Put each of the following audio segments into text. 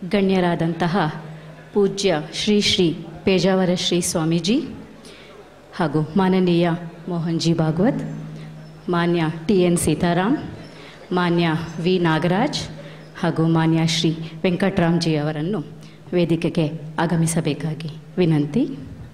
ಗಣ್ಯರಾದಂತಹ ಪೂಜ್ಯ ಶ್ರೀ ಶ್ರೀ ಪೇಜಾವರ ಶ್ರೀ ಸ್ವಾಮೀಜಿ ಹಾಗೂ ಮಾನನೀಯ ಮೋಹನ್ಜಿ ಭಾಗವತ್ ಮಾನ್ಯ ಟಿ ಎನ್ ಸೀತಾರಾಮ್ ಮಾನ್ಯ ವಿ ನಾಗರಾಜ್ ಹಾಗೂ ಮಾನ್ಯ ಶ್ರೀ ವೆಂಕಟರಾಮ್ಜಿ ಅವರನ್ನು ವೇದಿಕೆಗೆ ಆಗಮಿಸಬೇಕಾಗಿ ವಿನಂತಿ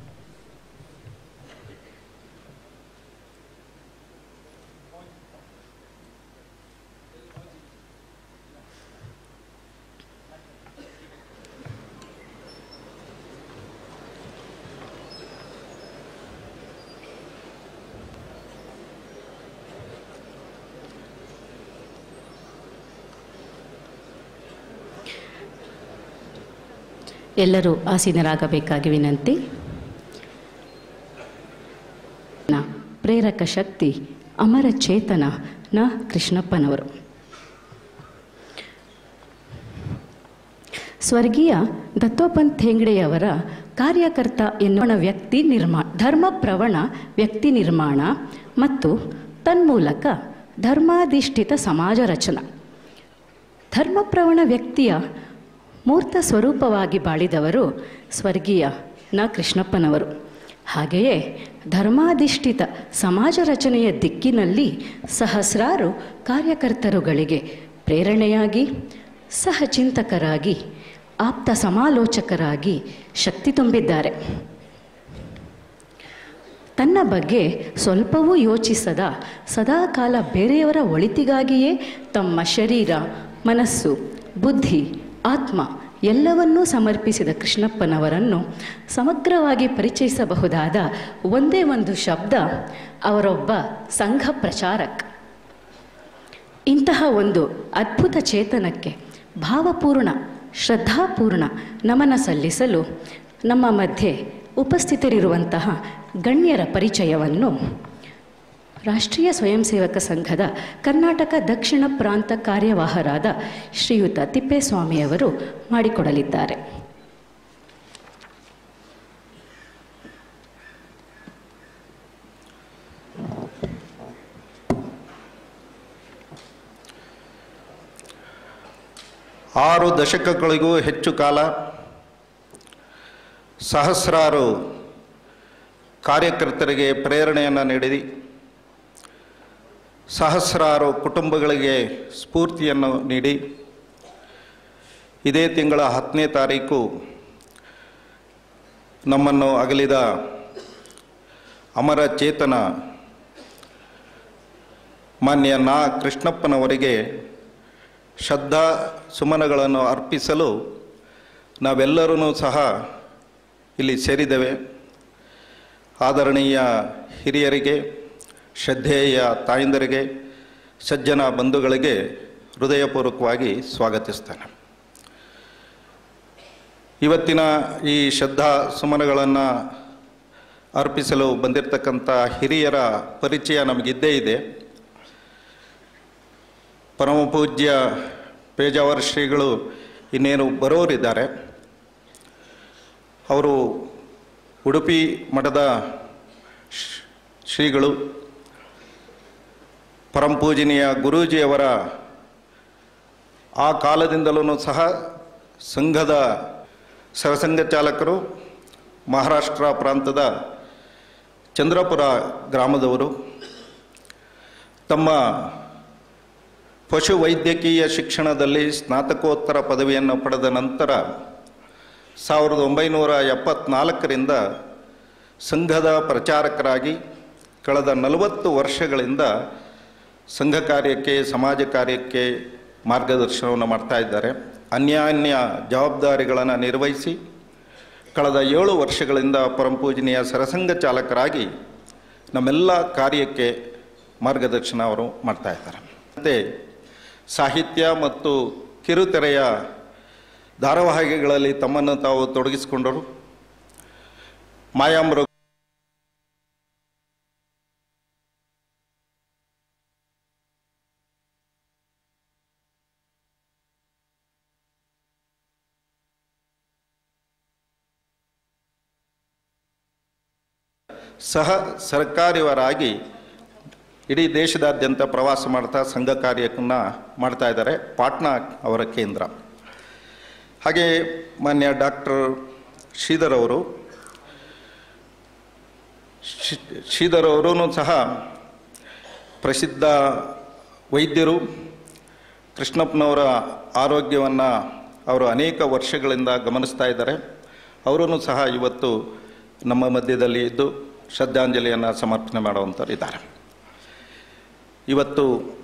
ಎಲ್ಲರೂ ಆಸೀನರಾಗಬೇಕಾಗಿ ವಿನಂತಿ ನ ಪ್ರೇರಕ ಶಕ್ತಿ ಅಮರ ಚೇತನ ನ ಕೃಷ್ಣಪ್ಪನವರು ಸ್ವರ್ಗೀಯ ದತ್ತೋಪಂತ್ ಹೆಂಗಡೆಯವರ ಕಾರ್ಯಕರ್ತ ಎನ್ನುವ ವ್ಯಕ್ತಿ ನಿರ್ಮಾಣ ಧರ್ಮ ಪ್ರವಣ ವ್ಯಕ್ತಿ ನಿರ್ಮಾಣ ಮತ್ತು ತನ್ಮೂಲಕ ಧರ್ಮಾಧಿಷ್ಠಿತ ಸಮಾಜ ರಚನಾ ಧರ್ಮಪ್ರವಣ ವ್ಯಕ್ತಿಯ ಮೂರ್ತ ಸ್ವರೂಪವಾಗಿ ಬಾಳಿದವರು ಸ್ವರ್ಗೀಯ ನ ಕೃಷ್ಣಪ್ಪನವರು ಹಾಗೆಯೇ ಧರ್ಮಾಧಿಷ್ಠಿತ ಸಮಾಜ ರಚನೆಯ ದಿಕ್ಕಿನಲ್ಲಿ ಸಹಸ್ರಾರು ಕಾರ್ಯಕರ್ತರುಗಳಿಗೆ ಪ್ರೇರಣೆಯಾಗಿ ಸಹಚಿಂತಕರಾಗಿ ಆಪ್ತ ಸಮಾಲೋಚಕರಾಗಿ ಶಕ್ತಿ ತುಂಬಿದ್ದಾರೆ ತನ್ನ ಬಗ್ಗೆ ಸ್ವಲ್ಪವೂ ಯೋಚಿಸದ ಸದಾಕಾಲ ಬೇರೆಯವರ ಒಳಿತಿಗಾಗಿಯೇ ತಮ್ಮ ಶರೀರ ಮನಸ್ಸು ಬುದ್ಧಿ ಆತ್ಮ ಎಲ್ಲವನ್ನೂ ಸಮರ್ಪಿಸಿದ ಕೃಷ್ಣಪ್ಪನವರನ್ನು ಸಮಗ್ರವಾಗಿ ಪರಿಚಯಿಸಬಹುದಾದ ಒಂದೇ ಒಂದು ಶಬ್ದ ಅವರೊಬ್ಬ ಸಂಘ ಪ್ರಚಾರಕ್ ಇಂತಹ ಒಂದು ಅದ್ಭುತ ಚೇತನಕ್ಕೆ ಭಾವಪೂರ್ಣ ಶ್ರದ್ಧಾಪೂರ್ಣ ನಮನ ಸಲ್ಲಿಸಲು ನಮ್ಮ ಮಧ್ಯೆ ಉಪಸ್ಥಿತರಿರುವಂತಹ ಗಣ್ಯರ ಪರಿಚಯವನ್ನು ರಾಷ್ಟ್ರೀಯ ಸ್ವಯಂ ಸೇವಕ ಸಂಘದ ಕರ್ನಾಟಕ ದಕ್ಷಿಣ ಪ್ರಾಂತ ಕಾರ್ಯವಾಹರಾದ ಶ್ರೀಯುತ ತಿಪ್ಪೇಸ್ವಾಮಿಯವರು ಮಾಡಿಕೊಡಲಿದ್ದಾರೆ ಆರು ದಶಕಗಳಿಗೂ ಹೆಚ್ಚು ಕಾಲ ಸಹಸ್ರಾರು ಕಾರ್ಯಕರ್ತರಿಗೆ ಪ್ರೇರಣೆಯನ್ನು ನೀಡಿ ಸಹಸ್ರಾರು ಕುಟುಂಬಗಳಿಗೆ ಸ್ಫೂರ್ತಿಯನ್ನು ನೀಡಿ ಇದೇ ತಿಂಗಳ ಹತ್ತನೇ ತಾರೀಕು ನಮ್ಮನ್ನು ಅಗಲಿದ ಅಮರ ಚೇತನ ಮಾನ್ಯ ನಾ ಕೃಷ್ಣಪ್ಪನವರಿಗೆ ಶ್ರದ್ಧಾ ಸುಮನಗಳನ್ನು ಅರ್ಪಿಸಲು ನಾವೆಲ್ಲರೂ ಸಹ ಇಲ್ಲಿ ಸೇರಿದ್ದೇವೆ ಆದರಣೀಯ ಹಿರಿಯರಿಗೆ ಶ್ರದ್ಧೇಯ ತಾಯಂದರಿಗೆ ಸಜ್ಜನ ಬಂಧುಗಳಿಗೆ ಹೃದಯಪೂರ್ವಕವಾಗಿ ಸ್ವಾಗತಿಸ್ತೇನೆ ಇವತ್ತಿನ ಈ ಶ್ರದ್ಧಾ ಸುಮನಗಳನ್ನು ಅರ್ಪಿಸಲು ಬಂದಿರತಕ್ಕಂಥ ಹಿರಿಯರ ಪರಿಚಯ ನಮಗಿದ್ದೇ ಇದೆ ಪರಮ ಪೂಜ್ಯ ಪೇಜಾವರ ಶ್ರೀಗಳು ಇನ್ನೇನು ಬರೋರಿದ್ದಾರೆ ಅವರು ಉಡುಪಿ ಮಠದ ಶ್ರೀ- ಶ್ರೀಗಳು ಪರಂಪೂಜನೀಯ ಗುರೂಜಿಯವರ ಆ ಕಾಲದಿಂದಲೂ ಸಹ ಸಂಘದ ಸರಸಂಘ ಚಾಲಕರು ಮಹಾರಾಷ್ಟ್ರ ಪ್ರಾಂತದ ಚಂದ್ರಪುರ ಗ್ರಾಮದವರು ತಮ್ಮ ಪಶು ವೈದ್ಯಕೀಯ ಶಿಕ್ಷಣದಲ್ಲಿ ಸ್ನಾತಕೋತ್ತರ ಪದವಿಯನ್ನು ಪಡೆದ ನಂತರ ಸಾವಿರದ ಒಂಬೈನೂರ ಎಪ್ಪತ್ನಾಲ್ಕರಿಂದ ಸಂಘದ ಪ್ರಚಾರಕರಾಗಿ ಕಳೆದ ನಲವತ್ತು ವರ್ಷಗಳಿಂದ ಸಂಘ ಕಾರ್ಯಕ್ಕೆ ಸಮಾಜ ಕಾರ್ಯಕ್ಕೆ ಮಾರ್ಗದರ್ಶನವನ್ನು ಮಾಡ್ತಾ ಇದ್ದಾರೆ ಅನ್ಯಾನ್ಯ ಜವಾಬ್ದಾರಿಗಳನ್ನು ನಿರ್ವಹಿಸಿ ಕಳೆದ ಏಳು ವರ್ಷಗಳಿಂದ ಪರಂಪೂಜನೀಯ ಸರಸಂಘ ಚಾಲಕರಾಗಿ ನಮ್ಮೆಲ್ಲ ಕಾರ್ಯಕ್ಕೆ ಮಾರ್ಗದರ್ಶನ ಅವರು ಮಾಡ್ತಾ ಇದ್ದಾರೆ ಮತ್ತು ಸಾಹಿತ್ಯ ಮತ್ತು ಕಿರುತೆರೆಯ ಧಾರಾವಾಹಿಗಳಲ್ಲಿ ತಮ್ಮನ್ನು ತಾವು ತೊಡಗಿಸಿಕೊಂಡರು ಮಾಯಾಮೃಗ ಸಹ ಸರ್ಕಾರಿಯವರಾಗಿ ಇಡೀ ದೇಶದಾದ್ಯಂತ ಪ್ರವಾಸ ಮಾಡ್ತಾ ಸಂಘ ಕಾರ್ಯವನ್ನು ಮಾಡ್ತಾ ಇದ್ದಾರೆ ಪಾಟ್ನಾ ಅವರ ಕೇಂದ್ರ ಹಾಗೆ ಮಾನ್ಯ ಡಾಕ್ಟರ್ ಶ್ರೀಧರ್ ಅವರು ಶಿ- ಶ್ರೀಧರ್ ಅವರೂ ಸಹ ಪ್ರಸಿದ್ಧ ವೈದ್ಯರು ಕೃಷ್ಣಪ್ಪನವರ ಆರೋಗ್ಯವನ್ನು ಅವರು ಅನೇಕ ವರ್ಷಗಳಿಂದ ಗಮನಿಸ್ತಾ ಇದ್ದಾರೆ ಅವರೂ ಸಹ ಇವತ್ತು ನಮ್ಮ ಮಧ್ಯದಲ್ಲಿ ಇದ್ದು ಶ್ರದ್ಧಾಂಜಲಿಯನ್ನು ಸಮರ್ಪಣೆ ಮಾಡುವಂಥವ್ರು ಇದ್ದಾರೆ ಇವತ್ತು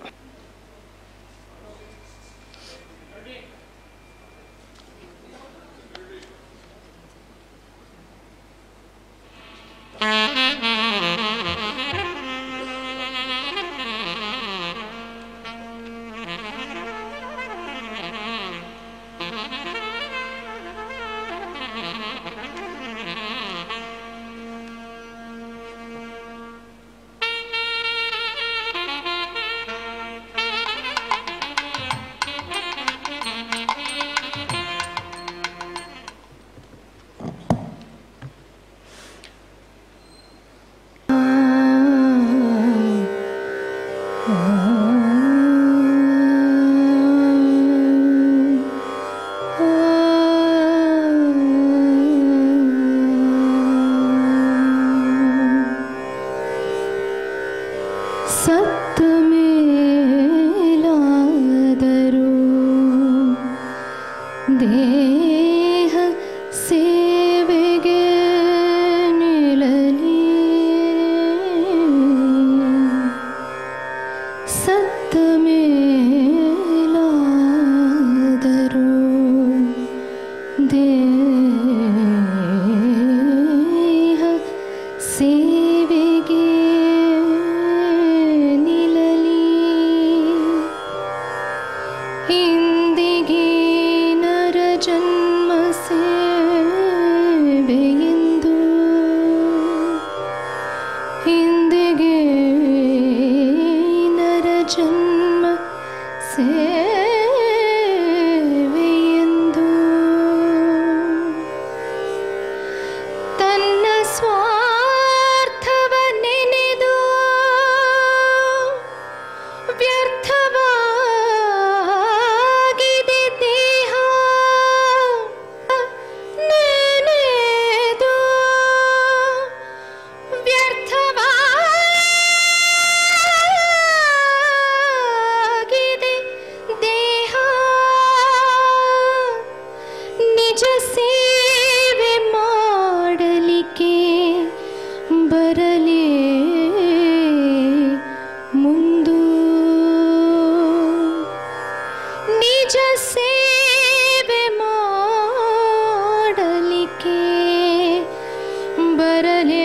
ಸತ್ತ ಮೇಲಾದರೂ ದೇಹ ಸೇವೆಗೆ ನಿಲ್ಲಲಿ ಸತ್ತ ಮೇಲಾದರೂ ದೇಹ ಸೇವೆಗೆ ನಿಲ್ಲಲಿ ಇಂದಿಗೆ ನರ ಜನ್ಮ ಸೇವೆಯೆಂದು ಇಂದಿಗೆ ನರ ಜನ್ಮ ಸೇವೆಯೆಂದು ತನ್ನ ಸ್ವಾರ್ಥವ ನೆನೆದು ವ್ಯರ್ಥವಾಗಿದೆ ದೇಹ ನೆನೆದು ವ್ಯರ್ಥವಾಗಿದೆ ದೇಹ ನಿಜ ಸೇವೆ ಮಾಡಲಿಕ್ಕೆ ಬರಲಿ ಮುಂದು ನಿಜ ಸೇವೆ ಮಾಡಲಿಕ್ಕೆ ಬರಲೇ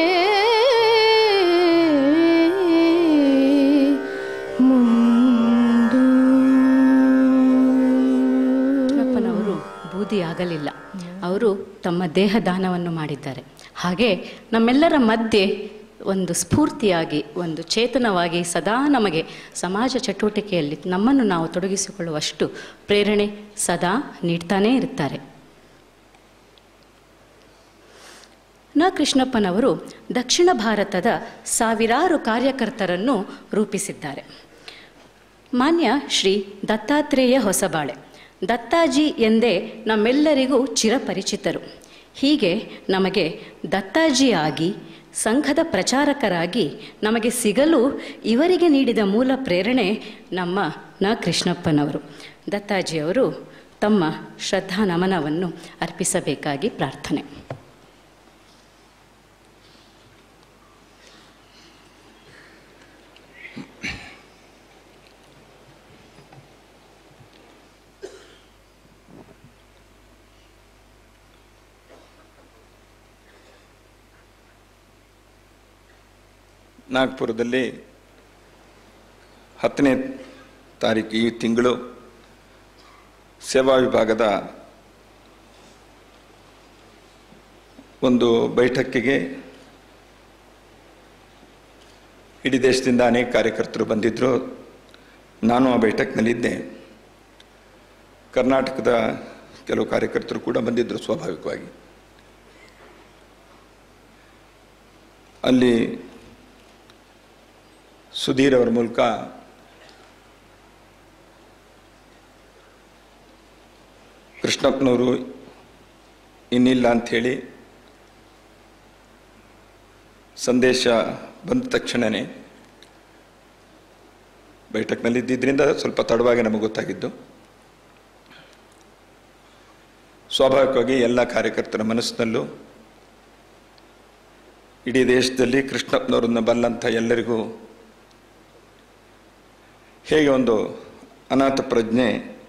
ಮುಂದು ಅಪ್ಪನವರು ಬೂದಿ ಆಗಲಿಲ್ಲ ಅವರು ತಮ್ಮ ದೇಹ ದಾನವನ್ನು ಮಾಡಿದ್ದಾರೆ ಹಾಗೆ ನಮ್ಮೆಲ್ಲರ ಮಧ್ಯೆ ಒಂದು ಸ್ಫೂರ್ತಿಯಾಗಿ ಒಂದು ಚೇತನವಾಗಿ ಸದಾ ನಮಗೆ ಸಮಾಜ ಚಟುವಟಿಕೆಯಲ್ಲಿ ನಮ್ಮನ್ನು ನಾವು ತೊಡಗಿಸಿಕೊಳ್ಳುವಷ್ಟು ಪ್ರೇರಣೆ ಸದಾ ನೀಡ್ತಾನೇ ಇರುತ್ತಾರೆ ನ ಕೃಷ್ಣಪ್ಪನವರು ದಕ್ಷಿಣ ಭಾರತದ ಸಾವಿರಾರು ಕಾರ್ಯಕರ್ತರನ್ನು ರೂಪಿಸಿದ್ದಾರೆ ಮಾನ್ಯ ಶ್ರೀ ದತ್ತಾತ್ರೇಯ ಹೊಸಬಾಳೆ ದತ್ತಾಜಿ ಎಂದೇ ನಮ್ಮೆಲ್ಲರಿಗೂ ಚಿರಪರಿಚಿತರು ಹೀಗೆ ನಮಗೆ ದತ್ತಾಜಿಯಾಗಿ ಸಂಘದ ಪ್ರಚಾರಕರಾಗಿ ನಮಗೆ ಸಿಗಲು ಇವರಿಗೆ ನೀಡಿದ ಮೂಲ ಪ್ರೇರಣೆ ನಮ್ಮ ನ ಕೃಷ್ಣಪ್ಪನವರು ದತ್ತಾಜಿಯವರು ತಮ್ಮ ಶ್ರದ್ಧಾ ನಮನವನ್ನು ಅರ್ಪಿಸಬೇಕಾಗಿ ಪ್ರಾರ್ಥನೆ ನಾಗ್ಪುರದಲ್ಲಿ ಹತ್ತನೇ ತಾರೀಕು ಈ ತಿಂಗಳು ಸೇವಾ ವಿಭಾಗದ ಒಂದು ಬೈಠಕ್ಕಿಗೆ ಇಡೀ ದೇಶದಿಂದ ಅನೇಕ ಕಾರ್ಯಕರ್ತರು ಬಂದಿದ್ದರು ನಾನು ಆ ಬೈಠಕ್ನಲ್ಲಿದ್ದೆ ಕರ್ನಾಟಕದ ಕೆಲವು ಕಾರ್ಯಕರ್ತರು ಕೂಡ ಬಂದಿದ್ದರು ಸ್ವಾಭಾವಿಕವಾಗಿ ಅಲ್ಲಿ ಸುಧೀರ್ ಅವರ ಮೂಲಕ ಕೃಷ್ಣಪ್ಪನವರು ಇನ್ನಿಲ್ಲ ಅಂಥೇಳಿ ಸಂದೇಶ ಬಂದ ತಕ್ಷಣವೇ ಬೈಠಕ್ನಲ್ಲಿ ಇದ್ದಿದ್ದರಿಂದ ಸ್ವಲ್ಪ ತಡವಾಗಿ ನಮಗೆ ಗೊತ್ತಾಗಿದ್ದು ಸ್ವಾಭಾವಿಕವಾಗಿ ಎಲ್ಲ ಕಾರ್ಯಕರ್ತರ ಮನಸ್ಸಿನಲ್ಲೂ ಇಡೀ ದೇಶದಲ್ಲಿ ಕೃಷ್ಣಪ್ಪನವ್ರನ್ನ ಬಲ್ಲಂಥ ಎಲ್ಲರಿಗೂ ಹೇಗೆ ಒಂದು ಅನಾಥ ಪ್ರಜ್ಞೆ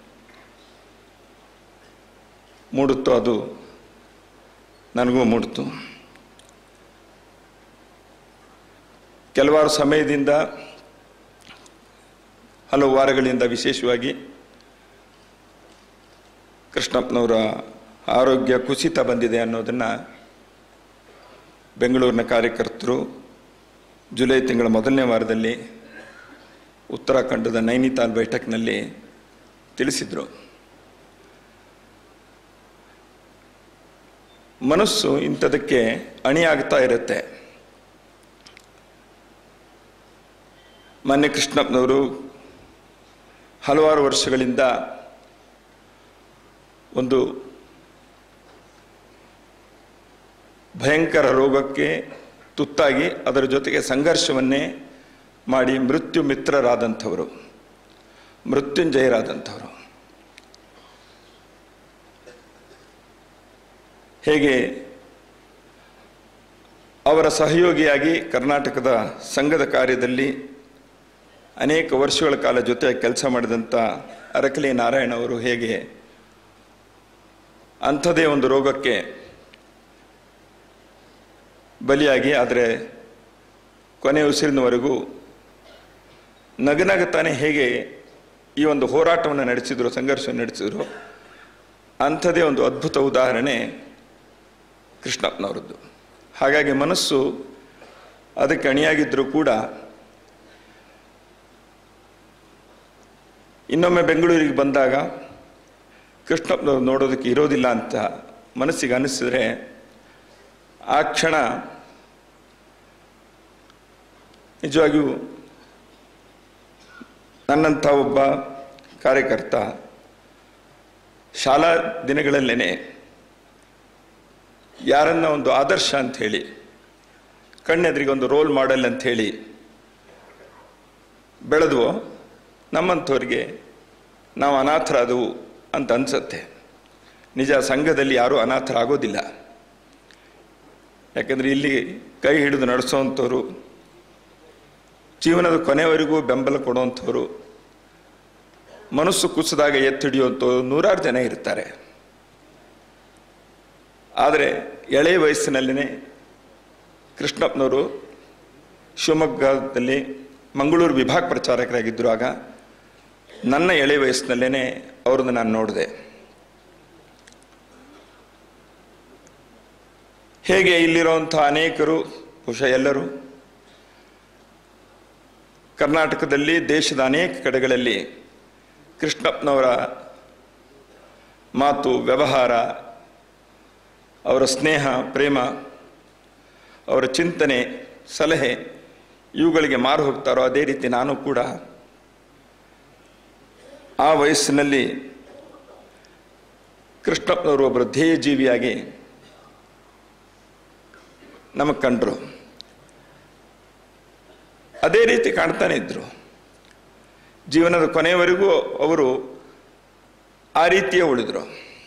ಮೂಡುತ್ತೋ ಅದು ನನಗೂ ಮೂಡಿತು ಕೆಲವಾರು ಸಮಯದಿಂದ ಹಲವು ವಾರಗಳಿಂದ ವಿಶೇಷವಾಗಿ ಕೃಷ್ಣಪ್ಪನವರ ಆರೋಗ್ಯ ಕುಸಿತ ಬಂದಿದೆ ಅನ್ನೋದನ್ನು ಬೆಂಗಳೂರಿನ ಕಾರ್ಯಕರ್ತರು ಜುಲೈ ತಿಂಗಳ ಮೊದಲನೇ ವಾರದಲ್ಲಿ ಉತ್ತರಾಖಂಡದ ನೈನಿತಾಲ್ ಬೈಠಕ್ನಲ್ಲಿ ತಿಳಿಸಿದರು ಮನಸ್ಸು ಇಂಥದಕ್ಕೆ ಅಣಿಯಾಗ್ತಾ ಇರುತ್ತೆ ಮಾನ್ಯ ಕೃಷ್ಣಪ್ಪನವರು ಹಲವಾರು ವರ್ಷಗಳಿಂದ ಒಂದು ಭಯಂಕರ ರೋಗಕ್ಕೆ ತುತ್ತಾಗಿ ಅದರ ಜೊತೆಗೆ ಸಂಘರ್ಷವನ್ನೇ ಮಾಡಿ ಮೃತ್ಯು ಮಿತ್ರರಾದಂಥವರು ಮೃತ್ಯುಂಜಯರಾದಂಥವರು ಹೇಗೆ ಅವರ ಸಹಯೋಗಿಯಾಗಿ ಕರ್ನಾಟಕದ ಸಂಘದ ಕಾರ್ಯದಲ್ಲಿ ಅನೇಕ ವರ್ಷಗಳ ಕಾಲ ಜೊತೆ ಕೆಲಸ ಮಾಡಿದಂಥ ಅರಕಲಿ ನಾರಾಯಣ ಅವರು ಹೇಗೆ ಅಂಥದೇ ಒಂದು ರೋಗಕ್ಕೆ ಬಲಿಯಾಗಿ ಆದರೆ ಕೊನೆ ಉಸಿರಿನವರೆಗೂ ನಗನಗತಾನೆ ಹೇಗೆ ಈ ಒಂದು ಹೋರಾಟವನ್ನು ನಡೆಸಿದ್ರು ಸಂಘರ್ಷ ನಡೆಸಿದ್ರು ಅಂಥದೇ ಒಂದು ಅದ್ಭುತ ಉದಾಹರಣೆ ಕೃಷ್ಣಪ್ಪನವರದ್ದು ಹಾಗಾಗಿ ಮನಸ್ಸು ಅದಕ್ಕೆ ಅಣಿಯಾಗಿದ್ದರೂ ಕೂಡ ಇನ್ನೊಮ್ಮೆ ಬೆಂಗಳೂರಿಗೆ ಬಂದಾಗ ಕೃಷ್ಣಪ್ಪನವ್ರು ನೋಡೋದಕ್ಕೆ ಇರೋದಿಲ್ಲ ಅಂತ ಮನಸ್ಸಿಗೆ ಅನಿಸಿದ್ರೆ ಆ ಕ್ಷಣ ನಿಜವಾಗಿಯೂ ನನ್ನಂಥ ಒಬ್ಬ ಕಾರ್ಯಕರ್ತ ಶಾಲಾ ದಿನಗಳಲ್ಲೇನೆ ಯಾರನ್ನ ಒಂದು ಆದರ್ಶ ಅಂತ ಹೇಳಿ ಕಣ್ಣೆದ್ರಿಗೆ ಒಂದು ರೋಲ್ ಮಾಡೆಲ್ ಅಂತ ಹೇಳಿ ಬೆಳೆದ್ವೋ ನಮ್ಮಂಥವ್ರಿಗೆ ನಾವು ಅನಾಥರಾದವು ಅಂತ ಅನ್ಸತ್ತೆ ನಿಜ ಸಂಘದಲ್ಲಿ ಯಾರೂ ಅನಾಥರಾಗೋದಿಲ್ಲ ಯಾಕಂದರೆ ಇಲ್ಲಿ ಕೈ ಹಿಡಿದು ನಡೆಸೋವಂಥವ್ರು ಜೀವನದ ಕೊನೆವರೆಗೂ ಬೆಂಬಲ ಕೊಡುವಂಥವ್ರು ಮನಸ್ಸು ಕುಸಿದಾಗ ಎತ್ತಿಡಿಯುವಂಥವ್ರು ನೂರಾರು ಜನ ಇರ್ತಾರೆ ಆದರೆ ಎಳೆಯ ವಯಸ್ಸಿನಲ್ಲಿನೇ ಕೃಷ್ಣಪ್ಪನವರು ಶಿವಮೊಗ್ಗದಲ್ಲಿ ಮಂಗಳೂರು ವಿಭಾಗ ಪ್ರಚಾರಕರಾಗಿದ್ದರು ಆಗ ನನ್ನ ಎಳೆ ವಯಸ್ಸಿನಲ್ಲೇ ಅವ್ರನ್ನ ನಾನು ನೋಡಿದೆ ಹೇಗೆ ಇಲ್ಲಿರುವಂಥ ಅನೇಕರು ಬಹುಶಃ ಎಲ್ಲರೂ ಕರ್ನಾಟಕದಲ್ಲಿ ದೇಶದ ಅನೇಕ ಕಡೆಗಳಲ್ಲಿ ಕೃಷ್ಣಪ್ಪನವರ ಮಾತು ವ್ಯವಹಾರ ಅವರ ಸ್ನೇಹ ಪ್ರೇಮ ಅವರ ಚಿಂತನೆ ಸಲಹೆ ಇವುಗಳಿಗೆ ಮಾರು ಹೋಗ್ತಾರೋ ಅದೇ ರೀತಿ ನಾನು ಕೂಡ ಆ ವಯಸ್ಸಿನಲ್ಲಿ ಕೃಷ್ಣಪ್ಪನವರು ಒಬ್ಬರು ಧ್ಯೇಯ ಜೀವಿಯಾಗಿ ನಮಗೆ ಕಂಡರು ಅದೇ ರೀತಿ ಕಾಣ್ತಾನೆ ಇದ್ರು ಜೀವನದ ಕೊನೆಯವರೆಗೂ ಅವರು ಆ ರೀತಿಯೇ ಉಳಿದರು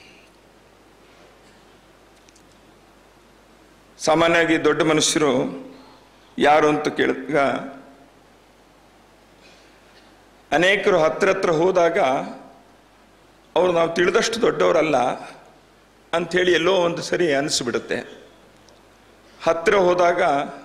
ಸಾಮಾನ್ಯವಾಗಿ ದೊಡ್ಡ ಮನುಷ್ಯರು ಯಾರು ಅಂತ ಕೇಳಿದಾಗ ಅನೇಕರು ಹತ್ರ ಹತ್ರ ಹೋದಾಗ ಅವರು ನಾವು ತಿಳಿದಷ್ಟು ದೊಡ್ಡವರಲ್ಲ ಅಂಥೇಳಿ ಎಲ್ಲೋ ಒಂದು ಸರಿ ಅನಿಸ್ಬಿಡುತ್ತೆ ಹತ್ತಿರ ಹೋದಾಗ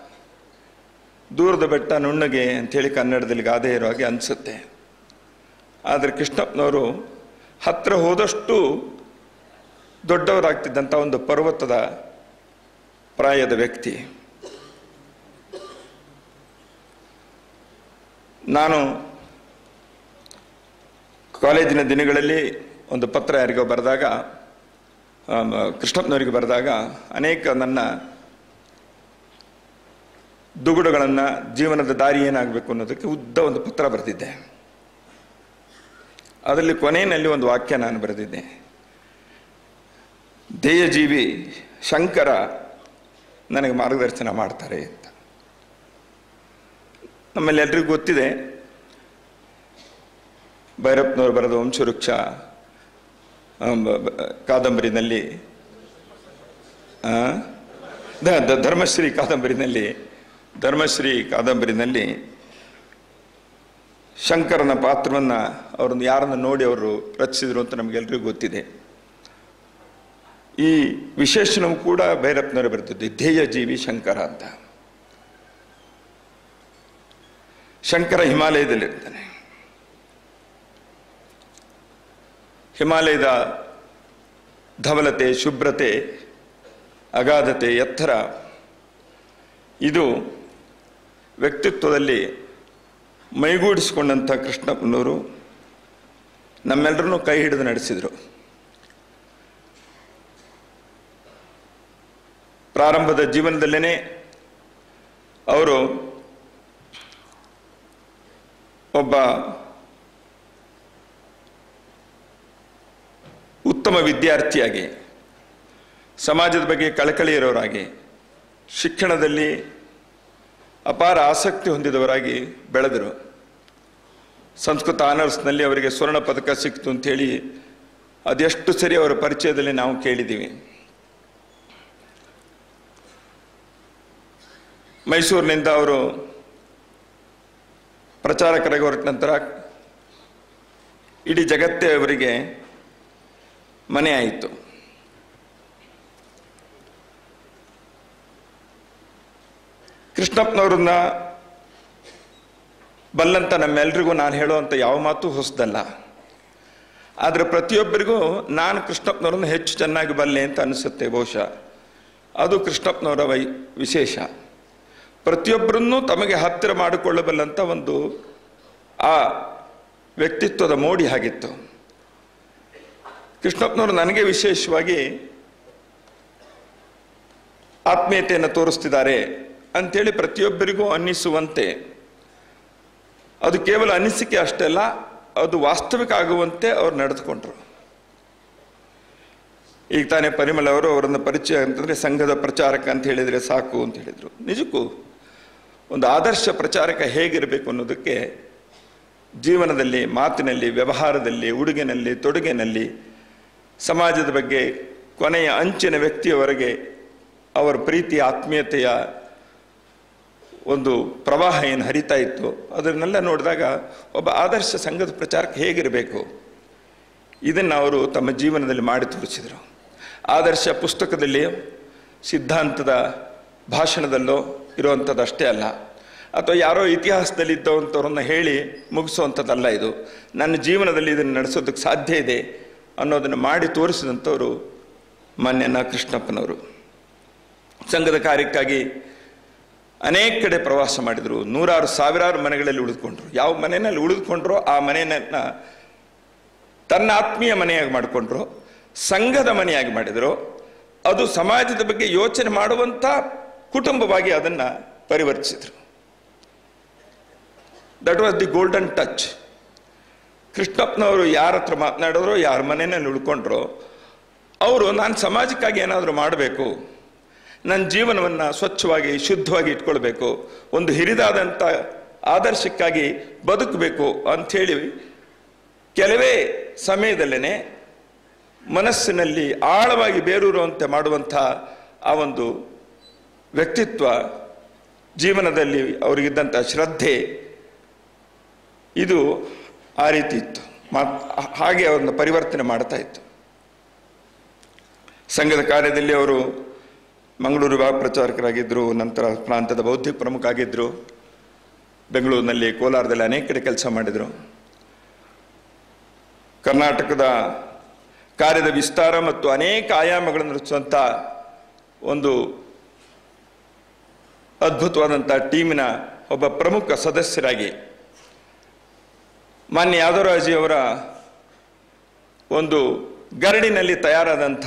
ದೂರದ ಬೆಟ್ಟ ನುಣ್ಣಗೆ ಅಂಥೇಳಿ ಕನ್ನಡದಲ್ಲಿ ಗಾದೆ ಇರೋ ಹಾಗೆ ಅನಿಸುತ್ತೆ ಆದರೆ ಕೃಷ್ಣಪ್ಪನವರು ಹತ್ತಿರ ಹೋದಷ್ಟು ದೊಡ್ಡವರಾಗ್ತಿದ್ದಂಥ ಒಂದು ಪರ್ವತದ ಪ್ರಾಯದ ವ್ಯಕ್ತಿ ನಾನು ಕಾಲೇಜಿನ ದಿನಗಳಲ್ಲಿ ಒಂದು ಪತ್ರ ಯಾರಿಗೋ ಬರೆದಾಗ ಆಮ್, ಕೃಷ್ಣಪ್ಪನವರಿಗೆ ಬರೆದಾಗ ಅನೇಕ ನನ್ನ ದುಗುಡುಗಳನ್ನು ಜೀವನದ ದಾರಿ ಏನಾಗಬೇಕು ಅನ್ನೋದಕ್ಕೆ ಉದ್ದ ಒಂದು ಪತ್ರ ಬರೆದಿದ್ದೆ ಅದರಲ್ಲಿ ಕೊನೆಯಲ್ಲಿ ಒಂದು ವಾಕ್ಯ ನಾನು ಬರೆದಿದ್ದೆ ಧ್ಯೇಯಜೀವಿ ಶಂಕರ ನನಗೆ ಮಾರ್ಗದರ್ಶನ ಮಾಡ್ತಾರೆ ಅಂತ ನಮ್ಮಲ್ಲಿ ಎಲ್ರಿಗೂ ಗೊತ್ತಿದೆ ಭೈರಪ್ಪನವರು ಬರೆದ ವಂಶವೃಕ್ಷ ಆ, ಬ- ಬ- ಕಾದಂಬರಿನಲ್ಲಿ ಆ, ದ- ದ- ಧರ್ಮಶ್ರೀ ಕಾದಂಬರಿನಲ್ಲಿ ಧರ್ಮಶ್ರೀ ಕಾದಂಬರಿನಲ್ಲಿ ಶಂಕರನ ಪಾತ್ರವನ್ನು ಅವರನ್ನು ಯಾರನ್ನು ನೋಡಿ ಅವರು ರಚಿಸಿದ್ರು ಅಂತ ನಮಗೆಲ್ಲರಿಗೂ ಗೊತ್ತಿದೆ ಈ ವಿಶೇಷಣವು ಕೂಡ ಭೈರಪ್ಪನವರು ಬರೆದದ್ದು ಧ್ಯೇಯ ಜೀವಿ ಶಂಕರ ಅಂತ ಶಂಕರ ಹಿಮಾಲಯದಲ್ಲಿರ್ತಾನೆ ಹಿಮಾಲಯದ ಧವಲತೆ ಶುಭ್ರತೆ ಅಗಾಧತೆ ಎತ್ತರ ಇದು ವ್ಯಕ್ತಿತ್ವದಲ್ಲಿ ಮೈಗೂಡಿಸಿಕೊಂಡಂಥ ಕೃಷ್ಣಪ್ಪನವರು ನಮ್ಮೆಲ್ಲರನ್ನೂ ಕೈ ಹಿಡಿದು ನಡೆಸಿದರು ಪ್ರಾರಂಭದ ಜೀವನದಲ್ಲೇ ಅವರು ಒಬ್ಬ ಉತ್ತಮ ವಿದ್ಯಾರ್ಥಿಯಾಗಿ ಸಮಾಜದ ಬಗ್ಗೆ ಕಳಕಳಿ ಇರೋರಾಗಿ ಶಿಕ್ಷಣದಲ್ಲಿ ಅಪಾರ ಆಸಕ್ತಿ ಹೊಂದಿದವರಾಗಿ ಬೆಳೆದರು ಸಂಸ್ಕೃತ ಆನರ್ಸ್ನಲ್ಲಿ ಅವರಿಗೆ ಸ್ವರ್ಣ ಪದಕ ಸಿಕ್ತು ಅಂತೇಳಿ ಅದೆಷ್ಟು ಸರಿ ಅವರ ಪರಿಚಯದಲ್ಲಿ ನಾವು ಕೇಳಿದ್ದೀವಿ ಮೈಸೂರಿನಿಂದ ಅವರು ಪ್ರಚಾರಕರಾಗಿ ಹೊರಟ ನಂತರ ಇಡೀ ಜಗತ್ತೇ ಅವರಿಗೆ ಮನೆ ಆಯಿತು ಕೃಷ್ಣಪ್ಪನವ್ರನ್ನ ಬಲ್ಲಂತ ನಮ್ಮೆಲ್ರಿಗೂ ನಾನು ಹೇಳುವಂಥ ಯಾವ ಮಾತು ಹೊಸದಲ್ಲ ಆದರೆ ಪ್ರತಿಯೊಬ್ಬರಿಗೂ ನಾನು ಕೃಷ್ಣಪ್ಪನವ್ರನ್ನ ಹೆಚ್ಚು ಚೆನ್ನಾಗಿ ಬಲ್ಲೆ ಅಂತ ಅನಿಸುತ್ತೆ ಬಹುಶಃ ಅದು ಕೃಷ್ಣಪ್ಪನವರ ವೈ ವಿಶೇಷ ಪ್ರತಿಯೊಬ್ಬರನ್ನೂ ತಮಗೆ ಹತ್ತಿರ ಮಾಡಿಕೊಳ್ಳಬಲ್ಲಂಥ ಒಂದು ಆ ವ್ಯಕ್ತಿತ್ವದ ಮೋಡಿ ಆಗಿತ್ತು ಕೃಷ್ಣಪ್ಪನವರು ನನಗೆ ವಿಶೇಷವಾಗಿ ಆತ್ಮೀಯತೆಯನ್ನು ತೋರಿಸ್ತಿದ್ದಾರೆ ಅಂತೇಳಿ ಪ್ರತಿಯೊಬ್ಬರಿಗೂ ಅನ್ನಿಸುವಂತೆ ಅದು ಕೇವಲ ಅನಿಸಿಕೆ ಅಷ್ಟೇ ಅಲ್ಲ ಅದು ವಾಸ್ತವಿಕ ಆಗುವಂತೆ ಅವ್ರು ನಡೆದುಕೊಂಡ್ರು ಈಗ ತಾನೇ ಪರಿಮಳ ಅವರು ಅವರನ್ನು ಪರಿಚಯ ಅಂತಂದ್ರೆ ಸಂಘದ ಪ್ರಚಾರಕ ಅಂತ ಹೇಳಿದರೆ ಸಾಕು ಅಂತ ಹೇಳಿದರು ನಿಜಕ್ಕೂ ಒಂದು ಆದರ್ಶ ಪ್ರಚಾರಕ ಹೇಗಿರಬೇಕು ಅನ್ನೋದಕ್ಕೆ ಜೀವನದಲ್ಲಿ ಮಾತಿನಲ್ಲಿ ವ್ಯವಹಾರದಲ್ಲಿ ಉಡುಗಿನಲ್ಲಿ ತೊಡುಗೆನಲ್ಲಿ ಸಮಾಜದ ಬಗ್ಗೆ ಕೊನೆಯ ಅಂಚಿನ ವ್ಯಕ್ತಿಯವರೆಗೆ ಅವರ ಪ್ರೀತಿ ಆತ್ಮೀಯತೆಯ ಒಂದು ಪ್ರವಾಹ ಏನು ಹರಿತಾ ಇತ್ತು ಅದನ್ನೆಲ್ಲ ನೋಡಿದಾಗ ಒಬ್ಬ ಆದರ್ಶ ಸಂಘದ ಪ್ರಚಾರಕ್ಕೆ ಹೇಗಿರಬೇಕು ಇದನ್ನು ಅವರು ತಮ್ಮ ಜೀವನದಲ್ಲಿ ಮಾಡಿ ತೋರಿಸಿದರು ಆದರ್ಶ ಪುಸ್ತಕದಲ್ಲಿ ಸಿದ್ಧಾಂತದ ಭಾಷಣದಲ್ಲೋ ಇರುವಂಥದ್ದು ಅಷ್ಟೇ ಅಲ್ಲ ಅಥವಾ ಯಾರೋ ಇತಿಹಾಸದಲ್ಲಿ ಇದ್ದವಂಥವ್ರನ್ನ ಹೇಳಿ ಮುಗಿಸುವಂಥದ್ದಲ್ಲ ಇದು ನನ್ನ ಜೀವನದಲ್ಲಿ ಇದನ್ನು ನಡೆಸೋದಕ್ಕೆ ಸಾಧ್ಯ ಇದೆ ಅನ್ನೋದನ್ನು ಮಾಡಿ ತೋರಿಸಿದಂಥವರು ಮಾನ್ಯ ನ ಕೃಷ್ಣಪ್ಪನವರು ಸಂಘದ ಕಾರ್ಯಕ್ಕಾಗಿ ಅನೇಕ ಕಡೆ ಪ್ರವಾಸ ಮಾಡಿದರು ನೂರಾರು ಸಾವಿರಾರು ಮನೆಗಳಲ್ಲಿ ಉಳಿದುಕೊಂಡ್ರು ಯಾವ ಮನೆಯಲ್ಲಿ ಉಳಿದುಕೊಂಡ್ರೋ ಆ ಮನೆಯನ್ನ ತನ್ನ ಆತ್ಮೀಯ ಮನೆಯಾಗಿ ಮಾಡಿಕೊಂಡ್ರು ಸಂಘದ ಮನೆಯಾಗಿ ಮಾಡಿದರು ಅದು ಸಮಾಜದ ಬಗ್ಗೆ ಯೋಚನೆ ಮಾಡುವಂಥ ಕುಟುಂಬವಾಗಿ ಅದನ್ನು ಪರಿವರ್ತಿಸಿದರು that was the golden touch ಕೃಷ್ಣಪ್ಪನವರು ಯಾರ ಹತ್ರ ಮಾತನಾಡಿದ್ರು ಯಾರ ಮನೆಯಲ್ಲಿ ಉಳ್ಕೊಂಡ್ರು ಅವರು ನಾನು ಸಮಾಜಕ್ಕಾಗಿ ಏನಾದರೂ ಮಾಡಬೇಕು ನನ್ನ ಜೀವನವನ್ನು ಸ್ವಚ್ಛವಾಗಿ ಶುದ್ಧವಾಗಿ ಇಟ್ಕೊಳ್ಬೇಕು ಒಂದು ಹಿರಿದಾದಂಥ ಆದರ್ಶಕ್ಕಾಗಿ ಬದುಕಬೇಕು ಅಂಥೇಳಿ ಕೆಲವೇ ಸಮಯದಲ್ಲೇ ಮನಸ್ಸಿನಲ್ಲಿ ಆಳವಾಗಿ ಬೇರೂರುವಂತೆ ಮಾಡುವಂಥ ಆ ಒಂದು ವ್ಯಕ್ತಿತ್ವ ಜೀವನದಲ್ಲಿ ಅವರಿಗಿದ್ದಂಥ ಶ್ರದ್ಧೆ ಇದು ಆ ರೀತಿ ಇತ್ತು ಮಾತ್ ಹಾಗೆ ಅವರನ್ನು ಪರಿವರ್ತನೆ ಮಾಡ್ತಾ ಇತ್ತು ಸಂಘದ ಕಾರ್ಯದಲ್ಲಿ ಅವರು ಮಂಗಳೂರು ವಿಭಾಗ ಪ್ರಚಾರಕರಾಗಿದ್ದರು ನಂತರ ಪ್ರಾಂತದ ಬೌದ್ಧಿಕ ಪ್ರಮುಖ ಆಗಿದ್ದರು ಬೆಂಗಳೂರಿನಲ್ಲಿ ಕೋಲಾರದಲ್ಲಿ ಅನೇಕ ಕಡೆ ಕೆಲಸ ಮಾಡಿದರು ಕರ್ನಾಟಕದ ಕಾರ್ಯದ ವಿಸ್ತಾರ ಮತ್ತು ಅನೇಕ ಆಯಾಮಗಳನ್ನು ರಚಿಸುವಂಥ ಒಂದು ಅದ್ಭುತವಾದಂಥ ಟೀಮಿನ ಒಬ್ಬ ಪ್ರಮುಖ ಸದಸ್ಯರಾಗಿ ಮಾನ್ಯ ಯಾದವರಾಜಿಯವರ ಒಂದು ಗರಡಿನಲ್ಲಿ ತಯಾರಾದಂಥ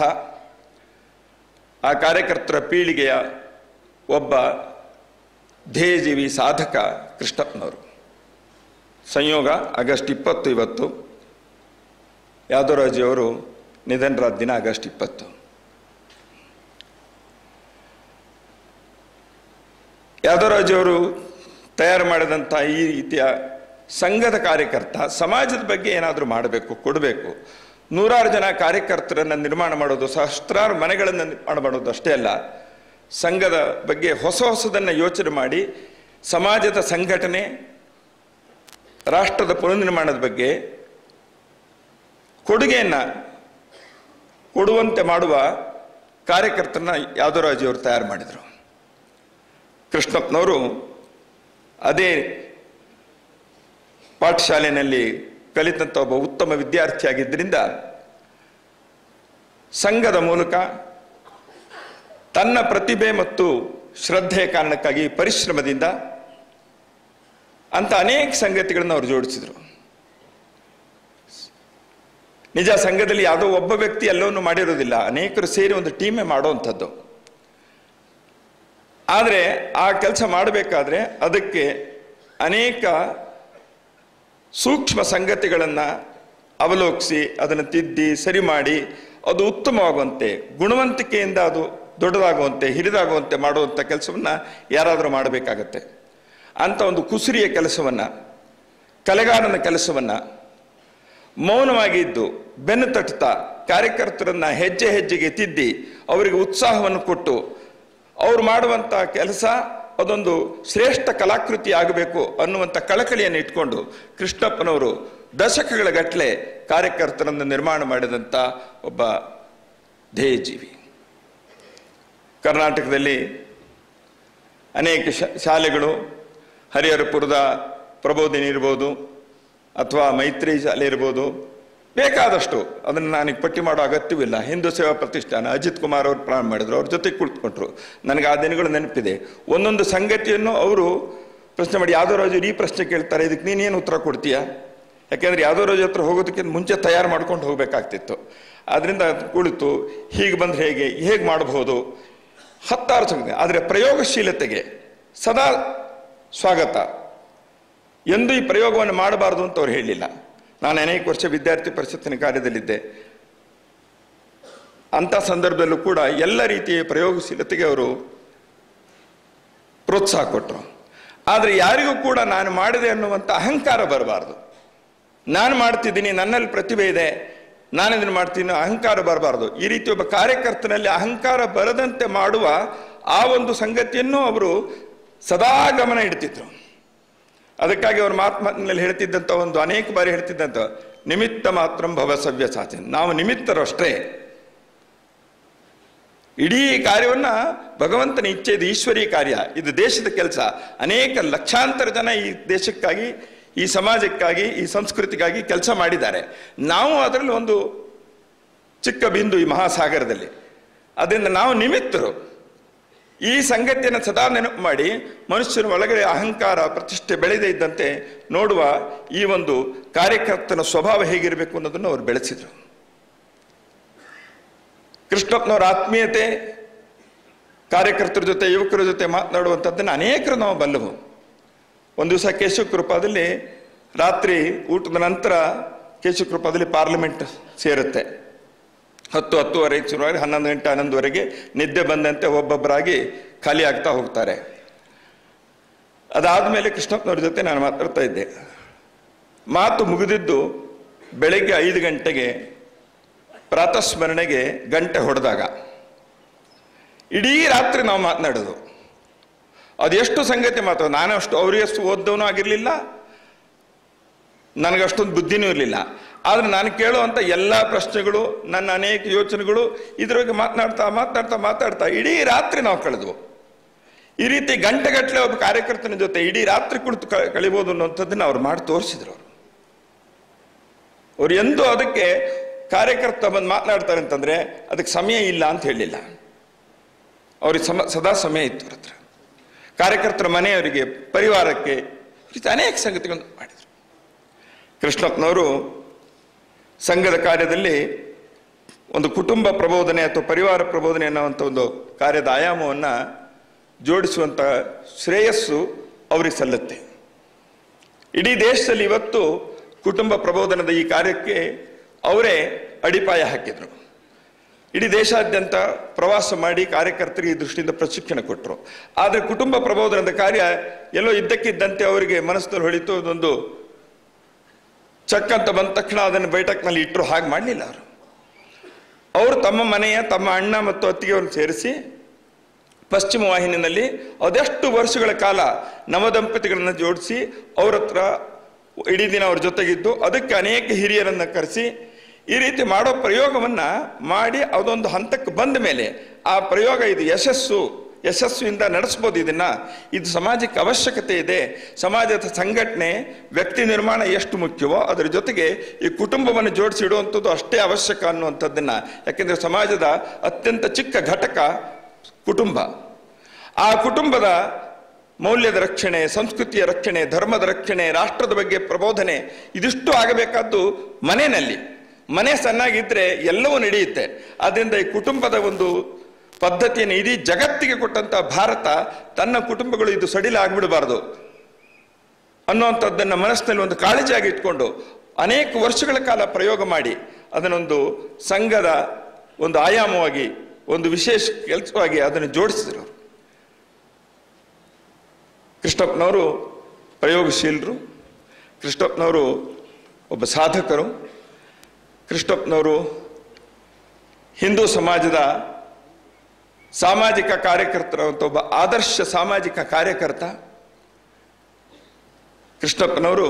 ಆ ಕಾರ್ಯಕರ್ತರ ಪೀಳಿಗೆಯ ಒಬ್ಬ ಧ್ಯೇಯಜೀವಿ ಸಾಧಕ ಕೃಷ್ಣಪ್ಪನವರು ಸಂಯೋಗ ಆಗಸ್ಟ್ ಇಪ್ಪತ್ತು ಇವತ್ತು ಯಾದವರಾಜಿಯವರು ನಿಧನರಾದ ದಿನ ಆಗಸ್ಟ್ ಇಪ್ಪತ್ತು ಯಾದವರಾಜವರು ತಯಾರು ಮಾಡಿದಂಥ ಈ ರೀತಿಯ ಸಂಘದ ಕಾರ್ಯಕರ್ತ ಸಮಾಜದ ಬಗ್ಗೆ ಏನಾದರೂ ಮಾಡಬೇಕು ಕೊಡಬೇಕು ನೂರಾರು ಜನ ಕಾರ್ಯಕರ್ತರನ್ನು ನಿರ್ಮಾಣ ಮಾಡೋದು ಸಹಸ್ರಾರು ಮನೆಗಳನ್ನು ನಿರ್ಮಾಣ ಮಾಡೋದು ಅಷ್ಟೇ ಅಲ್ಲ ಸಂಘದ ಬಗ್ಗೆ ಹೊಸ ಹೊಸದನ್ನು ಯೋಚನೆ ಮಾಡಿ ಸಮಾಜದ ಸಂಘಟನೆ ರಾಷ್ಟ್ರದ ಪುನರ್ನಿರ್ಮಾಣದ ಬಗ್ಗೆ ಕೊಡುಗೆಯನ್ನು ಕೊಡುವಂತೆ ಮಾಡುವ ಕಾರ್ಯಕರ್ತರನ್ನ ಯಾದವರಾಜಿಯವರು ತಯಾರು ಮಾಡಿದರು ಕೃಷ್ಣಪ್ಪನವರು ಅದೇ ಪಾಠಶಾಲೆಯಲ್ಲಿ ಕಲಿತಂಥ ಒಬ್ಬ ಉತ್ತಮ ವಿದ್ಯಾರ್ಥಿಯಾಗಿದ್ದರಿಂದ ಸಂಘದ ಮೂಲಕ ತನ್ನ ಪ್ರತಿಭೆ ಮತ್ತು ಶ್ರದ್ಧೆಯ ಕಾರಣಕ್ಕಾಗಿ ಪರಿಶ್ರಮದಿಂದ ಅಂತ ಅನೇಕ ಸಂಗತಿಗಳನ್ನು ಅವರು ಜೋಡಿಸಿದರು ನಿಜ ಸಂಘದಲ್ಲಿ ಯಾವುದೋ ಒಬ್ಬ ವ್ಯಕ್ತಿ ಎಲ್ಲವನ್ನು ಮಾಡಿರೋದಿಲ್ಲ ಅನೇಕರು ಸೇರಿ ಒಂದು ಟೀಮೇ ಮಾಡುವಂಥದ್ದು ಆದರೆ ಆ ಕೆಲಸ ಮಾಡಬೇಕಾದ್ರೆ ಅದಕ್ಕೆ ಅನೇಕ ಸೂಕ್ಷ್ಮ ಸಂಗತಿಗಳನ್ನು ಅವಲೋಕಿಸಿ ಅದನ್ನು ತಿದ್ದಿ ಸರಿ ಮಾಡಿ ಅದು ಉತ್ತಮವಾಗುವಂತೆ ಗುಣವಂತಿಕೆಯಿಂದ ಅದು ದೊಡ್ಡದಾಗುವಂತೆ ಹಿರಿದಾಗುವಂತೆ ಮಾಡುವಂಥ ಕೆಲಸವನ್ನು ಯಾರಾದರೂ ಮಾಡಬೇಕಾಗತ್ತೆ ಅಂಥ ಒಂದು ಕುಸುರಿಯ ಕೆಲಸವನ್ನು ಕಲೆಗಾರನ ಕೆಲಸವನ್ನು ಮೌನವಾಗಿ ಇದ್ದು ಬೆನ್ನು ತಟ್ಟುತ್ತಾ ಕಾರ್ಯಕರ್ತರನ್ನ ಹೆಜ್ಜೆ ಹೆಜ್ಜೆಗೆ ತಿದ್ದಿ ಅವರಿಗೆ ಉತ್ಸಾಹವನ್ನು ಕೊಟ್ಟು ಅವ್ರು ಮಾಡುವಂಥ ಕೆಲಸ ಅದೊಂದು ಶ್ರೇಷ್ಠ ಕಲಾಕೃತಿ ಆಗಬೇಕು ಅನ್ನುವಂಥ ಕಳಕಳಿಯನ್ನು ಇಟ್ಕೊಂಡು ಕೃಷ್ಣಪ್ಪನವರು ದಶಕಗಳ ಗಟ್ಟಲೆ ಕಾರ್ಯಕರ್ತರನ್ನು ನಿರ್ಮಾಣ ಮಾಡಿದಂಥ ಒಬ್ಬ ಧ್ಯೇಯಜೀವಿ ಕರ್ನಾಟಕದಲ್ಲಿ ಅನೇಕ ಶಾ- ಶಾಲೆಗಳು ಹರಿಹರಪುರದ ಪ್ರಬೋಧಿನಿ ಇರ್ಬೋದು ಅಥವಾ ಮೈತ್ರಿ ಶಾಲೆ ಇರ್ಬೋದು ಬೇಕಾದಷ್ಟು ಅದನ್ನು ನನಗೆ ಪಟ್ಟಿ ಮಾಡೋ ಅಗತ್ಯವಿಲ್ಲ ಹಿಂದೂ ಸೇವಾ ಪ್ರತಿಷ್ಠಾನ ಅಜಿತ್ ಕುಮಾರ್ ಅವರು ಪ್ರಾರಂಭ ಮಾಡಿದ್ರು ಅವ್ರ ಜೊತೆ ಕುಳಿತುಕೊಂಡ್ರು ನನಗೆ ಆ ದಿನಗಳು ನೆನಪಿದೆ ಒಂದೊಂದು ಸಂಗತಿಯನ್ನು ಅವರು ಪ್ರಶ್ನೆ ಮಾಡಿ ಯಾವ್ದೋ ರಾಜು ಈ ಪ್ರಶ್ನೆ ಕೇಳ್ತಾರೆ ಇದಕ್ಕೆ ನೀನೇನು ಉತ್ತರ ಕೊಡ್ತೀಯಾ ಯಾಕೆಂದ್ರೆ ಯಾವ್ದೋ ರಾಜು ಹತ್ರ ಹೋಗೋದಕ್ಕಿಂತ ಮುಂಚೆ ತಯಾರು ಮಾಡ್ಕೊಂಡು ಹೋಗಬೇಕಾಗ್ತಿತ್ತು ಅದರಿಂದ ಕುಳಿತು ಹೀಗೆ ಬಂದ್ರೆ ಹೇಗೆ ಹೇಗೆ ಮಾಡಬಹುದು ಹತ್ತಾರು ಸಂಗತಿ ಆದರೆ ಪ್ರಯೋಗಶೀಲತೆಗೆ ಸದಾ ಸ್ವಾಗತ ಎಂದು ಈ ಪ್ರಯೋಗವನ್ನು ಮಾಡಬಾರದು ಅಂತ ಅವ್ರು ಹೇಳಿಲ್ಲ ನಾನು ಅನೇಕ ವರ್ಷ ವಿದ್ಯಾರ್ಥಿ ಪರಿಷತ್ತಿನ ಕಾರ್ಯದಲ್ಲಿದ್ದೆ ಅಂಥ ಸಂದರ್ಭದಲ್ಲೂ ಕೂಡ ಎಲ್ಲ ರೀತಿಯ ಪ್ರಯೋಗಶೀಲತೆಗೆ ಅವರು ಪ್ರೋತ್ಸಾಹ ಕೊಟ್ಟರು ಆದರೆ ಯಾರಿಗೂ ಕೂಡ ನಾನು ಮಾಡಿದೆ ಅನ್ನುವಂಥ ಅಹಂಕಾರ ಬರಬಾರ್ದು ನಾನು ಮಾಡ್ತಿದ್ದೀನಿ ನನ್ನಲ್ಲಿ ಪ್ರತಿಭೆ ಇದೆ ನಾನು ಇದನ್ನು ಮಾಡ್ತೀನಿ ಅನ್ನೋ ಅಹಂಕಾರ ಬರಬಾರ್ದು ಈ ರೀತಿ ಒಬ್ಬ ಕಾರ್ಯಕರ್ತನಲ್ಲಿ ಅಹಂಕಾರ ಬರದಂತೆ ಮಾಡುವ ಆ ಒಂದು ಸಂಗತಿಯನ್ನು ಅವರು ಸದಾ ಗಮನ ಇಡ್ತಿದ್ರು ಅದಕ್ಕಾಗಿ ಅವರು ಮಾತ್ಮಾನಲ್ಲಿ ಹೇಳ್ತಿದ್ದಂಥ ಒಂದು ಅನೇಕ ಬಾರಿ ಹೇಳ್ತಿದ್ದಂಥ ನಿಮಿತ್ತ ಮಾತ್ರ ಭವ ಸವ್ಯ ಸಾಚನ ನಾವು ನಿಮಿತ್ತರು ಅಷ್ಟೇ ಇಡೀ ಕಾರ್ಯವನ್ನ ಭಗವಂತನ ಇಚ್ಛೆ ಇದು ಈಶ್ವರೀಯ ಕಾರ್ಯ ಇದು ದೇಶದ ಕೆಲಸ ಅನೇಕ ಲಕ್ಷಾಂತರ ಜನ ಈ ದೇಶಕ್ಕಾಗಿ ಈ ಸಮಾಜಕ್ಕಾಗಿ ಈ ಸಂಸ್ಕೃತಿಗಾಗಿ ಕೆಲಸ ಮಾಡಿದ್ದಾರೆ ನಾವು ಅದರಲ್ಲಿ ಒಂದು ಚಿಕ್ಕ ಬಿಂದು ಈ ಮಹಾಸಾಗರದಲ್ಲಿ ಅದರಿಂದ ನಾವು ನಿಮಿತ್ತರು ಈ ಸಂಗತಿಯನ್ನು ಸದಾ ನೆನಪು ಮಾಡಿ ಮನುಷ್ಯನ ಒಳಗಡೆ ಅಹಂಕಾರ ಪ್ರತಿಷ್ಠೆ ಬೆಳೆದೇ ಇದ್ದಂತೆ ನೋಡುವ ಈ ಒಂದು ಕಾರ್ಯಕರ್ತನ ಸ್ವಭಾವ ಹೇಗಿರಬೇಕು ಅನ್ನೋದನ್ನು ಅವರು ಬೆಳೆಸಿದರು ಕೃಷ್ಣಪ್ಪನವರ ಆತ್ಮೀಯತೆ ಕಾರ್ಯಕರ್ತರ ಜೊತೆ ಯುವಕರ ಜೊತೆ ಮಾತನಾಡುವಂಥದ್ದನ್ನು ಅನೇಕರು ನಾವು ಬಲ್ಲವು ಒಂದು ದಿವಸ ಕೇಶವ ಕೃಪಾದಲ್ಲಿ ರಾತ್ರಿ ಊಟದ ನಂತರ ಕೇಶವ ಕೃಪಾದಲ್ಲಿ ಪಾರ್ಲಿಮೆಂಟ್ ಸೇರುತ್ತೆ ಹತ್ತು ಹತ್ತುವರೆಗೆ ಶುರುವಾಗಿ ಹನ್ನೊಂದು ಗಂಟೆ ಹನ್ನೊಂದುವರೆಗೆ ನಿದ್ದೆ ಬಂದಂತೆ ಒಬ್ಬೊಬ್ಬರಾಗಿ ಖಾಲಿ ಆಗ್ತಾ ಹೋಗ್ತಾರೆ ಅದಾದಮೇಲೆ ಕೃಷ್ಣಪ್ಪನವ್ರ ಜೊತೆ ನಾನು ಮಾತಾಡ್ತಾ ಇದ್ದೆ ಮಾತು ಮುಗಿದಿದ್ದು ಬೆಳಗ್ಗೆ ಐದು ಗಂಟೆಗೆ ಪ್ರಾತಸ್ಮರಣೆಗೆ ಗಂಟೆ ಹೊಡೆದಾಗ ಇಡೀ ರಾತ್ರಿ ನಾವು ಮಾತನಾಡೋದು ಅದೆಷ್ಟು ಸಂಗತಿ ಮಾತು ನಾನು ಅಷ್ಟು ಅವರಿಗಷ್ಟು ಓದ್ದವನು ಆಗಿರಲಿಲ್ಲ ನನಗಷ್ಟೊಂದು ಬುದ್ಧಿನೂ ಇರಲಿಲ್ಲ ಆದರೆ ನಾನು ಕೇಳುವಂಥ ಎಲ್ಲ ಪ್ರಶ್ನೆಗಳು ನನ್ನ ಅನೇಕ ಯೋಚನೆಗಳು ಇದ್ರ ಬಗ್ಗೆ ಮಾತನಾಡ್ತಾ ಮಾತನಾಡ್ತಾ ಮಾತಾಡ್ತಾ ಇಡೀ ರಾತ್ರಿ ನಾವು ಕಳೆದ್ವು ಈ ರೀತಿ ಗಂಟೆಗಟ್ಟಲೆ ಒಬ್ಬ ಕಾರ್ಯಕರ್ತನ ಜೊತೆ ಇಡೀ ರಾತ್ರಿ ಕುಳಿತು ಕ- ಕಳಿಬೋದು ಅನ್ನುವಂಥದ್ದನ್ನು ಅವ್ರು ಮಾಡಿ ತೋರಿಸಿದ್ರು ಅವರು ಅವ್ರು ಎಂದೂ ಅದಕ್ಕೆ ಕಾರ್ಯಕರ್ತ ಬಂದು ಮಾತನಾಡ್ತಾರೆ ಅಂತಂದ್ರೆ ಅದಕ್ಕೆ ಸಮಯ ಇಲ್ಲ ಅಂತ ಹೇಳಿಲ್ಲ ಅವ್ರಿಗೆ ಸಮ ಸದಾ ಸಮಯ ಇತ್ತು ಅವ್ರ ಹತ್ರ ಕಾರ್ಯಕರ್ತರ ಮನೆಯವರಿಗೆ ಪರಿವಾರಕ್ಕೆ ಈ ರೀತಿ ಅನೇಕ ಸಂಗತಿಗಳನ್ನು ಮಾಡಿದರು ಕೃಷ್ಣಪ್ಪನವರು ಸಂಘದ ಕಾರ್ಯದಲ್ಲಿ ಒಂದು ಕುಟುಂಬ ಪ್ರಬೋಧನೆ ಅಥವಾ ಪರಿವಾರ ಪ್ರಬೋಧನೆ ಅನ್ನುವಂಥ ಒಂದು ಕಾರ್ಯದ ಆಯಾಮವನ್ನು ಜೋಡಿಸುವಂಥ ಶ್ರೇಯಸ್ಸು ಅವರಿಗೆ ಸಲ್ಲುತ್ತೆ ಇಡೀ ದೇಶದಲ್ಲಿ ಇವತ್ತು ಕುಟುಂಬ ಪ್ರಬೋಧನದ ಈ ಕಾರ್ಯಕ್ಕೆ ಅವರೇ ಅಡಿಪಾಯ ಹಾಕಿದರು ಇಡೀ ದೇಶಾದ್ಯಂತ ಪ್ರವಾಸ ಮಾಡಿ ಕಾರ್ಯಕರ್ತರಿಗೆ ಈ ದೃಷ್ಟಿಯಿಂದ ಪ್ರಶಿಕ್ಷಣ ಕೊಟ್ಟರು ಆದರೆ ಕುಟುಂಬ ಪ್ರಬೋಧನದ ಕಾರ್ಯ ಎಲ್ಲೋ ಇದ್ದಕ್ಕಿದ್ದಂತೆ ಅವರಿಗೆ ಮನಸ್ಸಿನಲ್ಲಿ ಹೊಳಿತು ಅದೊಂದು ಚೆಕ್ ಅಂತ ಬಂದ ತಕ್ಷಣ ಅದನ್ನು ಬೈಠಕ್ನಲ್ಲಿ ಇಟ್ಟರು ಹಾಗೆ ಮಾಡಲಿಲ್ಲ ಅವರು ಅವರು ತಮ್ಮ ಮನೆಯ ತಮ್ಮ ಅಣ್ಣ ಮತ್ತು ಅತ್ತಿಗೆಯನ್ನು ಸೇರಿಸಿ ಪಶ್ಚಿಮ ವಾಹಿನಿಯಲ್ಲಿ ಅದೆಷ್ಟು ವರ್ಷಗಳ ಕಾಲ ನವದಂಪತಿಗಳನ್ನು ಜೋಡಿಸಿ ಅವ್ರ ಹತ್ರ ಇಡೀ ದಿನ ಅವ್ರ ಜೊತೆಗಿದ್ದು ಅದಕ್ಕೆ ಅನೇಕ ಹಿರಿಯರನ್ನು ಕರೆಸಿ ಈ ರೀತಿ ಮಾಡೋ ಪ್ರಯೋಗವನ್ನ ಮಾಡಿ ಅದೊಂದು ಹಂತಕ್ಕೆ ಬಂದ ಮೇಲೆ ಆ ಪ್ರಯೋಗ ಇದು ಯಶಸ್ಸು ಯಶಸ್ವಿಯಿಂದ ನಡೆಸ್ಬೋದು ಇದನ್ನ ಇದು ಸಮಾಜಕ್ಕೆ ಅವಶ್ಯಕತೆ ಇದೆ ಸಮಾಜದ ಸಂಘಟನೆ ವ್ಯಕ್ತಿ ನಿರ್ಮಾಣ ಎಷ್ಟು ಮುಖ್ಯವೋ ಅದರ ಜೊತೆಗೆ ಈ ಕುಟುಂಬವನ್ನು ಜೋಡಿಸಿ ಇಡುವಂಥದ್ದು ಅಷ್ಟೇ ಅವಶ್ಯಕ ಅನ್ನುವಂಥದ್ದನ್ನ ಯಾಕೆಂದ್ರೆ ಸಮಾಜದ ಅತ್ಯಂತ ಚಿಕ್ಕ ಘಟಕ ಕುಟುಂಬ ಆ ಕುಟುಂಬದ ಮೌಲ್ಯದ ರಕ್ಷಣೆ ಸಂಸ್ಕೃತಿಯ ರಕ್ಷಣೆ ಧರ್ಮದ ರಕ್ಷಣೆ ರಾಷ್ಟ್ರದ ಬಗ್ಗೆ ಪ್ರಬೋಧನೆ ಇದಿಷ್ಟು ಆಗಬೇಕಾದ್ದು ಮನೆಯಲ್ಲಿ ಮನೆ ಸಣ್ಣಾಗಿದ್ರೆ ಎಲ್ಲವೂ ನಡೆಯುತ್ತೆ ಆದ್ರಿಂದ ಈ ಕುಟುಂಬದ ಒಂದು ಪದ್ಧತಿಯನ್ನು ಇಡೀ ಜಗತ್ತಿಗೆ ಕೊಟ್ಟಂತ ಭಾರತ ತನ್ನ ಕುಟುಂಬಗಳು ಇದು ಸಡಿಲಾಗ್ಬಿಡಬಾರದು ಅನ್ನುವಂಥದ್ದನ್ನು ಮನಸ್ಸಿನಲ್ಲಿ ಒಂದು ಕಾಳಜಿಯಾಗಿ ಇಟ್ಕೊಂಡು ಅನೇಕ ವರ್ಷಗಳ ಕಾಲ ಪ್ರಯೋಗ ಮಾಡಿ ಅದನ್ನೊಂದು ಸಂಘದ ಒಂದು ಆಯಾಮವಾಗಿ ಒಂದು ವಿಶೇಷ ಕೆಲಸವಾಗಿ ಅದನ್ನು ಜೋಡಿಸಿದ್ರು ಅವರು ಕೃಷ್ಣಪ್ಪನವರು ಪ್ರಯೋಗಶೀಲರು ಕೃಷ್ಣಪ್ಪನವರು ಒಬ್ಬ ಸಾಧಕರು ಕೃಷ್ಣಪ್ಪನವರು ಹಿಂದೂ ಸಮಾಜದ ಸಾಮಾಜಿಕ ಕಾರ್ಯಕರ್ತರ ಅಂತ ಒಬ್ಬ ಆದರ್ಶ ಸಾಮಾಜಿಕ ಕಾರ್ಯಕರ್ತ ಕೃಷ್ಣಪ್ಪನವರು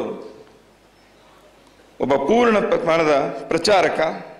ಒಬ್ಬ ಪೂರ್ಣ ಪ್ರಮಾಣದ ಪ್ರಚಾರಕ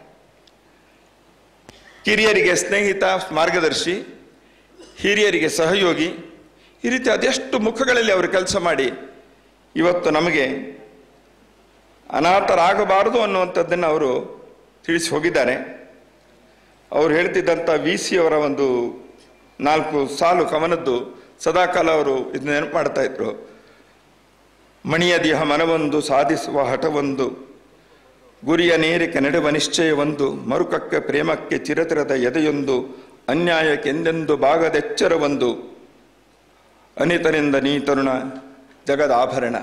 ಕಿರಿಯರಿಗೆ ಸ್ನೇಹಿತ ಮಾರ್ಗದರ್ಶಿ ಹಿರಿಯರಿಗೆ ಸಹಯೋಗಿ ಈ ರೀತಿ ಅದೆಷ್ಟು ಮುಖಗಳಲ್ಲಿ ಅವರು ಕೆಲಸ ಮಾಡಿ ಇವತ್ತು ನಮಗೆ ಅನಾಥರಾಗಬಾರದು ಅನ್ನುವಂಥದ್ದನ್ನು ಅವರು ತಿಳಿಸಿ ಹೋಗಿದ್ದಾರೆ ಅವರು ಹೇಳ್ತಿದ್ದಂಥ ವಿ ಸಿ ಅವರ ಒಂದು ನಾಲ್ಕು ಸಾಲು ಕವನದ್ದು ಸದಾಕಾಲ ಅವರು ಇದನ್ನ ನೆನಪು ಮಾಡ್ತಾ ಇದ್ರು ಮಣಿಯ ದೇಹ ಮನವೊಂದು ಸಾಧಿಸುವ ಹಠವೊಂದು ಗುರಿಯ ನೇರಿಕೆ ನಡೆವ ನಿಶ್ಚಯವೊಂದು ಮರುಕಕ್ಕೆ ಪ್ರೇಮಕ್ಕೆ ಚಿರತಿರದ ಎದೆಯೊಂದು ಅನ್ಯಾಯಕ್ಕೆಂದೆಂದು ಭಾಗದೆಚ್ಚರವೊಂದು ಅನಿತನಿಂದ ನೀ ತರುಣ ಜಗದ ಆಭರಣ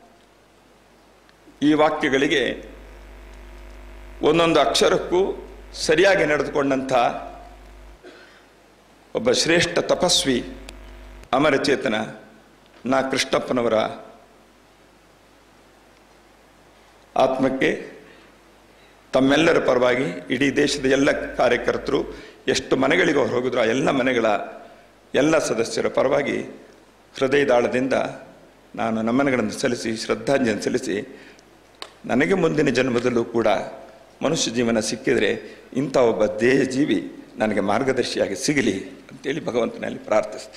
ಈ ವಾಕ್ಯಗಳಿಗೆ ಒಂದೊಂದು ಅಕ್ಷರಕ್ಕೂ ಸರಿಯಾಗಿ ನಡೆದುಕೊಂಡಂಥ ಒಬ್ಬ ಶ್ರೇಷ್ಠ ತಪಸ್ವಿ ಅಮರಚೇತನ ನಾ ಕೃಷ್ಣಪ್ಪನವರ ಆತ್ಮಕ್ಕೆ ತಮ್ಮೆಲ್ಲರ ಪರವಾಗಿ ಇಡೀ ದೇಶದ ಎಲ್ಲ ಕಾರ್ಯಕರ್ತರು ಎಷ್ಟು ಮನೆಗಳಿಗೆ ಅವ್ರು ಹೋಗಿದ್ರು ಆ ಎಲ್ಲ ಮನೆಗಳ ಎಲ್ಲ ಸದಸ್ಯರ ಪರವಾಗಿ ಹೃದಯದಾಳದಿಂದ ನಾನು ನಮನಗಳನ್ನು ಸಲ್ಲಿಸಿ ಶ್ರದ್ಧಾಂಜಲಿ ಸಲ್ಲಿಸಿ ನನಗೆ ಮುಂದಿನ ಜನ್ಮದಲ್ಲೂ ಕೂಡ ಮನುಷ್ಯ ಜೀವನ ಸಿಕ್ಕಿದರೆ ಇಂಥ ಒಬ್ಬ ದೇಹ ಜೀವಿ ನನಗೆ ಮಾರ್ಗದರ್ಶಿಯಾಗಿ ಸಿಗಲಿ ಅಂತೇಳಿ ಭಗವಂತನಲ್ಲಿ ಪ್ರಾರ್ಥಿಸ್ತೀನಿ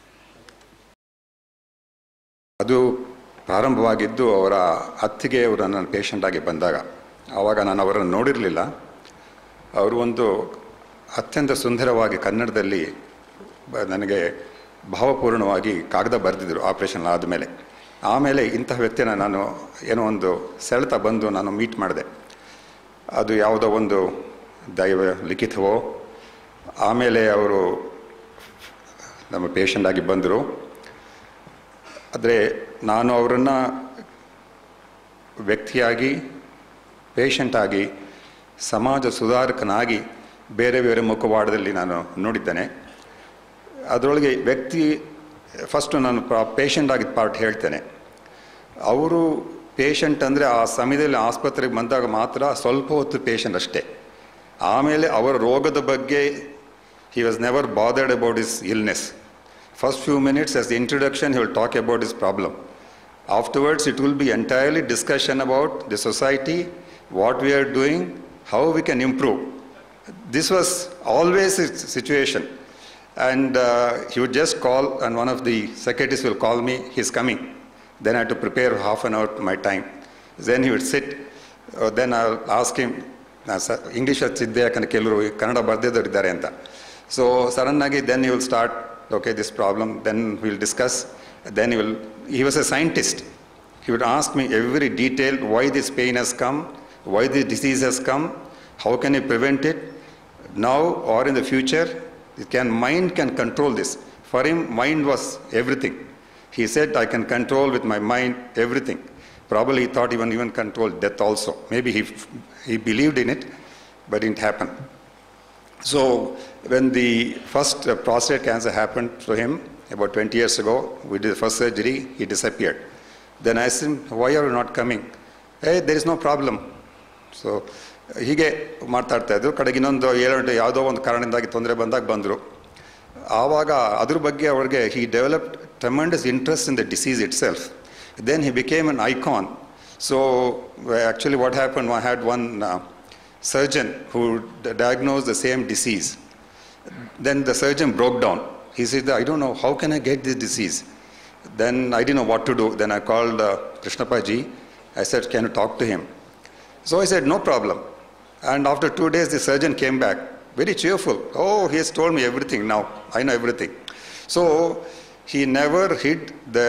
ಅದು ಪ್ರಾರಂಭವಾಗಿದ್ದು ಅವರ ಅತ್ತಿಗೆಯವರು ನನ್ನ ಪೇಷಂಟ್ ಆಗಿ ಬಂದಾಗ ಆವಾಗ ನಾನು ಅವರನ್ನು ನೋಡಿರಲಿಲ್ಲ ಅವರು ಒಂದು ಅತ್ಯಂತ ಸುಂದರವಾಗಿ ಕನ್ನಡದಲ್ಲಿ ಬ- ನನಗೆ ಭಾವಪೂರ್ಣವಾಗಿ ಕಾಗದ ಬರೆದಿದ್ರು ಆಪರೇಷನ್ ಆದಮೇಲೆ ಆಮೇಲೆ ಇಂತಹ ವ್ಯಕ್ತಿನ ನಾನು ಏನೋ ಒಂದು ಸೆಳೆತ ಬಂದು ನಾನು ಮೀಟ್ ಮಾಡಿದೆ ಅದು ಯಾವುದೋ ಒಂದು ದೈವ ಲಿಖಿತವೋ ಆಮೇಲೆ ಅವರು ನಮ್ಮ ಪೇಷಂಟ್ ಆಗಿ ಬಂದರು ಆದರೆ ನಾನು ಅವರನ್ನು ವ್ಯಕ್ತಿಯಾಗಿ ಪೇಷಂಟ್ ಆಗಿ ಸಮಾಜ ಸುಧಾರಕನಾಗಿ ಬೇರೆ ಬೇರೆ ಮುಖವಾಡದಲ್ಲಿ ನಾನು ನೋಡಿದ್ದೇನೆ ಅದರೊಳಗೆ ವ್ಯಕ್ತಿ ಫಸ್ಟು ನಾನು ಪೇಷಂಟ್ ಆಗಿದ್ದ ಪಾರ್ಟ್ ಹೇಳ್ತೇನೆ ಅವರು ಪೇಷಂಟ್ ಅಂದರೆ ಆ ಸಮಯದಲ್ಲಿ ಆಸ್ಪತ್ರೆಗೆ ಬಂದಾಗ ಮಾತ್ರ ಸ್ವಲ್ಪ ಹೊತ್ತು ಪೇಷಂಟ್ ಅಷ್ಟೇ ಆಮೇಲೆ ಅವರ ರೋಗದ ಬಗ್ಗೆ he was never bothered about his illness first few minutes as the introduction he will talk about his problem afterwards it will be entirely discussion about the society what we are doing how we can improve this was always a situation and uh, he would just call and one of the secretaries will call me he's coming then i had to prepare half an hour my time then he would sit uh, then i'll ask him English ಹಚ್ಚಿದ್ದೆ ಯಾಕಂದ್ರೆ ಕೆಲವರು ಕನ್ನಡ ಬರ್ದಿದ್ದವ್ರು ಇದ್ದಾರೆ ಅಂತ so sudden ಆಗಿ then you will start okay this problem then will discuss then he will he was a scientist he would ask me every detail why this pain has come why this disease has come how can you prevent it now or in the future it can mind can control this for him mind was everything he said i can control with my mind everything probably he thought even even control death also maybe he he believed in it but it didn't happen So when the first uh, prostate cancer happened to him about 20 years ago, we did the first surgery, he disappeared. Then I asked him, why are you not coming? Hey, there is no problem. So ಹೀಗೆ ಮಾತಾಡ್ತಾ ಇದ್ರು ಕಡೆಗೆ ಇನ್ನೊಂದು ಏಳೆಂಟು ಯಾವುದೋ ಒಂದು ಕಾರಣದಿಂದಾಗಿ ತೊಂದರೆ ಬಂದಾಗ ಬಂದರು ಆವಾಗ ಅದ್ರ ಬಗ್ಗೆ ಅವ್ರಿಗೆ he developed tremendous interest in the disease itself then he became an icon so actually what happen I had one surgeon who d- diagnosed the same disease. Then the surgeon broke down. He said, I don't know, how can I get this disease? Then I didn't know what to do. Then I called uh, Krishnappa ji. I said, Can you talk to him? So I said, No problem. And after two days, the surgeon came back, very cheerful. Oh, he has told me everything now. I know everything. So he never hid the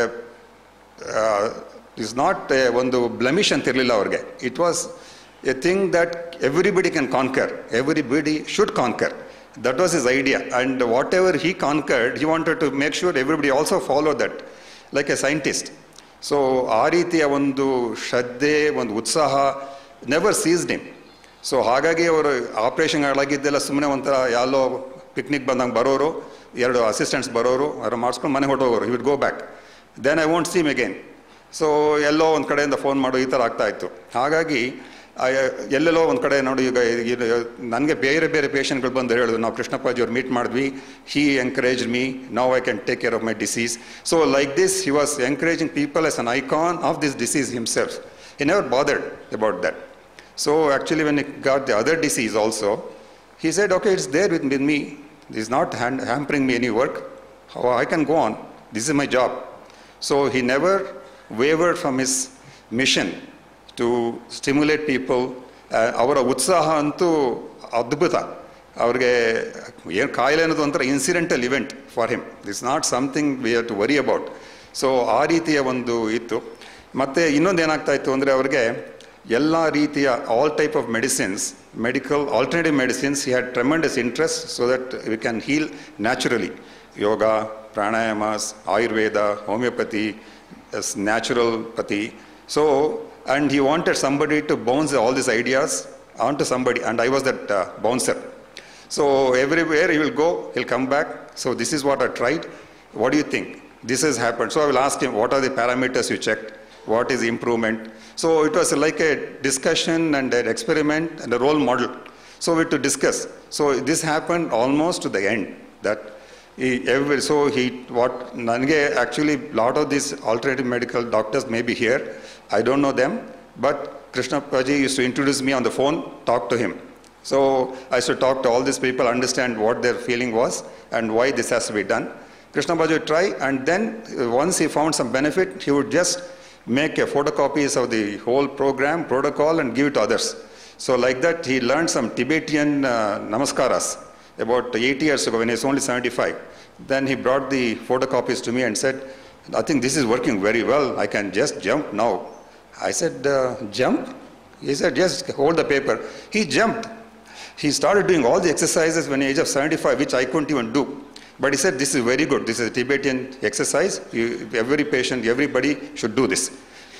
his not ಒಂದು blemish ಅಂತ ಇರಲಿಲ್ಲ ಅವ್ರಿಗೆ it was a thing that everybody can conquer everybody should conquer that was his idea and whatever he conquered he wanted to make sure everybody also follow that like a scientist so ಆ ರೀತಿಯ ಒಂದು ಶ್ರದ್ಧೆ ಒಂದು ಉತ್ಸಾಹ never ceased him so ಹಾಗಾಗಿ ಅವರು ಆಪ್ರೇಷನ್ಗಳಾಗಿದ್ದೆಲ್ಲ ಸುಮ್ಮನೆ ಒಂಥರ ಯಾಲೋ ಪಿಕ್ನಿಕ್ ಬಂದಂಗೆ ಬರೋರು ಎರಡು ಅಸಿಸ್ಟೆಂಟ್ಸ್ ಬರೋರು ಅವ್ರು ಮಾಡಿಸ್ಕೊಂಡು ಮನೆ ಹೊರಟೋಗೋರು you would go back then I won't seem again so ಎಲ್ಲೋ ಒಂದು ಕಡೆಯಿಂದ ಫೋನ್ ಮಾಡು ಈ ಥರ ಆಗ್ತಾ ಇತ್ತು ಹಾಗಾಗಿ ಆ, ಎಲ್ಲೆಲ್ಲೋ ಒಂದು ಕಡೆ ನೋಡಿ ಈಗ ನನಗೆ ಬೇರೆ ಬೇರೆ ಪೇಷಂಟ್ಗಳು ಬಂದು ಹೇಳಿದ್ರು ನಾವು ಕೃಷ್ಣಪ್ಪಾಜಿ ಅವ್ರು ಮೀಟ್ ಮಾಡಿದ್ವಿ he encourage me now I can take care of my disease so like this he was encouraging people as an icon of this disease himself he never bothered about that. So actually, when he got the other disease also, he said, okay, it's there with, with me. It's not hand, hampering me any work. How I can go on. This is my job. So he never wavered from his mission to stimulate people. Uh, ಅವರ ಉತ್ಸಾಹ ಅಂತೂ ಅದ್ಭುತ ಅವ್ರಿಗೆ ಏನು ಕಾಯಿಲೆ ಅನ್ನೋದು ಒಂಥರ incidental event for him this not something we have to worry about so ಆ ರೀತಿಯ ಒಂದು ಇತ್ತು ಮತ್ತು ಇನ್ನೊಂದು ಏನಾಗ್ತಾ ಇತ್ತು ಅಂದರೆ ಅವ್ರಿಗೆ ಎಲ್ಲ ರೀತಿಯ all type of medicines medical alternative medicines he had tremendous interest so that we can heal naturally yoga pranayamas Ayurveda homeopathy naturopathy so and he wanted somebody to bounce all this ideas on to somebody and I was that bouncer So everywhere he will go, he'll come back. So this is what I tried. What do you think? This has happened. So I will ask him, what are the parameters you checked? What is improvement? So it was like a discussion and an experiment and a role model. So we had to discuss. So this happened almost to the end. That he, every, so he what ನನಗೆ actually lot of these alternative medical doctors may be here. I don't know them, but Krishna Paji used to introduce me on the phone, talk to him. So I used to talk to all these people, understand what their feeling was and why this has to be done. Krishna Bhaji would try, and then uh, once he found some benefit, he would just make a photocopies of the whole program, protocol, and give it to others. So like that, he learned some Tibetan uh, namaskaras about eight years ago when he was only 75. Then he brought the photocopies to me and said, I think this is working very well. I can just jump now. I said, uh, jump? He said, just hold the paper. He jumped. He started doing all the exercises when age of 75, which I couldn't even do. But he said, this is very good. This is a Tibetan exercise. You, every patient, everybody should do this.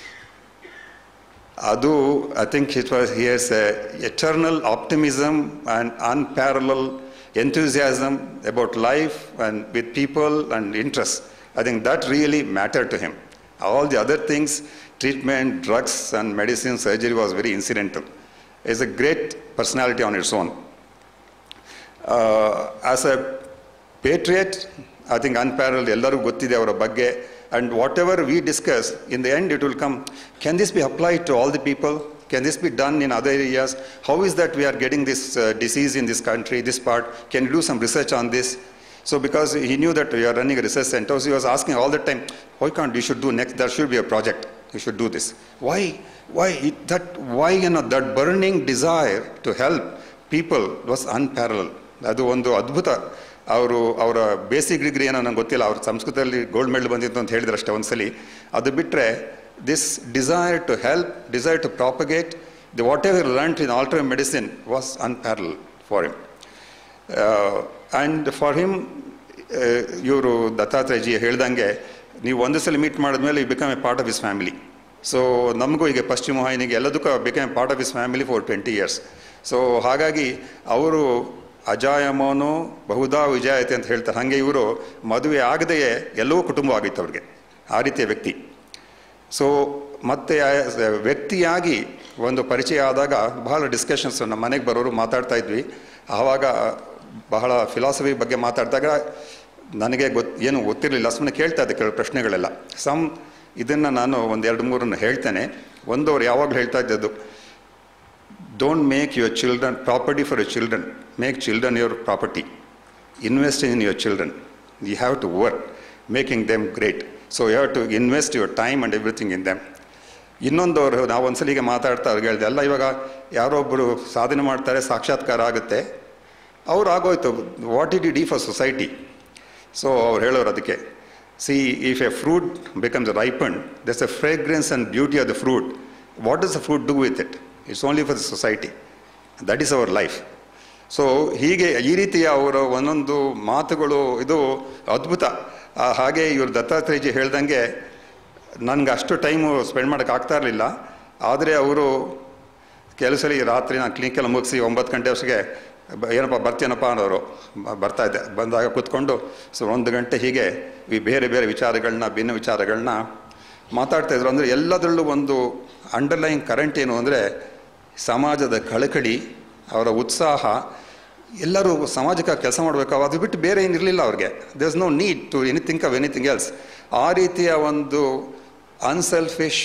Adu, I think it was he has a eternal optimism and unparalleled enthusiasm about life and with people and interests. I think that really mattered to him. All the other things, treatment, drugs, and medicine, surgery was very incidental. He's a great personality on its own. Uh, as a patriot, I think unparalleled, ಎಲ್ಲರೂ ಗೊತ್ತಿದೆ ಅವರ ಬಗ್ಗೆ and whatever we discuss, in the end it will come, can this be applied to all the people? Can this be done in other areas? How is that we are getting this uh, disease in this country, this part? Can you do some research on this? So because he knew that we are running a research center, so he was asking all the time, why can't you should do next, there should be a project, you should do this. Why, why, it, that, why, you know, that burning desire to help people was unparalleled. ಅದು ಒಂದು ಅದ್ಭುತ ಅವರು ಅವರ basic degree ಏನೋ ನಂಗೆ ಗೊತ್ತಿಲ್ಲ ಅವ್ರ ಸಂಸ್ಕೃತದಲ್ಲಿ ಗೋಲ್ಡ್ ಮೆಡಲ್ ಬಂದಿತ್ತು ಅಂತ ಹೇಳಿದ್ರು ಅಷ್ಟೇ ಒಂದ್ಸಲಿ ಅದು ಬಿಟ್ಟರೆ this desire to help desire to propagate the whatever learnt in alter medicine was unparalleled for him and for him ಇವರು ದತ್ತಾತ್ರೇಯಜಿ ಹೇಳ್ದಂಗೆ ನೀವು ಒಂದು ಸಲ ಮೀಟ್ ಮಾಡಿದ್ಮೇಲೆ you become a part of his family so ನಮಗೂ ಈಗ ಪಶ್ಚಿಮ ವಾಹಿನಿಗೆ ಎಲ್ಲದಕ್ಕೂ become a part of his family for twenty years so ಹಾಗಾಗಿ ಅವರು ಅಜಾಯಮೋನು ಬಹುದಾ ವಿಜಾಯತೆ ಅಂತ ಹೇಳ್ತಾರೆ ಹಾಗೆ ಇವರು ಮದುವೆ ಆಗದೆಯೇ ಎಲ್ಲವೂ ಕುಟುಂಬ ಆಗಿತ್ತು ಅವ್ರಿಗೆ ಆ ರೀತಿಯ ವ್ಯಕ್ತಿ ಸೊ ಮತ್ತೆ ಆ ವ್ಯಕ್ತಿಯಾಗಿ ಒಂದು ಪರಿಚಯ ಆದಾಗ ಬಹಳ ಡಿಸ್ಕಷನ್ಸ್ ನಮ್ಮ ಮನೆಗೆ ಬರೋರು ಮಾತಾಡ್ತಾ ಇದ್ವಿ ಆವಾಗ ಬಹಳ ಫಿಲಾಸಫಿ ಬಗ್ಗೆ ಮಾತಾಡಿದಾಗ ನನಗೆ ಗೊತ್ತು ಏನು ಗೊತ್ತಿರಲಿಲ್ಲ ಸುಮ್ಮನೆ ಕೇಳ್ತಾ ಇದ್ದೆ ಕೆಲವು ಪ್ರಶ್ನೆಗಳೆಲ್ಲ ಸಮ್ ಇದನ್ನು ನಾನು ಒಂದು ಎರಡು ಮೂರನ್ನು ಹೇಳ್ತೇನೆ ಒಂದು ಅವ್ರು ಯಾವಾಗಲೂ ಹೇಳ್ತಾ ಇದ್ದದ್ದು don't make your children property for your children make children your property invest in your children you have to work making them great so you have to invest your time and everything in them ಇನ್ನೊಂದವರು ನಾವು ಒಂದ್ಸಲ ಹೀಗೆ ಮಾತಾಡ್ತಾ ಅವ್ರಿಗೆ ಹೇಳಿದೆ ಅಲ್ಲ ಇವಾಗ ಯಾರೊಬ್ಬರು ಸಾಧನೆ ಮಾಡ್ತಾರೆ ಸಾಕ್ಷಾತ್ಕಾರ ಆಗುತ್ತೆ ಅವ್ರು ಆಗೋಯ್ತು what it did for society so ಅವ್ರು ಹೇಳೋರು ಅದಕ್ಕೆ see if a fruit becomes ripened thus a fragrance and beauty of the fruit what does the fruit do with it it's only for the society that is our life so ಹೀಗೆ ಈ ರೀತಿಯ ಅವರ ಒಂದೊಂದು ಮಾತುಗಳು ಇದು ಅದ್ಭುತ ಆ, ಹಾಗೆ ಇವರು ದತ್ತಾತ್ರೇಯಜಿ ಹೇಳ್ದಂಗೆ ನನಗೆ ಅಷ್ಟು ಟೈಮು ಸ್ಪೆಂಡ್ ಮಾಡೋಕ್ಕೆ ಆಗ್ತಾ ಇರಲಿಲ್ಲ ಆದರೆ ಅವರು ಕೆಲವು ಸಲ ರಾತ್ರಿ ನಾನು ಕ್ಲಿನಿಕೆಲ್ಲ ಮುಗಿಸಿ ಒಂಬತ್ತು ಗಂಟೆ ಅಷ್ಟಿಗೆ ಬ- ಏನಪ್ಪ ಬರ್ತೀನಪ್ಪ ಅನ್ನೋರು ಬ- ಬರ್ತಾ ಇದ್ದೆ ಬಂದಾಗ ಕೂತ್ಕೊಂಡು ಸೊ ಒಂದು ಗಂಟೆ ಹೀಗೆ ಈ ಬೇರೆ ಬೇರೆ ವಿಚಾರಗಳನ್ನ ಭಿನ್ನ ವಿಚಾರಗಳನ್ನ ಮಾತಾಡ್ತಾ ಇದ್ರು ಅಂದರೆ ಎಲ್ಲದರಲ್ಲೂ ಒಂದು ಅಂಡರ್ಲೈನ್ ಕರೆಂಟ್ ಏನು ಅಂದರೆ ಸಮಾಜದ ಕಳಕಳಿ ಅವರ ಉತ್ಸಾಹ ಎಲ್ಲರೂ ಸಮಾಜಕ್ಕೆ ಕೆಲಸ ಮಾಡಬೇಕು ಅದು ಬಿಟ್ಟು ಬೇರೆ ಏನಿರಲಿಲ್ಲ ಅವ್ರಿಗೆ there is no need to anything of anything else ಆ ರೀತಿಯ ಒಂದು ಅನ್ಸೆಲ್ಫಿಶ್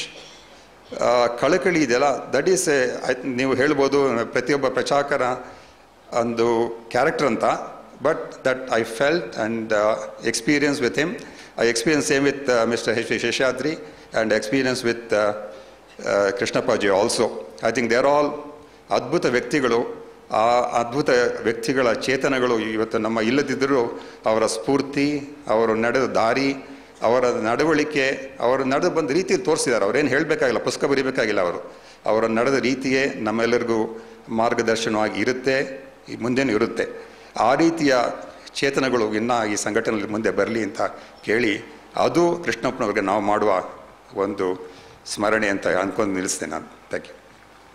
ಕಳಕಳಿ ಇದೆಯಲ್ಲ ದಟ್ ಈಸ್ ಎ ನೀವು ಹೇಳ್ಬೋದು ಪ್ರತಿಯೊಬ್ಬ ಪ್ರಚಾರಕರ ಒಂದು ಕ್ಯಾರೆಕ್ಟರ್ ಅಂತ but that I felt and experience with him I experience same with mister H V Seshadri and experience with Krishnappaji also I think they are all ಅದ್ಭುತ ವ್ಯಕ್ತಿಗಳು ಆ ಅದ್ಭುತ ವ್ಯಕ್ತಿಗಳ ಚೇತನಗಳು ಇವತ್ತು ನಮ್ಮ ಇಲ್ಲದಿದ್ದರೂ ಅವರ ಸ್ಫೂರ್ತಿ ಅವರು ನಡೆದ ದಾರಿ ಅವರ ನಡವಳಿಕೆ ಅವರು ನಡೆದು ಬಂದ ರೀತಿಯಲ್ಲಿ ತೋರಿಸಿದ್ದಾರೆ ಅವರೇನು ಹೇಳಬೇಕಾಗಿಲ್ಲ ಪುಸ್ತಕ ಬರೀಬೇಕಾಗಿಲ್ಲ ಅವರು ಅವರ ನಡೆದ ರೀತಿಯೇ ನಮ್ಮೆಲ್ಲರಿಗೂ ಮಾರ್ಗದರ್ಶನವಾಗಿ ಇರುತ್ತೆ ಈ ಮುಂದೆನೂ ಇರುತ್ತೆ ಆ ರೀತಿಯ ಚೇತನಗಳು ಇನ್ನೂ ಈ ಸಂಘಟನೆಯಲ್ಲಿ ಮುಂದೆ ಬರಲಿ ಅಂತ ಕೇಳಿ ಅದು ಕೃಷ್ಣಪ್ಪನವ್ರಿಗೆ ನಾವು ಮಾಡುವ ಒಂದು ಸ್ಮರಣೆ ಅಂತ ಅಂದ್ಕೊಂಡು ನಿಲ್ಲಿಸ್ತೇನೆ ನಾನು ಥ್ಯಾಂಕ್ ಯು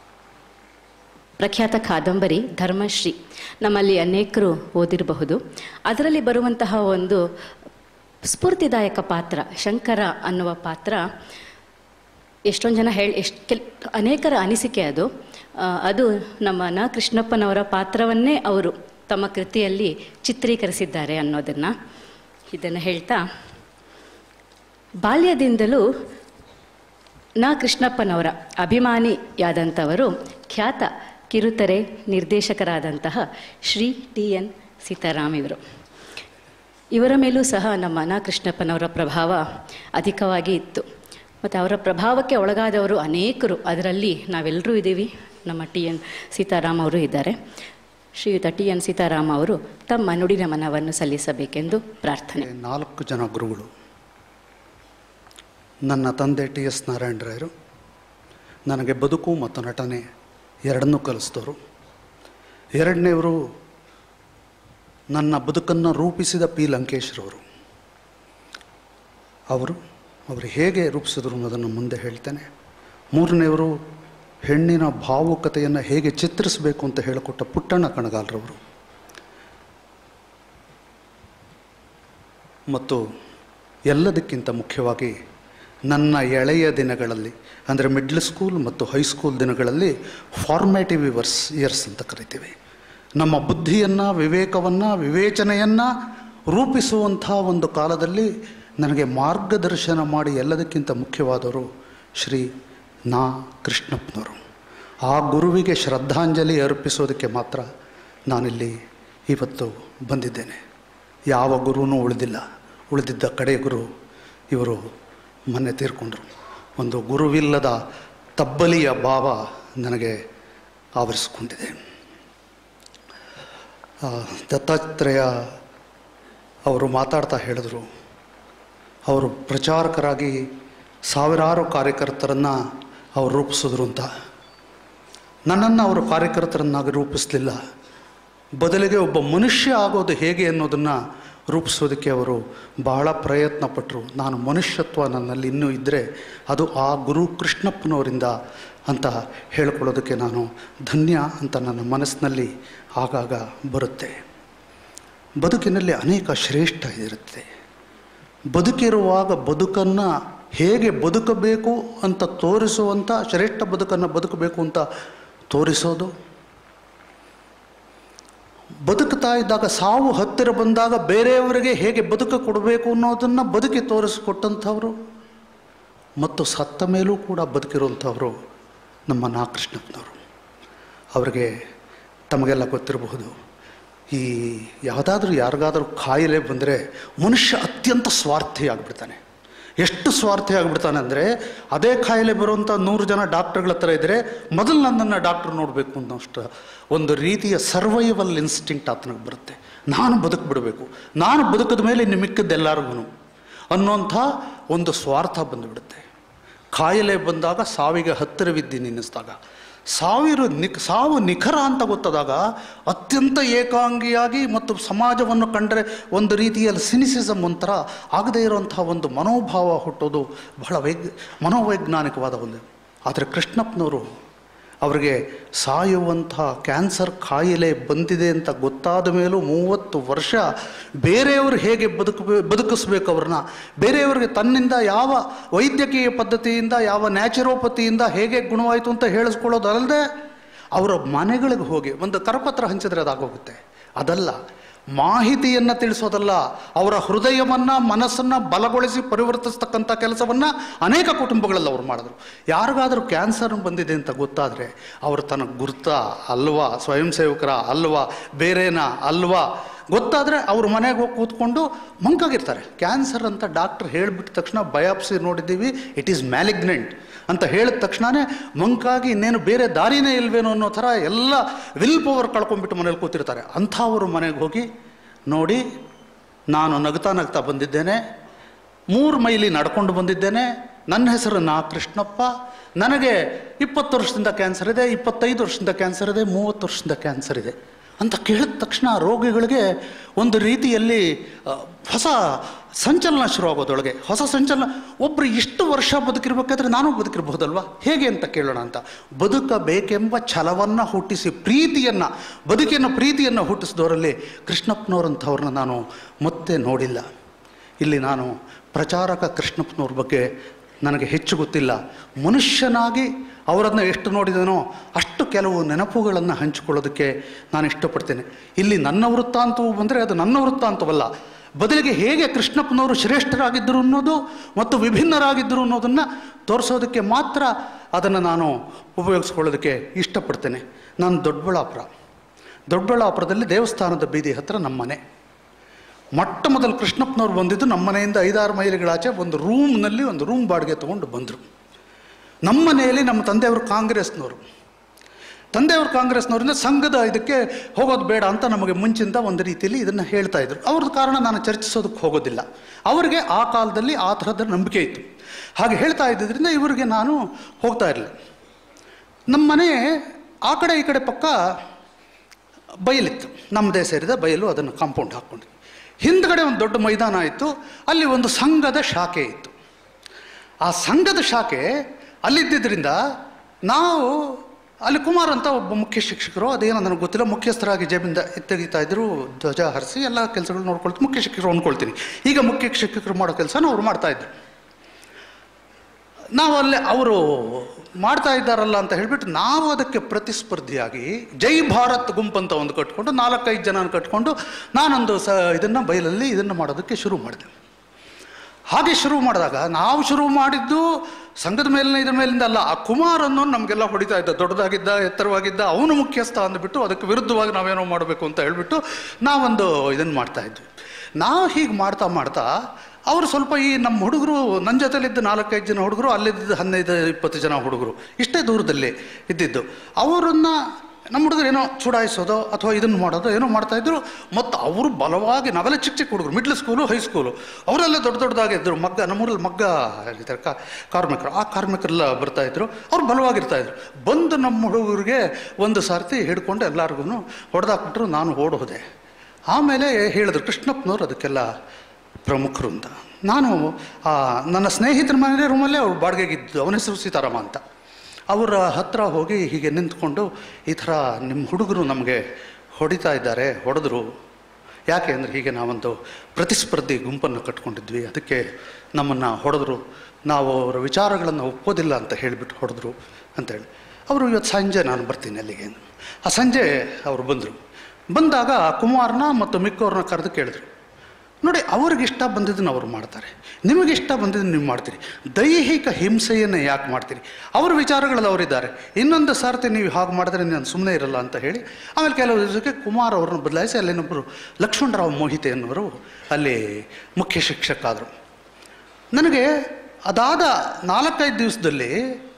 ಪ್ರಖ್ಯಾತ ಕಾದಂಬರಿ ಧರ್ಮಶ್ರೀ ನಮ್ಮಲ್ಲಿ ಅನೇಕರು ಓದಿರಬಹುದು ಅದರಲ್ಲಿ ಬರುವಂತಹ ಒಂದು ಸ್ಫೂರ್ತಿದಾಯಕ ಪಾತ್ರ ಶಂಕರ ಅನ್ನುವ ಪಾತ್ರ ಎಷ್ಟೊಂದು ಜನ ಹೇಳಿ ಎಷ್ಟು ಕೆಲ್ ಅನೇಕರ ಅನಿಸಿಕೆ ಅದು ಆ, ಅದು ನಮ್ಮ ನ ಕೃಷ್ಣಪ್ಪನವರ ಪಾತ್ರವನ್ನೇ ಅವರು ತಮ್ಮ ಕೃತಿಯಲ್ಲಿ ಚಿತ್ರೀಕರಿಸಿದ್ದಾರೆ ಅನ್ನೋದನ್ನು ಇದನ್ನು ಹೇಳ್ತಾ ಬಾಲ್ಯದಿಂದಲೂ ನ ಕೃಷ್ಣಪ್ಪನವರ ಅಭಿಮಾನಿಯಾದಂಥವರು ಖ್ಯಾತ ಕಿರುತೆರೆ ನಿರ್ದೇಶಕರಾದಂತಹ ಶ್ರೀ ಟಿ ಎನ್ ಸೀತಾರಾಮ್ ಇವರು ಇವರ ಮೇಲೂ ಸಹ ನಮ್ಮ ನ ಕೃಷ್ಣಪ್ಪನವರ ಪ್ರಭಾವ ಅಧಿಕವಾಗಿ ಇತ್ತು ಮತ್ತು ಅವರ ಪ್ರಭಾವಕ್ಕೆ ಒಳಗಾದವರು ಅನೇಕರು ಅದರಲ್ಲಿ ನಾವೆಲ್ಲರೂ ಇದ್ದೀವಿ ನಮ್ಮ ಟಿ ಎನ್ ಸೀತಾರಾಮ್ ಅವರು ಇದ್ದಾರೆ ಶ್ರೀಯುತ ಟಿ ಎನ್ ಸೀತಾರಾಮ್ ಅವರು ತಮ್ಮ ನುಡಿನ ಮನವನ್ನು ಸಲ್ಲಿಸಬೇಕೆಂದು ಪ್ರಾರ್ಥನೆ ನಾಲ್ಕು ಜನ ಗುರುಗಳು ನನ್ನ ತಂದೆ ಟಿ ಎಸ್ ನಾರಾಯಣರಾಯರು ನನಗೆ ಬದುಕು ಮತ್ತು ನಟನೆ ಎರಡನ್ನೂ ಕಲಿಸಿದವರು ಎರಡನೇವರು ನನ್ನ ಬದುಕನ್ನು ರೂಪಿಸಿದ ಪಿ ಲಂಕೇಶ್ರವರು ಅವರು ಅವರು ಹೇಗೆ ರೂಪಿಸಿದ್ರು ಅನ್ನೋದನ್ನು ಮುಂದೆ ಹೇಳ್ತೇನೆ ಮೂರನೇವರು ಹೆಣ್ಣಿನ ಭಾವುಕತೆಯನ್ನು ಹೇಗೆ ಚಿತ್ರಿಸಬೇಕು ಅಂತ ಹೇಳಿಕೊಟ್ಟ ಪುಟ್ಟಣ್ಣ ಕಣಗಾಲರವರು ಮತ್ತು ಎಲ್ಲದಕ್ಕಿಂತ ಮುಖ್ಯವಾಗಿ ನನ್ನ ಎಳೆಯ ದಿನಗಳಲ್ಲಿ ಅಂದರೆ ಮಿಡ್ಲ್ ಸ್ಕೂಲ್ ಮತ್ತು ಹೈಸ್ಕೂಲ್ ದಿನಗಳಲ್ಲಿ ಫಾರ್ಮೇಟಿವ್ ಇವರ್ಸ್ ಇಯರ್ಸ್ ಅಂತ ಕರಿತೀವಿ ನಮ್ಮ ಬುದ್ಧಿಯನ್ನು ವಿವೇಕವನ್ನು ವಿವೇಚನೆಯನ್ನು ರೂಪಿಸುವಂಥ ಒಂದು ಕಾಲದಲ್ಲಿ ನನಗೆ ಮಾರ್ಗದರ್ಶನ ಮಾಡಿ ಎಲ್ಲದಕ್ಕಿಂತ ಮುಖ್ಯವಾದವರು ಶ್ರೀ ನಾ ಕೃಷ್ಣಪ್ಪನವರು ಆ ಗುರುವಿಗೆ ಶ್ರದ್ಧಾಂಜಲಿ ಅರ್ಪಿಸೋದಕ್ಕೆ ಮಾತ್ರ ನಾನಿಲ್ಲಿ ಇವತ್ತು ಬಂದಿದ್ದೇನೆ ಯಾವ ಗುರುವೂ ಉಳಿದಿಲ್ಲ ಉಳಿದಿದ್ದ ಕಡೆ ಗುರು ಇವರು ಮೊನ್ನೆ ತೀರ್ಕೊಂಡ್ರು ಒಂದು ಗುರುವಿಲ್ಲದ ತಬ್ಬಲಿಯ ಭಾವ ನನಗೆ ಆವರಿಸ್ಕೊಂಡಿದೆ ಆ, ದತ್ತಾತ್ರೇಯ ಅವರು ಮಾತಾಡ್ತಾ ಹೇಳಿದ್ರು ಅವರು ಪ್ರಚಾರಕರಾಗಿ ಸಾವಿರಾರು ಕಾರ್ಯಕರ್ತರನ್ನು ಅವರು ರೂಪಿಸಿದ್ರು ಅಂತ ನನ್ನನ್ನು ಅವರು ಕಾರ್ಯಕರ್ತರನ್ನಾಗಿ ರೂಪಿಸಲಿಲ್ಲ ಬದಲಿಗೆ ಒಬ್ಬ ಮನುಷ್ಯ ಆಗೋದು ಹೇಗೆ ಅನ್ನೋದನ್ನು ರೂಪಿಸೋದಕ್ಕೆ ಅವರು ಬಹಳ ಪ್ರಯತ್ನ ಪಟ್ಟರು ನಾನು ಮನುಷ್ಯತ್ವ ನನ್ನಲ್ಲಿ ಇನ್ನೂ ಇದ್ದರೆ ಅದು ಆ ಗುರು ಕೃಷ್ಣಪ್ಪನವರಿಂದ ಅಂತ ಹೇಳ್ಕೊಳ್ಳೋದಕ್ಕೆ ನಾನು ಧನ್ಯ ಅಂತ ನನ್ನ ಮನಸ್ಸಿನಲ್ಲಿ ಆಗಾಗ ಬರುತ್ತೆ ಬದುಕಿನಲ್ಲಿ ಅನೇಕ ಶ್ರೇಷ್ಠ ಇರುತ್ತೆ ಬದುಕಿರುವಾಗ ಬದುಕನ್ನು ಹೇಗೆ ಬದುಕಬೇಕು ಅಂತ ತೋರಿಸುವಂಥ ಶ್ರೇಷ್ಠ ಬದುಕನ್ನು ಬದುಕಬೇಕು ಅಂತ ತೋರಿಸೋದು ಬದುಕ್ತಾ ಇದ್ದಾಗ ಸಾವು ಹತ್ತಿರ ಬಂದಾಗ ಬೇರೆಯವರಿಗೆ ಹೇಗೆ ಬದುಕ ಕೊಡಬೇಕು ಅನ್ನೋದನ್ನು ಬದುಕಿ ತೋರಿಸಿಕೊಟ್ಟಂಥವ್ರು ಮತ್ತು ಸತ್ತ ಮೇಲೂ ಕೂಡ ಬದುಕಿರುವಂಥವರು ನಮ್ಮ ನಾ ಕೃಷ್ಣಪ್ಪನವರು ಅವರಿಗೆ ತಮಗೆಲ್ಲ ಗೊತ್ತಿರಬಹುದು ಈ ಯಾವುದಾದ್ರೂ ಯಾರಿಗಾದ್ರೂ ಕಾಯಿಲೆ ಬಂದರೆ ಮನುಷ್ಯ ಅತ್ಯಂತ ಸ್ವಾರ್ಥಿ ಆಗಿಬಿಡ್ತಾನೆ ಎಷ್ಟು ಸ್ವಾರ್ಥಿ ಆಗಿಬಿಡ್ತಾನೆ ಅಂದರೆ ಅದೇ ಕಾಯಿಲೆ ಬರುವಂಥ ನೂರು ಜನ ಡಾಕ್ಟರ್ಗಳ ಹತ್ರ ಇದ್ದರೆ ಮೊದಲು ನನ್ನನ್ನು ಡಾಕ್ಟ್ರ್ ನೋಡಬೇಕು ಅನ್ನೋಷ್ಟು ಒಂದು ರೀತಿಯ ಸರ್ವೈವಲ್ ಇನ್ಸ್ಟಿಂಕ್ಟ್ ಆತನಿಗೆ ಬರುತ್ತೆ ನಾನು ಬದುಕಿಬಿಡಬೇಕು ನಾನು ಬದುಕಿದ ಮೇಲೆ ಇನ್ನು ಮಿಕ್ಕಿದ್ದೆಲ್ಲರಿಗೂ ಅನ್ನೋಂಥ ಒಂದು ಸ್ವಾರ್ಥ ಬಂದುಬಿಡುತ್ತೆ ಕಾಯಿಲೆ ಬಂದಾಗ ಸಾವಿಗೆ ಹತ್ತಿರವಿದ್ದೀನಿ ನಿನ್ನಿಸಿದಾಗ ಸಾವಿರ ನಿಕ್ ಸಾವು ನಿಖರ ಅಂತ ಗೊತ್ತಾದಾಗ ಅತ್ಯಂತ ಏಕಾಂಗಿಯಾಗಿ ಮತ್ತು ಸಮಾಜವನ್ನು ಕಂಡರೆ ಒಂದು ರೀತಿಯಲ್ಲಿ ಸಿನಿಸಿಸಮ್ ಒಂಥರ ಆಗದೇ ಇರುವಂಥ ಒಂದು ಮನೋಭಾವ ಹುಟ್ಟೋದು ಬಹಳ ವೈಗ್ ಮನೋವೈಜ್ಞಾನಿಕವಾದ ಒಂದು ಆದರೆ ಕೃಷ್ಣಪ್ಪನವರು ಅವರಿಗೆ ಸಾಯುವಂಥ ಕ್ಯಾನ್ಸರ್ ಕಾಯಿಲೆ ಬಂದಿದೆ ಅಂತ ಗೊತ್ತಾದ ಮೇಲೂ ಮೂವತ್ತು ವರ್ಷ ಬೇರೆಯವರು ಹೇಗೆ ಬದುಕಬೇ ಬದುಕಿಸ್ಬೇಕು ಅವ್ರನ್ನ ಬೇರೆಯವರಿಗೆ ತನ್ನಿಂದ ಯಾವ ವೈದ್ಯಕೀಯ ಪದ್ಧತಿಯಿಂದ ಯಾವ ನ್ಯಾಚುರೋಪತಿಯಿಂದ ಹೇಗೆ ಗುಣವಾಯಿತು ಅಂತ ಹೇಳಿಸ್ಕೊಳ್ಳೋದಲ್ಲದೆ ಅವರ ಮನೆಗಳಿಗೆ ಹೋಗಿ ಒಂದು ಕರಪತ್ರ ಹಂಚಿದ್ರೆ ಅದಾಗೋಗುತ್ತೆ ಅದಲ್ಲ ಮಾಹಿತಿಯನ್ನು ತಿಳಿಸೋದಲ್ಲ ಅವರ ಹೃದಯವನ್ನು ಮನಸ್ಸನ್ನು ಬಲಗೊಳಿಸಿ ಪರಿವರ್ತಿಸ್ತಕ್ಕಂಥ ಕೆಲಸವನ್ನು ಅನೇಕ ಕುಟುಂಬಗಳಲ್ಲಿ ಅವ್ರು ಮಾಡಿದ್ರು ಯಾರಿಗಾದರೂ ಕ್ಯಾನ್ಸರ್ ಬಂದಿದೆ ಅಂತ ಗೊತ್ತಾದರೆ ಅವರು ತನಗೆ ಗುರ್ತಾ ಅಲ್ವಾ ಸ್ವಯಂ ಸೇವಕರ ಅಲ್ವಾ ಬೇರೆನಾ ಅಲ್ವಾ ಗೊತ್ತಾದರೆ ಅವ್ರ ಮನೆಗೆ ಹೋಗಿ ಕೂತ್ಕೊಂಡು ಮಂಕಾಗಿರ್ತಾರೆ ಕ್ಯಾನ್ಸರ್ ಅಂತ ಡಾಕ್ಟ್ರ್ ಹೇಳಿಬಿಟ್ಟ ತಕ್ಷಣ ಬಯಾಪ್ಸಿ ನೋಡಿದ್ದೀವಿ ಇಟ್ ಈಸ್ ಮ್ಯಾಲಿಗ್ನೆಂಟ್ ಅಂತ ಹೇಳಿದ ತಕ್ಷಣವೇ ಮಂಕಾಗಿ ಇನ್ನೇನು ಬೇರೆ ದಾರಿನೇ ಇಲ್ವೇನೋ ಅನ್ನೋ ಥರ ಎಲ್ಲ ವಿಲ್ ಪವರ್ ಕಳ್ಕೊಂಡ್ಬಿಟ್ಟು ಮನೇಲಿ ಕೂತಿರ್ತಾರೆ ಅಂಥವ್ರ ಮನೆಗೆ ಹೋಗಿ ನೋಡಿ ನಾನು ನಗ್ತಾ ನಗ್ತಾ ಬಂದಿದ್ದೇನೆ ಮೂರು ಮೈಲಿ ನಡ್ಕೊಂಡು ಬಂದಿದ್ದೇನೆ ನನ್ನ ಹೆಸರು ನಾ ಕೃಷ್ಣಪ್ಪ ನನಗೆ ಇಪ್ಪತ್ತು ವರ್ಷದಿಂದ ಕ್ಯಾನ್ಸರ್ ಇದೆ ಇಪ್ಪತ್ತೈದು ವರ್ಷದಿಂದ ಕ್ಯಾನ್ಸರ್ ಇದೆ ಮೂವತ್ತು ವರ್ಷದಿಂದ ಕ್ಯಾನ್ಸರ್ ಇದೆ ಅಂತ ಕೇಳಿದ ತಕ್ಷಣ ರೋಗಿಗಳಿಗೆ ಒಂದು ರೀತಿಯಲ್ಲಿ ಆ, ಹೊಸ ಸಂಚಲನ ಶುರುವಾಗೋದೊಳಗೆ ಹೊಸ ಸಂಚಲನ ಒಬ್ಬರು ಇಷ್ಟು ವರ್ಷ ಬದುಕಿರ್ಬೇಕಾದ್ರೆ ನಾನು ಬದುಕಿರ್ಬಹುದಲ್ವಾ ಹೇಗೆ ಅಂತ ಕೇಳೋಣ ಅಂತ ಬದುಕಬೇಕೆಂಬ ಛಲವನ್ನು ಹುಟ್ಟಿಸಿ ಪ್ರೀತಿಯನ್ನು ಬದುಕಿನ ಪ್ರೀತಿಯನ್ನು ಹುಟ್ಟಿಸಿದವರಲ್ಲಿ ಕೃಷ್ಣಪ್ಪನವರಂಥವ್ರನ್ನ ನಾನು ಮತ್ತೆ ನೋಡಿಲ್ಲ ಇಲ್ಲಿ ನಾನು ಪ್ರಚಾರಕ ಕೃಷ್ಣಪ್ಪನವ್ರ ಬಗ್ಗೆ ನನಗೆ ಹೆಚ್ಚು ಗೊತ್ತಿಲ್ಲ ಮನುಷ್ಯನಾಗಿ ಅವರನ್ನು ಎಷ್ಟು ನೋಡಿದನೋ ಅಷ್ಟು ಕೆಲವು ನೆನಪುಗಳನ್ನು ಹಂಚಿಕೊಳ್ಳೋದಕ್ಕೆ ನಾನು ಇಷ್ಟಪಡ್ತೇನೆ ಇಲ್ಲಿ ನನ್ನ ವೃತ್ತಾಂತವು ಬಂದರೆ ಅದು ನನ್ನ ವೃತ್ತಾಂತವಲ್ಲ ಬದಲಿಗೆ ಹೇಗೆ ಕೃಷ್ಣಪ್ಪನವರು ಶ್ರೇಷ್ಠರಾಗಿದ್ದರು ಅನ್ನೋದು ಮತ್ತು ವಿಭಿನ್ನರಾಗಿದ್ದರು ಅನ್ನೋದನ್ನು ತೋರಿಸೋದಕ್ಕೆ ಮಾತ್ರ ಅದನ್ನು ನಾನು ಉಪಯೋಗಿಸ್ಕೊಳ್ಳೋದಕ್ಕೆ ಇಷ್ಟಪಡ್ತೇನೆ ನಾನು ದೊಡ್ಡಬಳ್ಳಾಪುರ ದೊಡ್ಡಬಳ್ಳಾಪುರದಲ್ಲಿ ದೇವಸ್ಥಾನದ ಬೀದಿ ಹತ್ರ ನಮ್ಮ ಮನೆ ಮೊಟ್ಟ ಮೊದಲು ಕೃಷ್ಣಪ್ಪನವ್ರು ಬಂದಿದ್ದು ನಮ್ಮ ಮನೆಯಿಂದ ಐದಾರು ಮೈಲಿಗಳಾಚೆ ಒಂದು ರೂಮ್ನಲ್ಲಿ ಒಂದು ರೂಮ್ ಬಾಡಿಗೆ ತೊಗೊಂಡು ಬಂದರು ನಮ್ಮ ಮನೆಯಲ್ಲಿ ನಮ್ಮ ತಂದೆಯವರು ಕಾಂಗ್ರೆಸ್ನವರು ತಂದೆಯವರು ಕಾಂಗ್ರೆಸ್ನವರಿಂದ ಸಂಘದ ಇದಕ್ಕೆ ಹೋಗೋದು ಬೇಡ ಅಂತ ನಮಗೆ ಮುಂಚಿಂದ ಒಂದು ರೀತಿಯಲ್ಲಿ ಇದನ್ನು ಹೇಳ್ತಾ ಇದ್ರು ಅವ್ರದ್ದು ಕಾರಣ ನಾನು ಚರ್ಚಿಸೋದಕ್ಕೆ ಹೋಗೋದಿಲ್ಲ ಅವರಿಗೆ ಆ ಕಾಲದಲ್ಲಿ ಆ ಥರದ ನಂಬಿಕೆ ಇತ್ತು ಹಾಗೆ ಹೇಳ್ತಾ ಇದ್ದಿದ್ದರಿಂದ ಇವರಿಗೆ ನಾನು ಹೋಗ್ತಾ ಇರಲಿಲ್ಲ ನಮ್ಮ ಮನೆ ಆ ಕಡೆ ಈ ಕಡೆ ಪಕ್ಕ ಬಯಲಿತ್ತು ನಮ್ಮದೇ ಸೇರಿದ ಬಯಲು ಅದನ್ನು ಕಾಂಪೌಂಡ್ ಹಾಕ್ಕೊಂಡು ಹಿಂದ್ಗಡೆ ಒಂದು ದೊಡ್ಡ ಮೈದಾನ ಇತ್ತು ಅಲ್ಲಿ ಒಂದು ಸಂಘದ ಶಾಖೆ ಇತ್ತು ಆ ಸಂಘದ ಶಾಖೆ ಅಲ್ಲಿದ್ದರಿಂದ ನಾವು ಅಲ್ಲಿ ಕುಮಾರ್ ಅಂತ ಒಬ್ಬ ಮುಖ್ಯ ಶಿಕ್ಷಕರು ಅದೇನೋ ನನಗೆ ಗೊತ್ತಿಲ್ಲ ಮುಖ್ಯಸ್ಥರಾಗಿ ಜೇಬಿಂದ ತೆಗಿತಾ ಇದ್ರು ಧ್ವಜ ಹರಿಸಿ ಎಲ್ಲ ಕೆಲಸಗಳು ನೋಡ್ಕೊಳ್ತೀನಿ ಮುಖ್ಯ ಶಿಕ್ಷಕರು ಅಂದ್ಕೊಳ್ತೀನಿ ಈಗ ಮುಖ್ಯ ಶಿಕ್ಷಕರು ಮಾಡೋ ಕೆಲಸನ ಅವ್ರು ಮಾಡ್ತಾಯಿದ್ರು ನಾವು ಅಲ್ಲೇ ಅವರು ಮಾಡ್ತಾ ಇದ್ದಾರಲ್ಲ ಅಂತ ಹೇಳಿಬಿಟ್ಟು ನಾವು ಅದಕ್ಕೆ ಪ್ರತಿಸ್ಪರ್ಧಿಯಾಗಿ ಜೈ ಭಾರತ್ ಗುಂಪಂತ ಒಂದು ಕಟ್ಕೊಂಡು ನಾಲ್ಕೈದು ಜನ ಕಟ್ಕೊಂಡು ನಾನೊಂದು ಸ ಇದನ್ನು ಬಯಲಲ್ಲಿ ಇದನ್ನು ಮಾಡೋದಕ್ಕೆ ಶುರು ಮಾಡಿದೆ ಹಾಗೆ ಶುರು ಮಾಡಿದಾಗ ನಾವು ಶುರು ಮಾಡಿದ್ದು ಸಂಘದ ಮೇಲಿನ ಇದ್ರ ಮೇಲಿಂದ ಅಲ್ಲ ಆ ಕುಮಾರ್ ಅನ್ನೋನು ನಮಗೆಲ್ಲ ಹೊಡಿತಾ ಇದ್ದ ದೊಡ್ಡದಾಗಿದ್ದ ಎತ್ತರವಾಗಿದ್ದ ಅವನು ಮುಖ್ಯಸ್ಥ ಅಂದ್ಬಿಟ್ಟು ಅದಕ್ಕೆ ವಿರುದ್ಧವಾಗಿ ನಾವೇನೋ ಮಾಡಬೇಕು ಅಂತ ಹೇಳ್ಬಿಟ್ಟು ನಾವೊಂದು ಇದನ್ನು ಮಾಡ್ತಾ ಇದ್ವಿ ನಾವು ಹೀಗೆ ಮಾಡ್ತಾ ಮಾಡ್ತಾ ಅವರು ಸ್ವಲ್ಪ ಈ ನಮ್ಮ ಹುಡುಗರು ನನ್ನ ಜೊತೆಲಿದ್ದ ನಾಲ್ಕೈದು ಜನ ಹುಡುಗರು ಅಲ್ಲಿದ್ದ ಹದಿನೈದು ಇಪ್ಪತ್ತು ಜನ ಹುಡುಗರು ಇಷ್ಟೇ ದೂರದಲ್ಲಿ ಇದ್ದಿದ್ದು ಅವರನ್ನು ನಮ್ಮ ಹುಡುಗರು ಏನೋ ಚುಡಾಯಿಸೋದು ಅಥವಾ ಇದನ್ನು ಮಾಡೋದು ಏನೋ ಮಾಡ್ತಾಯಿದ್ರು ಮತ್ತು ಅವರು ಬಲವಾಗಿ ನಾವೆಲ್ಲ ಚಿಕ್ಕ ಚಿಕ್ಕ ಹುಡುಗರು ಮಿಡ್ಲ್ ಸ್ಕೂಲು ಹೈಸ್ಕೂಲು ಅವರೆಲ್ಲ ದೊಡ್ಡ ದೊಡ್ಡದಾಗಿದ್ದರು ಮಗ್ಗ ನಮ್ಮೂರಲ್ಲಿ ಮಗ್ಗ ಇದ್ದಾರೆ ಕಾ ಕಾರ್ಮಿಕರು ಆ ಕಾರ್ಮಿಕರೆಲ್ಲ ಬರ್ತಾಯಿದ್ರು ಅವ್ರು ಬಲವಾಗಿರ್ತಾಯಿದ್ರು ಬಂದು ನಮ್ಮ ಹುಡುಗರಿಗೆ ಒಂದು ಸಾರ್ತಿ ಹಿಡ್ಕೊಂಡು ಎಲ್ಲರಿಗೂ ಹೊಡೆದಾಕ್ಬಿಟ್ರು ನಾನು ಓಡೋದೆ ಆಮೇಲೆ ಹೇಳಿದ್ರು ಕೃಷ್ಣಪ್ಪನವ್ರು ಅದಕ್ಕೆಲ್ಲ ಪ್ರಮುಖರು ಅಂತ ನಾನು ಆ, ನನ್ನ ಸ್ನೇಹಿತರ ಮನೆ ರೂಮಲ್ಲೇ ಅವ್ರು ಬಾಡಿಗೆಗಿದ್ದು ಅವನ ಹೆಸರು ಸೀತಾರಾಮ ಅಂತ ಅವರ ಹತ್ರ ಹೋಗಿ ಹೀಗೆ ನಿಂತ್ಕೊಂಡು ಈ ಥರ ನಿಮ್ಮ ಹುಡುಗರು ನಮಗೆ ಹೊಡಿತಾ ಇದ್ದಾರೆ ಹೊಡೆದ್ರು ಯಾಕೆ ಅಂದರೆ ಹೀಗೆ ನಾವೊಂದು ಪ್ರತಿಸ್ಪರ್ಧಿ ಗುಂಪನ್ನು ಕಟ್ಕೊಂಡಿದ್ವಿ ಅದಕ್ಕೆ ನಮ್ಮನ್ನು ಹೊಡೆದ್ರು ನಾವು ಅವರ ವಿಚಾರಗಳನ್ನು ಒಪ್ಪೋದಿಲ್ಲ ಅಂತ ಹೇಳಿಬಿಟ್ಟು ಹೊಡೆದ್ರು ಅಂತೇಳಿ ಅವರು ಇವತ್ತು ಸಂಜೆ ನಾನು ಬರ್ತೀನಿ ಅಲ್ಲಿಗೆ ಅಂದ್ರು. ಆ ಸಂಜೆ ಅವರು ಬಂದರು ಬಂದಾಗ ಕುಮಾರ್ನ ಮತ್ತು ಮಿಕ್ಕವ್ರನ್ನ ಕರೆದು ಕೇಳಿದ್ರು ನೋಡಿ ಅವ್ರಿಗೆ ಇಷ್ಟ ಬಂದಿದ್ದನ್ನು ಅವ್ರು ಮಾಡ್ತಾರೆ ನಿಮಗೆ ಇಷ್ಟ ಬಂದಿದ್ದನ್ನು ನೀವು ಮಾಡ್ತೀರಿ ದೈಹಿಕ ಹಿಂಸೆಯನ್ನು ಯಾಕೆ ಮಾಡ್ತೀರಿ ಅವ್ರ ವಿಚಾರಗಳಲ್ಲಿ ಅವರಿದ್ದಾರೆ ಇನ್ನೊಂದು ಸಾರ್ತಿ ನೀವು ಹಾಗೆ ಮಾಡಿದ್ರೆ ನಾನು ಸುಮ್ಮನೆ ಇರಲ್ಲ ಅಂತ ಹೇಳಿ ಆಮೇಲೆ ಕೆಲವು ದಿವಸಕ್ಕೆ ಕುಮಾರ್ ಅವ್ರನ್ನ ಬದಲಾಯಿಸಿ ಅಲ್ಲಿನೊಬ್ಬರು ಲಕ್ಷ್ಮಣರಾವ್ ಮೋಹಿತೆ ಅನ್ನೋರು ಅಲ್ಲಿ ಮುಖ್ಯ ಶಿಕ್ಷಕ ಆದರು ನನಗೆ ಅದಾದ ನಾಲ್ಕೈದು ದಿವಸದಲ್ಲಿ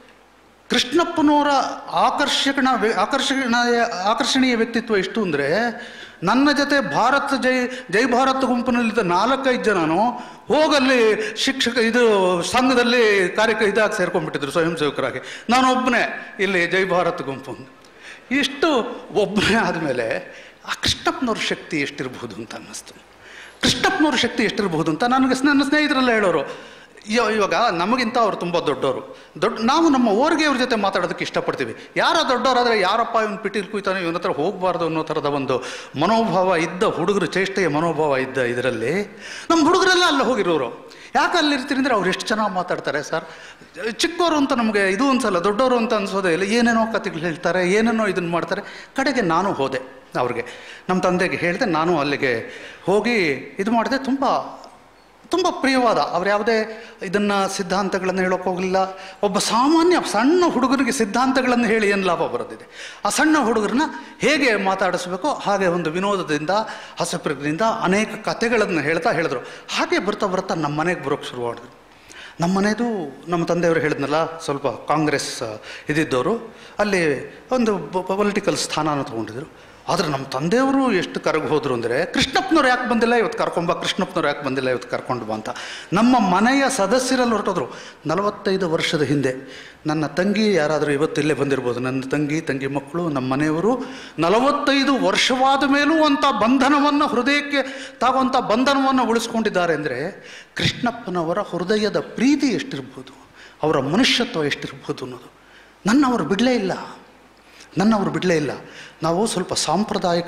ಕೃಷ್ಣಪ್ಪನವರ ಆಕರ್ಷಣ ವ್ಯ- ಆಕರ್ಷಣೀಯ ಆಕರ್ಷಣೀಯ ವ್ಯಕ್ತಿತ್ವ ಎಷ್ಟು ಅಂದರೆ ನನ್ನ ಜೊತೆ ಭಾರತ ಜೈ ಜೈ ಭಾರತ್ ಗುಂಪಿನಲ್ಲಿದ್ದ ನಾಲ್ಕೈದು ಜನನು ಹೋಗಲ್ಲಿ ಶಿಕ್ಷಕ ಇದು ಸಂಘದಲ್ಲಿ ಕಾರ್ಯಕ ಇದಾಗಿ ಸೇರ್ಕೊಂಡ್ಬಿಟ್ಟಿದ್ರು ಸ್ವಯಂ ಸೇವಕರಾಗಿ ನಾನೊಬ್ಬನೇ ಇಲ್ಲಿ ಜೈ ಭಾರತ್ ಗುಂಪು ಇಷ್ಟು ಒಬ್ಬನೇ ಆದಮೇಲೆ ಆ ಕೃಷ್ಣಪ್ಪನವ್ರ ಶಕ್ತಿ ಎಷ್ಟಿರ್ಬೋದು ಅಂತ ಅನ್ನಿಸ್ತು ಕೃಷ್ಣಪ್ಪನವ್ರ ಶಕ್ತಿ ಎಷ್ಟಿರ್ಬೋದು ಅಂತ ನನಗೆ ಸ್- ನನ್ನ ಸ್ನೇಹಿತರೆಲ್ಲ ಹೇಳೋರು ಇವ- ಇವಾಗ ನಮಗಿಂತ ಅವ್ರು ತುಂಬ ದೊಡ್ಡವರು ದೊಡ್ಡ ನಾವು ನಮ್ಮ ಓರ್ಗೆ ಅವ್ರ ಜೊತೆ ಮಾತಾಡೋದಕ್ಕೆ ಇಷ್ಟಪಡ್ತೀವಿ ಯಾರೋ ದೊಡ್ಡವರಾದರೆ ಯಾರಪ್ಪ ಇವನು ಪಿಟೀಲ್ ಕುಯ್ತಾನೆ ಇವನ ಹತ್ರ ಹೋಗಬಾರ್ದು ಅನ್ನೋ ಥರದ ಒಂದು ಮನೋಭಾವ ಇದ್ದ ಹುಡುಗರು ಚೇಷ್ಟೆಯ ಮನೋಭಾವ ಇದ್ದ ಇದರಲ್ಲಿ ನಮ್ಮ ಹುಡುಗರೆಲ್ಲ ಅಲ್ಲಿ ಹೋಗಿರೋರು ಯಾಕೆ ಅಲ್ಲಿರ್ತೀರಿ ಅಂದರೆ ಅವ್ರು ಎಷ್ಟು ಚೆನ್ನಾಗಿ ಮಾತಾಡ್ತಾರೆ ಸರ್ ಚಿಕ್ಕವರು ಅಂತ ನಮಗೆ ಇದು ಅನ್ಸಲ್ಲ ದೊಡ್ಡವರು ಅಂತ ಅನ್ಸೋದೇ ಇಲ್ಲ ಏನೇನೋ ಕತೆಗಳು ಹೇಳ್ತಾರೆ ಏನೇನೋ ಇದನ್ನು ಮಾಡ್ತಾರೆ ಕಡೆಗೆ ನಾನು ಹೋದೆ ಅವ್ರಿಗೆ ನಮ್ಮ ತಂದೆಗೆ ಹೇಳಿದೆ ನಾನು ಅಲ್ಲಿಗೆ ಹೋಗಿ ಇದು ಮಾಡಿದೆ ತುಂಬ ತುಂಬ ಪ್ರಿಯವಾದ ಅವ್ರು ಯಾವುದೇ ಇದನ್ನು ಸಿದ್ಧಾಂತಗಳನ್ನು ಹೇಳೋಕೆ ಹೋಗಲಿಲ್ಲ ಒಬ್ಬ ಸಾಮಾನ್ಯ ಸಣ್ಣ ಹುಡುಗರಿಗೆ ಸಿದ್ಧಾಂತಗಳನ್ನು ಹೇಳಿ ಏನು ಲಾಭ ಬರೋದಿದೆ ಆ ಸಣ್ಣ ಹುಡುಗರನ್ನ ಹೇಗೆ ಮಾತಾಡಿಸ್ಬೇಕೋ ಹಾಗೆ ಒಂದು ವಿನೋದದಿಂದ ಹಸಪ್ರಜ್ಞೆಯಿಂದ ಅನೇಕ ಕಥೆಗಳನ್ನು ಹೇಳ್ತಾ ಹೇಳಿದ್ರು ಹಾಗೆ ಬರ್ತಾ ಬರ್ತಾ ನಮ್ಮ ಮನೆಗೆ ಬರೋಕ್ಕೆ ಶುರು ಮಾಡಿದ್ರು ನಮ್ಮ ಮನೆಯದು ನಮ್ಮ ತಂದೆಯವರು ಹೇಳಿದ್ನಲ್ಲ ಸ್ವಲ್ಪ ಕಾಂಗ್ರೆಸ್ ಇದಿದ್ದವರು ಅಲ್ಲಿ ಒಂದು ಪೊಲಿಟಿಕಲ್ ಸ್ಥಾನನ ತೊಗೊಂಡಿದ್ರು ಆದರೆ ನಮ್ಮ ತಂದೆಯವರು ಎಷ್ಟು ಕರಗಿ ಹೋದ್ರು ಅಂದರೆ ಕೃಷ್ಣಪ್ಪನವ್ರು ಯಾಕೆ ಬಂದಿಲ್ಲ ಇವತ್ತು ಕರ್ಕೊಂಬ ಕೃಷ್ಣಪ್ಪನವ್ರು ಯಾಕೆ ಬಂದಿಲ್ಲ ಇವತ್ತು ಕರ್ಕೊಂಡು ಬಾ ಅಂತ ನಮ್ಮ ಮನೆಯ ಸದಸ್ಯರಲ್ಲಿ ಹೊರಟೋದ್ರು ನಲವತ್ತೈದು ವರ್ಷದ ಹಿಂದೆ ನನ್ನ ತಂಗಿ ಯಾರಾದರೂ ಇವತ್ತು ಇಲ್ಲೇ ಬಂದಿರ್ಬೋದು ನನ್ನ ತಂಗಿ ತಂಗಿ ಮಕ್ಕಳು ನಮ್ಮ ಮನೆಯವರು ನಲವತ್ತೈದು ವರ್ಷವಾದ ಮೇಲೂ ಅಂಥ ಬಂಧನವನ್ನು ಹೃದಯಕ್ಕೆ ತಾಗುವಂಥ ಬಂಧನವನ್ನು ಉಳಿಸ್ಕೊಂಡಿದ್ದಾರೆ ಅಂದರೆ ಕೃಷ್ಣಪ್ಪನವರ ಹೃದಯದ ಪ್ರೀತಿ ಎಷ್ಟಿರ್ಬೋದು ಅವರ ಮನುಷ್ಯತ್ವ ಎಷ್ಟಿರ್ಬೋದು ಅನ್ನೋದು ನನ್ನವರು ಬಿಡಲೇ ಇಲ್ಲ ನನ್ನವರು ಬಿಡಲೇ ಇಲ್ಲ ನಾವು ಸ್ವಲ್ಪ ಸಾಂಪ್ರದಾಯಿಕ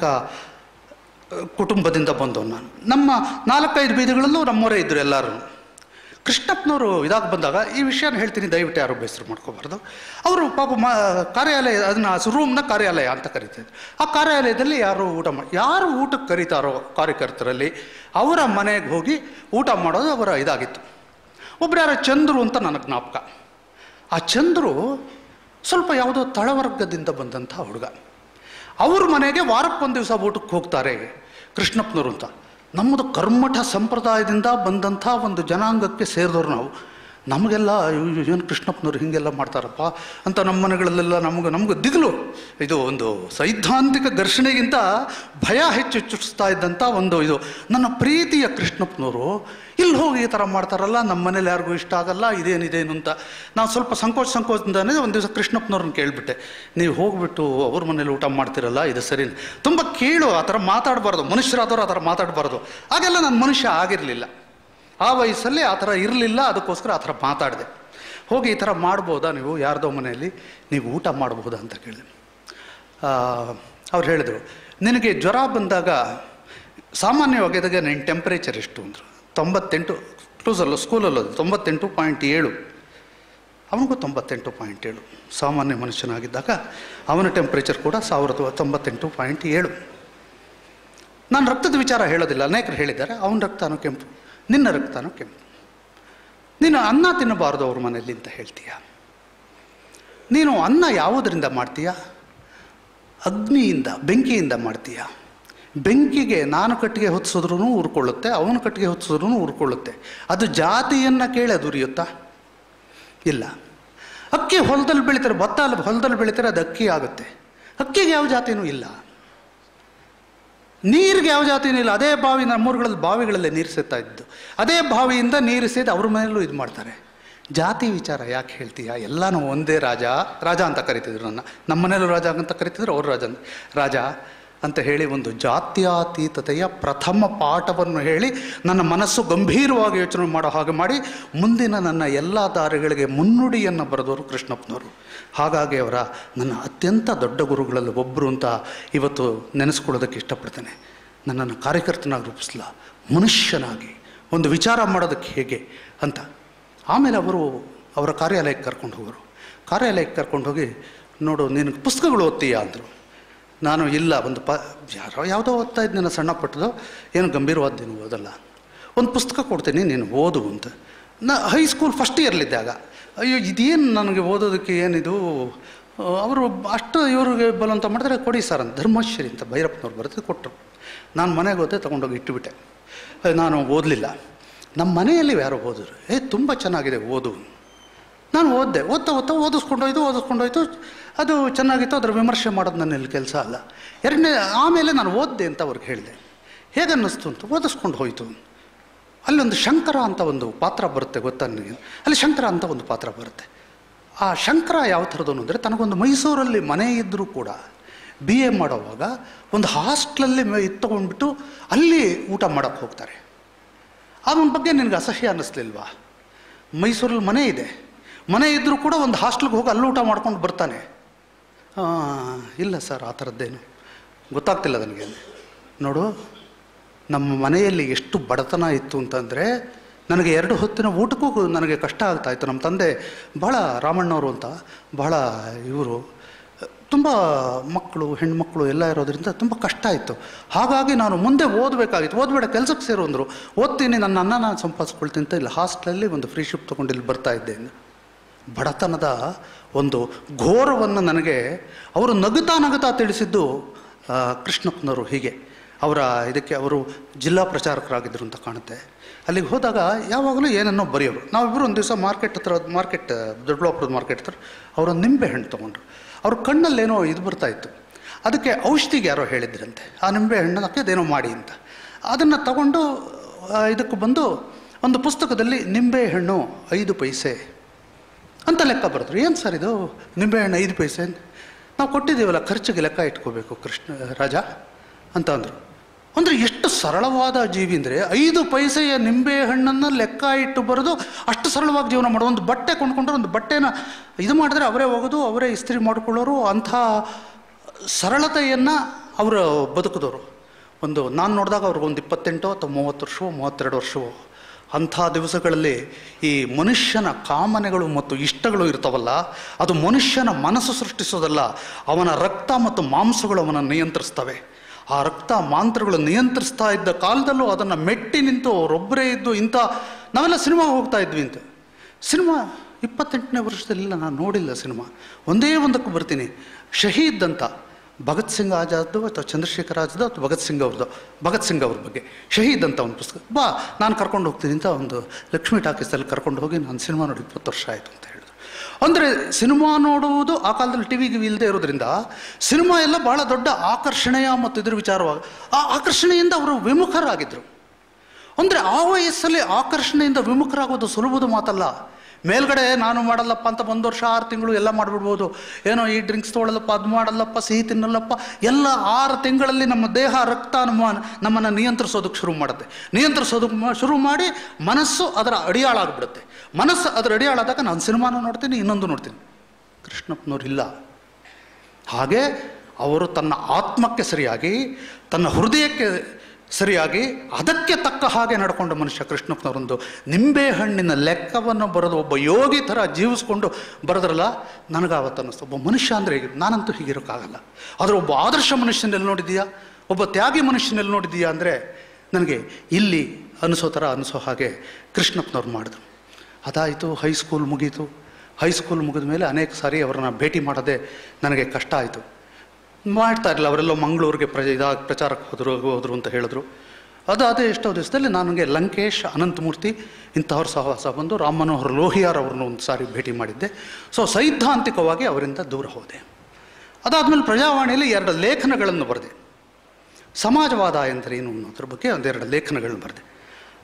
ಆ, ಕುಟುಂಬದಿಂದ ಬಂದವು ನಾನು ನಮ್ಮ ನಾಲ್ಕೈದು ಬೀದಿಗಳಲ್ಲೂ ನಮ್ಮವರೇ ಇದ್ದರು ಎಲ್ಲರೂ ಕೃಷ್ಣಪ್ಪನವರು ಇದಾಗಿ ಬಂದಾಗ ಈ ವಿಷಯನ ಹೇಳ್ತೀನಿ ದಯವಿಟ್ಟು ಯಾರು ಬೇಸರ ಮಾಡ್ಕೋಬಾರ್ದು ಅವರು ಪಾಪ ಮ ಕಾರ್ಯಾಲಯ ಅದನ್ನ ರೂಮ್ನ ಕಾರ್ಯಾಲಯ ಅಂತ ಕರಿತಿದ್ರು ಆ ಕಾರ್ಯಾಲಯದಲ್ಲಿ ಯಾರು ಊಟ ಮಾಡಿ ಯಾರು ಊಟಕ್ಕೆ ಕರೀತಾರೋ ಕಾರ್ಯಕರ್ತರಲ್ಲಿ ಅವರ ಮನೆಗೆ ಹೋಗಿ ಊಟ ಮಾಡೋದು ಅವರ ಇದಾಗಿತ್ತು ಒಬ್ರು ಯಾರೋ ಚಂದ್ರು ಅಂತ ನನಗೆ ಜ್ಞಾಪಕ ಆ ಚಂದ್ರು ಸ್ವಲ್ಪ ಯಾವುದೋ ತಳವರ್ಗದಿಂದ ಬಂದಂಥ ಹುಡುಗ ಅವ್ರ ಮನೆಗೆ ವಾರಕ್ಕೊಂದು ದಿವಸ ಊಟಕ್ಕೆ ಹೋಗ್ತಾರೆ ಕೃಷ್ಣಪ್ಪನವರು ಅಂತ ನಮ್ಮದು ಕರ್ಮಠ ಸಂಪ್ರದಾಯದಿಂದ ಬಂದಂಥ ಒಂದು ಜನಾಂಗಕ್ಕೆ ಸೇರಿದವ್ರು ನಾವು ನಮಗೆಲ್ಲ ಏನು ಕೃಷ್ಣಪ್ಪನವ್ರು ಹೀಗೆಲ್ಲ ಮಾಡ್ತಾರಪ್ಪ ಅಂತ ನಮ್ಮ ಮನೆಗಳಲ್ಲೆಲ್ಲ ನಮಗೆ ನಮ್ಗೆ ದಿಗ್ಲು ಇದು ಒಂದು ಸೈದ್ಧಾಂತಿಕ ಘರ್ಷಣೆಗಿಂತ ಭಯ ಹೆಚ್ಚು ಚುಟ್ಟಿಸ್ತಾ ಇದ್ದಂಥ ಒಂದು ಇದು ನನ್ನ ಪ್ರೀತಿಯ ಕೃಷ್ಣಪ್ಪನವರು ಇಲ್ಲಿ ಹೋಗಿ ಈ ಥರ ಮಾಡ್ತಾರಲ್ಲ ನಮ್ಮ ಮನೇಲಿ ಯಾರಿಗೂ ಇಷ್ಟ ಆಗಲ್ಲ ಇದೇನಿದೇನು ಅಂತ ನಾವು ಸ್ವಲ್ಪ ಸಂಕೋಚ ಸಂಕೋಚದಿಂದಾನೇ ಒಂದು ದಿವಸ ಕೃಷ್ಣಪ್ಪನವ್ರನ್ನ ಕೇಳಿಬಿಟ್ಟೆ ನೀವು ಹೋಗ್ಬಿಟ್ಟು ಅವ್ರ ಮನೇಲಿ ಊಟ ಮಾಡ್ತಿರಲ್ಲ ಇದು ಸರಿ ತುಂಬ ಕೀಳು ಆ ಥರ ಮಾತಾಡಬಾರ್ದು ಮನುಷ್ಯರಾದವ್ರು ಆ ಥರ ಮಾತಾಡಬಾರ್ದು ಆಗೆಲ್ಲ ನಾನು ಮನುಷ್ಯ ಆಗಿರಲಿಲ್ಲ ಆ ವಯಸ್ಸಲ್ಲಿ ಆ ಥರ ಇರಲಿಲ್ಲ ಅದಕ್ಕೋಸ್ಕರ ಆ ಥರ ಮಾತಾಡಿದೆ ಹೋಗಿ ಈ ಥರ ಮಾಡ್ಬೋದಾ ನೀವು ಯಾರ್ದೋ ಮನೆಯಲ್ಲಿ ನೀವು ಊಟ ಮಾಡ್ಬೋದಾ ಅಂತ ಕೇಳಿದೆ ಅವ್ರು ಹೇಳಿದರು ನಿನಗೆ ಜ್ವರ ಬಂದಾಗ ಸಾಮಾನ್ಯವಾಗಿ ಇದಾಗ ನಿನ್ನ ಟೆಂಪ್ರೇಚರ್ ಎಷ್ಟು ಅಂದರು ತೊಂಬತ್ತೆಂಟು ಕ್ಲೂಸಲ್ಲೂ ಸ್ಕೂಲಲ್ಲೂ ಅದು ತೊಂಬತ್ತೆಂಟು ಪಾಯಿಂಟ್ ಏಳು ಅವನಿಗೂ ತೊಂಬತ್ತೆಂಟು ಪಾಯಿಂಟ್ ಏಳು ಸಾಮಾನ್ಯ ಮನುಷ್ಯನಾಗಿದ್ದಾಗ ಅವನ ಟೆಂಪ್ರೇಚರ್ ಕೂಡ ಸಾವಿರದ ತೊಂಬತ್ತೆಂಟು ಪಾಯಿಂಟ್ ಏಳು ನಾನು ರಕ್ತದ ವಿಚಾರ ಹೇಳೋದಿಲ್ಲ ಅನೇಕರು ಹೇಳಿದ್ದಾರೆ ಅವನ ರಕ್ತನೂ ಕೆಂಪು ನಿನ್ನ ರಕ್ತನೂ ಕೆಂಪು ನೀನು ಅನ್ನ ತಿನ್ನಬಾರ್ದು ಅವ್ರ ಮನೆಯಲ್ಲಿ ಅಂತ ಹೇಳ್ತೀಯ ನೀನು ಅನ್ನ ಯಾವುದರಿಂದ ಮಾಡ್ತೀಯ ಅಗ್ನಿಯಿಂದ ಬೆಂಕಿಯಿಂದ ಮಾಡ್ತೀಯ ಬೆಂಕಿಗೆ ನಾನು ಕಟ್ಟಿಗೆ ಹೊತ್ತಿಸಿದ್ರೂ ಉರ್ಕೊಳ್ಳುತ್ತೆ ಅವನು ಕಟ್ಟಿಗೆ ಹೊತ್ತಿಸಿದ್ರೂ ಉರ್ಕೊಳ್ಳುತ್ತೆ ಅದು ಜಾತಿಯನ್ನು ಕೇಳಿ ಅದು ಉರಿಯುತ್ತಾ ಇಲ್ಲ ಅಕ್ಕಿ ಹೊಲದಲ್ಲಿ ಬೆಳಿತಾರೆ ಭತ್ತ ಅಲ್ಲಿ ಹೊಲದಲ್ಲಿ ಬೆಳಿತಾರೆ ಅದು ಅಕ್ಕಿ ಆಗುತ್ತೆ ಅಕ್ಕಿಗೆ ಯಾವ ಜಾತಿನೂ ಇಲ್ಲ ನೀರಿಗೆ ಯಾವ ಜಾತಿನೂ ಇಲ್ಲ ಅದೇ ಬಾವಿ ನಮ್ಮೂರುಗಳಲ್ಲಿ ಬಾವಿಗಳಲ್ಲೇ ನೀರು ಸೇತಾ ಇದ್ದು ಅದೇ ಬಾವಿಯಿಂದ ನೀರು ಸೇದಿ ಅವ್ರ ಮನೆಯಲ್ಲೂ ಇದು ಮಾಡ್ತಾರೆ ಜಾತಿ ವಿಚಾರ ಯಾಕೆ ಹೇಳ್ತೀಯ ಎಲ್ಲನೂ ಒಂದೇ ರಾಜ ರಾಜ ಅಂತ ಕರಿತಿದ್ರು ನನ್ನ ನಮ್ಮ ಮನೇಲೂ ರಾಜ ಅಂತ ಕರಿತಿದ್ರು ಅವ್ರು ರಾಜ ಅಂತ ರಾಜ ಅಂತ ಹೇಳಿ ಒಂದು ಜಾತ್ಯತೀತತೆಯ ಪ್ರಥಮ ಪಾಠವನ್ನು ಹೇಳಿ ನನ್ನ ಮನಸ್ಸು ಗಂಭೀರವಾಗಿ ಯೋಚನೆ ಮಾಡೋ ಹಾಗೆ ಮಾಡಿ ಮುಂದಿನ ನನ್ನ ಎಲ್ಲ ದಾರಿಗಳಿಗೆ ಮುನ್ನುಡಿಯನ್ನು ಬರೆದವರು ಕೃಷ್ಣಪ್ಪನವರು ಹಾಗಾಗಿ ಅವರ ನನ್ನ ಅತ್ಯಂತ ದೊಡ್ಡ ಗುರುಗಳಲ್ಲಿ ಒಬ್ಬರು ಅಂತ ಇವತ್ತು ನೆನೆಸ್ಕೊಳ್ಳೋದಕ್ಕೆ ಇಷ್ಟಪಡ್ತೇನೆ ನನ್ನನ್ನು ಕಾರ್ಯಕರ್ತನಾಗಿ ರೂಪಿಸಲ ಮನುಷ್ಯನಾಗಿ ಒಂದು ವಿಚಾರ ಮಾಡೋದಕ್ಕೆ ಹೇಗೆ ಅಂತ ಆಮೇಲೆ ಅವರು ಅವರ ಕಾರ್ಯಾಲಯಕ್ಕೆ ಕರ್ಕೊಂಡು ಹೋಗೋರು ಕಾರ್ಯಾಲಯಕ್ಕೆ ಕರ್ಕೊಂಡು ಹೋಗಿ ನೋಡು ನಿನಗೆ ಪುಸ್ತಕಗಳು ಓದ್ತೀಯಾ ಅಂದರು ನಾನು ಇಲ್ಲ ಒಂದು ಪ ಯಾರೋ ಯಾವುದೋ ಓದ್ತಾ ಇದ್ದು ನನ್ನ ಸಣ್ಣ ಪಟ್ಟದು ಏನು ಗಂಭೀರವಾದ್ದೇನು ಓದಲ್ಲ ಒಂದು ಪುಸ್ತಕ ಕೊಡ್ತೀನಿ ನೀನು ಓದು ಅಂತ ನಾ ಹೈಸ್ಕೂಲ್ ಫಸ್ಟ್ ಇಯರ್ಲಿದ್ದಾಗ ಅಯ್ಯೋ ಇದೇನು ನನಗೆ ಓದೋದಕ್ಕೆ ಏನಿದು ಆ, ಅವರು ಅಷ್ಟು ಇವ್ರಿಗೆ ಬಲವಂತ ಮಾಡಿದ್ರೆ ಕೊಡಿ ಸರ್ ಅಂತ ಧರ್ಮಶ್ರೀ ಅಂತ ಭೈರಪ್ಪನವ್ರು ಬರೆದು ಕೊಟ್ಟರು ನಾನು ಮನೆಗೆ ಹೋದೆ ತೊಗೊಂಡೋಗಿ ಇಟ್ಟುಬಿಟ್ಟೆ ಅಹ್, ನಾನು ಓದಲಿಲ್ಲ ನಮ್ಮ ಮನೆಯಲ್ಲಿ ಯಾರೋ ಓದಿದ್ರು ಏ ತುಂಬ ಚೆನ್ನಾಗಿದೆ ಓದು ನಾನು ಓದಿದೆ ಓದ್ತಾ ಓದ್ತಾ ಓದಿಸ್ಕೊಂಡೋಯ್ತು ಓದಿಸ್ಕೊಂಡೋಯ್ತು ಅದು ಚೆನ್ನಾಗಿತ್ತು ಅದರ ವಿಮರ್ಶೆ ಮಾಡೋದು ನನ್ನಲ್ಲಿ ಕೆಲಸ ಅಲ್ಲ ಎರಡನೇ ಆಮೇಲೆ ನಾನು ಓದಿದೆ ಅಂತ ಅವ್ರಿಗೆ ಹೇಳಿದೆ ಹೇಗನ್ನಿಸ್ತು ಅಂತ ಓದಿಸ್ಕೊಂಡು ಹೋಯಿತು ಅಲ್ಲೊಂದು ಶಂಕರ ಅಂತ ಒಂದು ಪಾತ್ರ ಬರುತ್ತೆ ಗೊತ್ತಾ ನನಗೆ ಅಲ್ಲಿ ಶಂಕರ ಅಂತ ಒಂದು ಪಾತ್ರ ಬರುತ್ತೆ ಆ ಶಂಕರ ಯಾವ ಥರದವನು ಅಂದರೆ ತನಗೊಂದು ಮೈಸೂರಲ್ಲಿ ಮನೆ ಇದ್ದರೂ ಕೂಡ ಬಿ ಎ ಮಾಡೋವಾಗ ಒಂದು ಹಾಸ್ಟ್ಲಲ್ಲಿ ಇದು ತೊಗೊಂಡ್ಬಿಟ್ಟು ಅಲ್ಲಿ ಊಟ ಮಾಡೋಕ್ಕೆ ಹೋಗ್ತಾರೆ ಅವನ ಬಗ್ಗೆ ನಿನಗೆ ಅಸಹ್ಯ ಅನ್ನಿಸ್ಲಿಲ್ವಾ ಮೈಸೂರಲ್ಲಿ ಮನೆ ಇದೆ ಮನೆ ಇದ್ದರೂ ಕೂಡ ಒಂದು ಹಾಸ್ಟೆಲ್ಗೆ ಹೋಗಿ ಅಲ್ಲಿ ಊಟ ಮಾಡ್ಕೊಂಡು ಬರ್ತಾನೆ ಆ, ಇಲ್ಲ ಸರ್ ಆ ಥರದ್ದೇನು ಗೊತ್ತಾಗ್ತಿಲ್ಲ ನನಗೆ ನೋಡು ನಮ್ಮ ಮನೆಯಲ್ಲಿ ಎಷ್ಟು ಬಡತನ ಇತ್ತು ಅಂತಂದರೆ ನನಗೆ ಎರಡು ಹೊತ್ತಿನ ಊಟಕ್ಕೂ ನನಗೆ ಕಷ್ಟ ಆಗ್ತಾ ಇತ್ತು ನಮ್ಮ ತಂದೆ ಬಹಳ ರಾಮಣ್ಣವರು ಅಂತ ಬಹಳ ಇವರು ತುಂಬ ಮಕ್ಕಳು ಹೆಣ್ಮಕ್ಳು ಎಲ್ಲ ಇರೋದ್ರಿಂದ ತುಂಬ ಕಷ್ಟ ಇತ್ತು ಹಾಗಾಗಿ ನಾನು ಮುಂದೆ ಓದಬೇಕಾಗಿತ್ತು ಓದಬೇಡ ಕೆಲಸಕ್ಕೆ ಸೇರು ಅಂದರು ಓದ್ತೀನಿ ನನ್ನ ಅನ್ನ ನಾನು ಸಂಪಾದಿಸ್ಕೊಳ್ತೀನಿ ಅಂತ ಇಲ್ಲಿ ಹಾಸ್ಟೆಲಲ್ಲಿ ಒಂದು ಫ್ರೀ ಶಿಪ್ ತೊಗೊಂಡು ಇಲ್ಲಿ ಬರ್ತಾ ಇದ್ದೆ ಬಡತನದ ಒಂದು ಘೋರವನ್ನು ನನಗೆ ಅವರು ನಗುತ್ತಾ ನಗುತ್ತಾ ತಿಳಿಸಿದ್ದು ಆ, ಕೃಷ್ಣಪ್ಪನವರು ಹೀಗೆ ಅವರ ಇದಕ್ಕೆ ಅವರು ಜಿಲ್ಲಾ ಪ್ರಚಾರಕರಾಗಿದ್ದರು ಅಂತ ಕಾಣುತ್ತೆ ಅಲ್ಲಿಗೆ ಹೋದಾಗ ಯಾವಾಗಲೂ ಏನನ್ನೋ ಬರೆಯೋರು ನಾವಿಬ್ಬರು ಒಂದು ದಿವಸ ಮಾರ್ಕೆಟ್ ಹತ್ರ ಮಾರ್ಕೆಟ್ ದೊಡ್ಡಬಳ್ಳಾಪುರದ ಮಾರ್ಕೆಟ್ ಹತ್ರ ಅವರೊಂದು ನಿಂಬೆ ಹಣ್ಣು ತೊಗೊಂಡ್ರು ಅವ್ರ ಕಣ್ಣಲ್ಲೇನೋ ಇದು ಬರ್ತಾ ಇತ್ತು ಅದಕ್ಕೆ ಔಷಧಿಗೆ ಯಾರೋ ಹೇಳಿದ್ರಂತೆ ಆ ನಿಂಬೆ ಹಣ್ಣಕ್ಕೆ ಅದೇನೋ ಮಾಡಿ ಅಂತ ಅದನ್ನು ತಗೊಂಡು ಆ, ಇದಕ್ಕೆ ಬಂದು ಒಂದು ಪುಸ್ತಕದಲ್ಲಿ ನಿಂಬೆ ಹಣ್ಣು ಐದು ಪೈಸೆ ಅಂತ ಲೆಕ್ಕ ಬರೆದ್ರು ಏನು ಸರ್ ಇದು ನಿಂಬೆಹಣ್ಣು ಐದು ಪೈಸೆ ನಾವು ಕೊಟ್ಟಿದ್ದೀವಲ್ಲ ಖರ್ಚಿಗೆ ಲೆಕ್ಕ ಇಟ್ಕೋಬೇಕು ಕೃಷ್ಣ ರಾಜ ಅಂತ ಅಂದರು ಅಂದರೆ ಎಷ್ಟು ಸರಳವಾದ ಜೀವಿ ಅಂದರೆ ಐದು ಪೈಸೆಯ ನಿಂಬೆ ಹಣ್ಣನ್ನು ಲೆಕ್ಕ ಇಟ್ಟು ಬರೆದು ಅಷ್ಟು ಸರಳವಾಗಿ ಜೀವನ ಮಾಡೋದು ಒಂದು ಬಟ್ಟೆ ಕೊಂಡ್ಕೊಂಡ್ರೆ ಒಂದು ಬಟ್ಟೆನ ಇದು ಮಾಡಿದ್ರೆ ಅವರೇ ಹೋಗೋದು ಅವರೇ ಇಸ್ತ್ರಿ ಮಾಡ್ಕೊಳ್ಳೋರು ಅಂಥ ಸರಳತೆಯನ್ನು ಅವರು ಬದುಕಿದವರು ಒಂದು ನಾನು ನೋಡಿದಾಗ ಅವ್ರಿಗೆ ಒಂದು ಇಪ್ಪತ್ತೆಂಟು ಅಥವಾ ಮೂವತ್ತು ವರ್ಷವೋ ಮೂವತ್ತೆರಡು ವರ್ಷವೋ ಅಂಥ ದಿವಸಗಳಲ್ಲಿ ಈ ಮನುಷ್ಯನ ಕಾಮನೆಗಳು ಮತ್ತು ಇಷ್ಟಗಳು ಇರ್ತಾವಲ್ಲ ಅದು ಮನುಷ್ಯನ ಮನಸ್ಸು ಸೃಷ್ಟಿಸೋದಲ್ಲ ಅವನ ರಕ್ತ ಮತ್ತು ಮಾಂಸಗಳು ಅವನ ನಿಯಂತ್ರಿಸ್ತವೆ ಆ ರಕ್ತ ಮಾಂತ್ರಗಳು ನಿಯಂತ್ರಿಸ್ತಾ ಇದ್ದ ಕಾಲದಲ್ಲೂ ಅದನ್ನು ಮೆಟ್ಟಿ ನಿಂತು ಅವರೊಬ್ಬರೇ ಇದ್ದು ಇಂಥ ನಾವೆಲ್ಲ ಸಿನಿಮಾಗೆ ಹೋಗ್ತಾ ಇದ್ವಿ ಅಂತ ಸಿನಿಮಾ ಇಪ್ಪತ್ತೆಂಟನೇ ವರ್ಷದಲ್ಲಿ ನಾನು ನೋಡಿಲ್ಲ ಸಿನಿಮಾ ಒಂದೇ ಒಂದಕ್ಕೆ ಬರ್ತೀನಿ ಶಹೀದ್ ಅಂತ ಭಗತ್ ಸಿಂಗ್ ಆಜಾದ್ದು ಅಥವಾ ಚಂದ್ರಶೇಖರ್ ಆಜಾದ್ ಅಥವಾ ಭಗತ್ ಸಿಂಗ್ ಅವ್ರದ್ದು ಭಗತ್ ಸಿಂಗ್ ಅವ್ರ ಬಗ್ಗೆ ಶಹೀದ್ ಅಂತ ಒಂದು ಪುಸ್ತಕ ಬಾ ನಾನು ಕರ್ಕೊಂಡು ಹೋಗ್ತೀನಿ ಅಂತ ಒಂದು ಲಕ್ಷ್ಮೀ ಟಾಕೀಸಲ್ಲಿ ಕರ್ಕೊಂಡು ಹೋಗಿ ನಾನು ಸಿನಿಮಾ ನೋಡಿ ಇಪ್ಪತ್ತು ವರ್ಷ ಆಯಿತು ಅಂತ ಹೇಳಿದ್ರು ಅಂದರೆ ಸಿನಿಮಾ ನೋಡುವುದು ಆ ಕಾಲದಲ್ಲಿ ಟಿ ವಿಗೆ ಇಲ್ಲದೆ ಇರೋದ್ರಿಂದ ಸಿನಿಮಾ ಎಲ್ಲ ಭಾಳ ದೊಡ್ಡ ಆಕರ್ಷಣೆಯ ಮತ್ತು ಇದ್ರ ವಿಚಾರವಾಗಿ ಆ ಆಕರ್ಷಣೆಯಿಂದ ಅವರು ವಿಮುಖರಾಗಿದ್ದರು ಅಂದರೆ ಆ ವಯಸ್ಸಲ್ಲಿ ಆಕರ್ಷಣೆಯಿಂದ ವಿಮುಖರಾಗೋದು ಸುಲಭದ ಮಾತಲ್ಲ ಮೇಲ್ಗಡೆ ನಾನು ಮಾಡಲ್ಲಪ್ಪ ಅಂತ ಒಂದು ವರ್ಷ ಆರು ತಿಂಗಳು ಎಲ್ಲ ಮಾಡಿಬಿಡ್ಬೋದು ಏನೋ ಈ ಡ್ರಿಂಕ್ಸ್ ತೊಗೊಳ್ಳಲ್ಲಪ್ಪ ಅದು ಮಾಡಲ್ಲಪ್ಪ ಸಿಹಿ ತಿನ್ನಲ್ಲಪ್ಪ ಎಲ್ಲ ಆರು ತಿಂಗಳಲ್ಲಿ ನಮ್ಮ ದೇಹ ರಕ್ತ ನಮ್ಮ ನಮ್ಮನ್ನು ನಿಯಂತ್ರಿಸೋದಕ್ಕೆ ಶುರು ಮಾಡುತ್ತೆ ನಿಯಂತ್ರಿಸೋದಕ್ಕೆ ಮ- ಶುರು ಮಾಡಿ ಮನಸ್ಸು ಅದರ ಅಡಿಯಾಳಾಗ್ಬಿಡುತ್ತೆ ಮನಸ್ಸು ಅದರ ಅಡಿಯಾಳಾದಾಗ ನಾನು ಸಿನಿಮಾನು ನೋಡ್ತೀನಿ ಇನ್ನೊಂದು ನೋಡ್ತೀನಿ ಕೃಷ್ಣಪ್ಪನವ್ರು ಇಲ್ಲ ಹಾಗೆ ಅವರು ತನ್ನ ಆತ್ಮಕ್ಕೆ ಸರಿಯಾಗಿ ತನ್ನ ಹೃದಯಕ್ಕೆ ಸರಿಯಾಗಿ ಅದಕ್ಕೆ ತಕ್ಕ ಹಾಗೆ ನಡ್ಕೊಂಡ ಮನುಷ್ಯ ಕೃಷ್ಣಪ್ಪನವರೊಂದು ನಿಂಬೆ ಹಣ್ಣಿನ ಲೆಕ್ಕವನ್ನು ಬರೆದು ಒಬ್ಬ ಯೋಗಿ ಥರ ಜೀವಿಸ್ಕೊಂಡು ಬರೆದ್ರಲ್ಲ ನನಗಾವತ್ತು ಅನ್ನಿಸ್ತು ಒಬ್ಬ ಮನುಷ್ಯ ಅಂದರೆ ಹೀಗೆ ನಾನಂತೂ ಹೀಗಿರೋಕ್ಕಾಗಲ್ಲ ಆದರೆ ಒಬ್ಬ ಆದರ್ಶ ಮನುಷ್ಯನಲ್ಲಿ ನೋಡಿದೀಯಾ ಒಬ್ಬ ತ್ಯಾಗಿ ಮನುಷ್ಯನಲ್ಲಿ ನೋಡಿದೀಯಾ ಅಂದರೆ ನನಗೆ ಇಲ್ಲಿ ಅನಿಸೋ ಥರ ಅನಿಸೋ ಹಾಗೆ ಕೃಷ್ಣಪ್ಪನವ್ರು ಮಾಡಿದ್ರು ಅದಾಯಿತು ಹೈಸ್ಕೂಲ್ ಮುಗೀತು ಹೈಸ್ಕೂಲ್ ಮುಗಿದ ಮೇಲೆ ಅನೇಕ ಸಾರಿ ಅವರನ್ನ ಭೇಟಿ ಮಾಡೋದೇ ನನಗೆ ಕಷ್ಟ ಆಯಿತು ಮಾಡ್ತಾ ಇರಲಿಲ್ಲ ಅವರೆಲ್ಲ ಮಂಗಳೂರಿಗೆ ಪ್ರ ಇದಾಗ ಪ್ರಚಾರಕ್ಕೆ ಹೋದರು ಹೋದರು ಅಂತ ಹೇಳಿದ್ರು ಅದಾದ ಎಷ್ಟೋ ದಿವಸದಲ್ಲಿ ನನಗೆ ಲಂಕೇಶ್ ಅನಂತಮೂರ್ತಿ ಇಂಥವ್ರ ಸಹವಾಸ ಬಂದು ರಾಮ್ ಮನೋಹರ್ ಲೋಹಿಯಾರ್ ಅವ್ರನ್ನ ಒಂದು ಸಾರಿ ಭೇಟಿ ಮಾಡಿದ್ದೆ ಸೊ ಸೈದ್ಧಾಂತಿಕವಾಗಿ ಅವರಿಂದ ದೂರ ಹೋದೆ ಅದಾದಮೇಲೆ ಪ್ರಜಾವಾಣಿಯಲ್ಲಿ ಎರಡು ಲೇಖನಗಳನ್ನು ಬರೆದೆ ಸಮಾಜವಾದ ಎಂದರೇನು ಅನ್ನೋದ್ರ ಬಗ್ಗೆ ಒಂದೆರಡು ಲೇಖನಗಳನ್ನು ಬರೆದೆ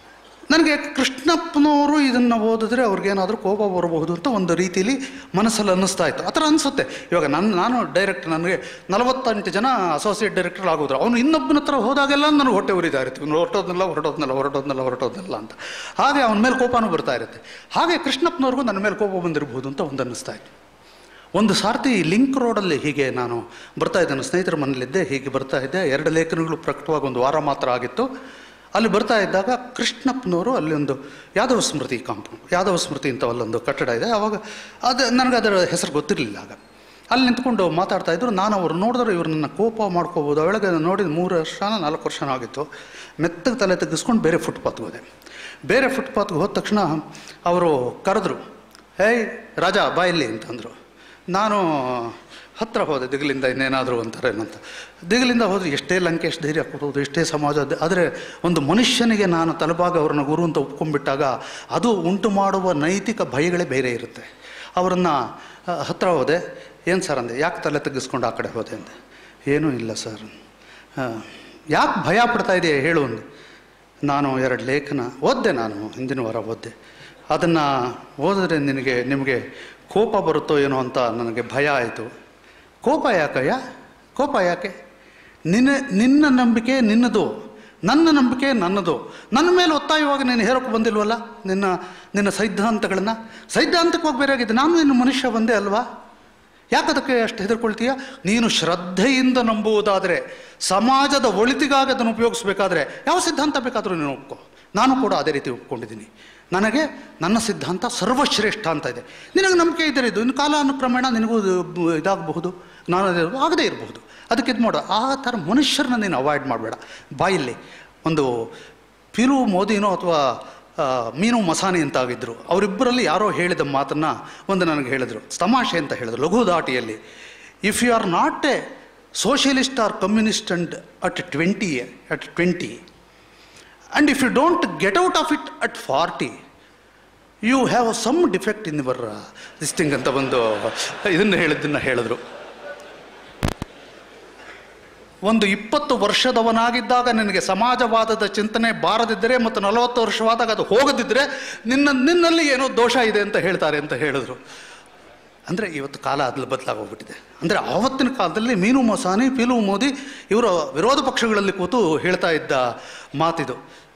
ನನಗೆ ಕೃಷ್ಣಪ್ಪನವರು ಇದನ್ನು ಓದಿದ್ರೆ ಅವ್ರಿಗೇನಾದರೂ ಕೋಪ ಬರಬಹುದು ಅಂತ ಒಂದು ರೀತಿಯಲ್ಲಿ ಮನಸ್ಸಲ್ಲಿ ಅನ್ನಿಸ್ತಾ ಇತ್ತು ಆ ಥರ ಅನಿಸುತ್ತೆ ಇವಾಗ ನನ್ನ ನಾನು ಡೈರೆಕ್ಟ್ ನನಗೆ ನಲವತ್ತೆಂಟು ಜನ ಅಸೋಸಿಯೇಟ್ ಡೈರೆಕ್ಟರ್ ಆಗೋದ್ರು ಅವನು ಇನ್ನೊಬ್ಬನ ಹತ್ರ ಹೋದಾಗೆಲ್ಲ ನನಗೆ ಹೊಟ್ಟೆ ಉರಿತಾ ಇರುತ್ತೆ ಇವ್ನು ಹೊರಟೋದ್ನಲ್ಲ ಹೊರಟೋದ್ನಲ್ಲ ಹೊರಟೋದ್ನಲ್ಲ ಹೊರಟೋದ್ನಲ್ಲ ಅಂತ ಹಾಗೆ ಅವನ ಮೇಲೆ ಕೋಪನೂ ಬರ್ತಾ ಇರುತ್ತೆ ಹಾಗೆ ಕೃಷ್ಣಪ್ಪನವ್ರಿಗೂ ನನ್ನ ಮೇಲೆ ಕೋಪ ಬಂದಿರಬಹುದು ಅಂತ ಒಂದು ಅನ್ನಿಸ್ತಾ ಇತ್ತು ಒಂದು ಸಾರ್ತಿ ಲಿಂಕ್ ರೋಡಲ್ಲಿ ಹೀಗೆ ನಾನು ಬರ್ತಾ ಇದ್ದೆ ನನ್ನ ಸ್ನೇಹಿತರ ಮನೇಲಿದ್ದೆ ಹೀಗೆ ಬರ್ತಾ ಇದ್ದೆ ಎರಡು ಲೇಖನಗಳು ಪ್ರಕಟವಾಗಿ ಒಂದು ವಾರ ಮಾತ್ರ ಆಗಿತ್ತು ಅಲ್ಲಿ ಬರ್ತಾ ಇದ್ದಾಗ ಕೃಷ್ಣಪ್ಪನವರು ಅಲ್ಲಿ ಒಂದು ಯಾದವ ಸ್ಮೃತಿ ಕಾಂಪೌಂಡ್ ಯಾದವ ಸ್ಮೃತಿ ಅಂತ ಅಲ್ಲೊಂದು ಕಟ್ಟಡ ಇದೆ ಆವಾಗ ಅದು ನನಗೆ ಅದರ ಹೆಸರು ಗೊತ್ತಿರಲಿಲ್ಲ ಆಗ ಅಲ್ಲಿ ನಿಂತ್ಕೊಂಡು ಮಾತಾಡ್ತಾ ಇದ್ರು ನಾನು ಅವ್ರು ನೋಡಿದ್ರೆ ಇವ್ರು ನನ್ನ ಕೋಪ ಮಾಡ್ಕೋಬೋದು ಅವಳಿಗೆ ನೋಡಿದ ಮೂರು ವರ್ಷನ ನಾಲ್ಕು ವರ್ಷನ ಆಗಿತ್ತು ಮೆತ್ತಗೆ ತಲೆ ತೆಗೆಸ್ಕೊಂಡು ಬೇರೆ ಫುಟ್ಪಾತ್ಗೆ ಹೋದೆ ಬೇರೆ ಫುಟ್ಪಾತ್ಗೆ ಹೋದ ತಕ್ಷಣ ಅವರು ಕರೆದ್ರು ಹೇಯ್ ರಾಜ ಬಾ ಇಲ್ಲಿ ಅಂತಂದರು ನಾನು ಹತ್ತಿರ ಹೋದೆ ದಿಗಲಿಂದ ಇನ್ನೇನಾದರೂ ಅಂತಾರೇನಂತ ದಿಗಲಿಂದ ಹೋದರೆ ಎಷ್ಟೇ ಲಂಕೇಶ್ ಧೈರ್ಯ ಕೊಡೋದು ಎಷ್ಟೇ ಸಮಾಜ ಆದರೆ ಒಂದು ಮನುಷ್ಯನಿಗೆ ನಾನು ತಲುಪಾಗ ಅವ್ರನ್ನ ಗುರು ಅಂತ ಒಪ್ಕೊಂಡ್ಬಿಟ್ಟಾಗ ಅದು ಉಂಟು ಮಾಡುವ ನೈತಿಕ ಭಯಗಳೇ ಬೇರೆ ಇರುತ್ತೆ ಅವರನ್ನು ಹತ್ತಿರ ಹೋದೆ ಏನು ಸರ್ ಅಂದೆ ಯಾಕೆ ತಲೆ ತೆಗೆಸ್ಕೊಂಡು ಆ ಕಡೆ ಹೋದೆ ಅಂದೆ ಏನೂ ಇಲ್ಲ ಸರ್ ಯಾಕೆ ಭಯ ಪಡ್ತಾ ಇದೆಯಾ ಹೇಳು ಅಂದೆ ನಾನು ಎರಡು ಲೇಖನ ಓದಿದೆ ನಾನು ಹಿಂದಿನ ವಾರ ಓದಿದೆ ಅದನ್ನು ಓದಿದ್ರೆ ನಿನಗೆ ನಿಮಗೆ ಕೋಪ ಬರುತ್ತೋ ಏನೋ ಅಂತ ನನಗೆ ಭಯ ಆಯಿತು ಕೋಪ ಯಾಕಯ್ಯ ಕೋಪ ಯಾಕೆ ನಿನ್ನ ನಿನ್ನ ನಂಬಿಕೆ ನಿನ್ನದು ನನ್ನ ನಂಬಿಕೆ ನನ್ನದು ನನ್ನ ಮೇಲೆ ಒತ್ತಾಯವಾಗಿ ನೀನು ಹೇರೋಕ್ಕೆ ಬಂದಿಲ್ವಲ್ಲ ನಿನ್ನ ನಿನ್ನ ಸೈದ್ಧಾಂತಗಳನ್ನು ಸೈದ್ಧಾಂತಿಕವಾಗಿ ಬೇರೆ ಆಗಿದೆ ನಾನು ನಿನ್ನ ಮನುಷ್ಯ ಬಂದೆ ಅಲ್ವಾ ಯಾಕದಕ್ಕೆ ಅಷ್ಟು ಹೆದರ್ಕೊಳ್ತೀಯ ನೀನು ಶ್ರದ್ಧೆಯಿಂದ ನಂಬುವುದಾದರೆ ಸಮಾಜದ ಒಳಿತಿಗಾಗಿ ಅದನ್ನು ಉಪಯೋಗಿಸ್ಬೇಕಾದ್ರೆ ಯಾವ ಸಿದ್ಧಾಂತ ಬೇಕಾದರೂ ನೀನು ಒಪ್ಕೊ ನಾನು ಕೂಡ ಅದೇ ರೀತಿ ಒಪ್ಕೊಂಡಿದ್ದೀನಿ ನನಗೆ ನನ್ನ ಸಿದ್ಧಾಂತ ಸರ್ವಶ್ರೇಷ್ಠ ಅಂತ ಇದೆ ನಿನಗೆ ನಂಬಿಕೆ ಇದ್ದರೆ ಇದು ಇನ್ನು ಕಾಲಾನುಕ್ರಮೇಣ ನಿನಗೂ ಇದು ಬ- ಇದಾಗಬಹುದು ನಾನು ಅದೇ- ಆಗದೇ ಇರಬಹುದು ಅದಕ್ಕೆ ಇದು ಮಾಡು ಆ ಥರ ಮನುಷ್ಯರನ್ನ ನೀನು ಅವಾಯ್ಡ್ ಮಾಡಬೇಡ ಬಾಯಲ್ಲಿ ಒಂದು ಪಿಲು ಮೋದಿನೋ ಅಥವಾ ಆ, ಮೀನು ಮಸಾನಿ ಅಂತ ಆಗಿದ್ರು ಅವರಿಬ್ಬರಲ್ಲಿ ಯಾರೋ ಹೇಳಿದ ಮಾತನ್ನು ಒಂದು ನನಗೆ ಹೇಳಿದರು ತಮಾಷೆ ಅಂತ ಹೇಳಿದ್ರು ಲಘು ದಾಟಿಯಲ್ಲಿ if you are not a socialist or communist and at twenty at twenty and if you don't get out of it at forty you have some defect in your this thing ಅಂತ ಒಂದು ಇದನ್ನು ಹೇಳಿದ್ದನ್ನು ಹೇಳಿದ್ರು ಒಂದು ಇಪ್ಪತ್ತು ವರ್ಷದವನಾಗಿದ್ದಾಗ ನಿನಗೆ ಸಮಾಜವಾದದ ಚಿಂತನೆ ಬಾರದಿದ್ದರೆ ಮತ್ತು ನಲವತ್ತು ವರ್ಷವಾದಾಗ ಅದು ಹೋಗದಿದ್ದರೆ ನಿನ್ನ ನಿನ್ನಲ್ಲಿ ಏನೋ ದೋಷ ಇದೆ ಅಂತ ಹೇಳ್ತಾರೆ ಅಂತ ಹೇಳಿದ್ರು ಅಂದರೆ ಇವತ್ತು ಕಾಲ ಅದ್ಲು ಬದಲಾಗೋಗ್ಬಿಟ್ಟಿದೆ ಅಂದರೆ ಆವತ್ತಿನ ಕಾಲದಲ್ಲಿ ಮೀನು ಮಸಾನಿ ಪೀಲು ಮೋದಿ ಇವರು ವಿರೋಧ ಪಕ್ಷಗಳಲ್ಲಿ ಕೂತು ಹೇಳ್ತಾ ಇದ್ದ ಮಾತಿದು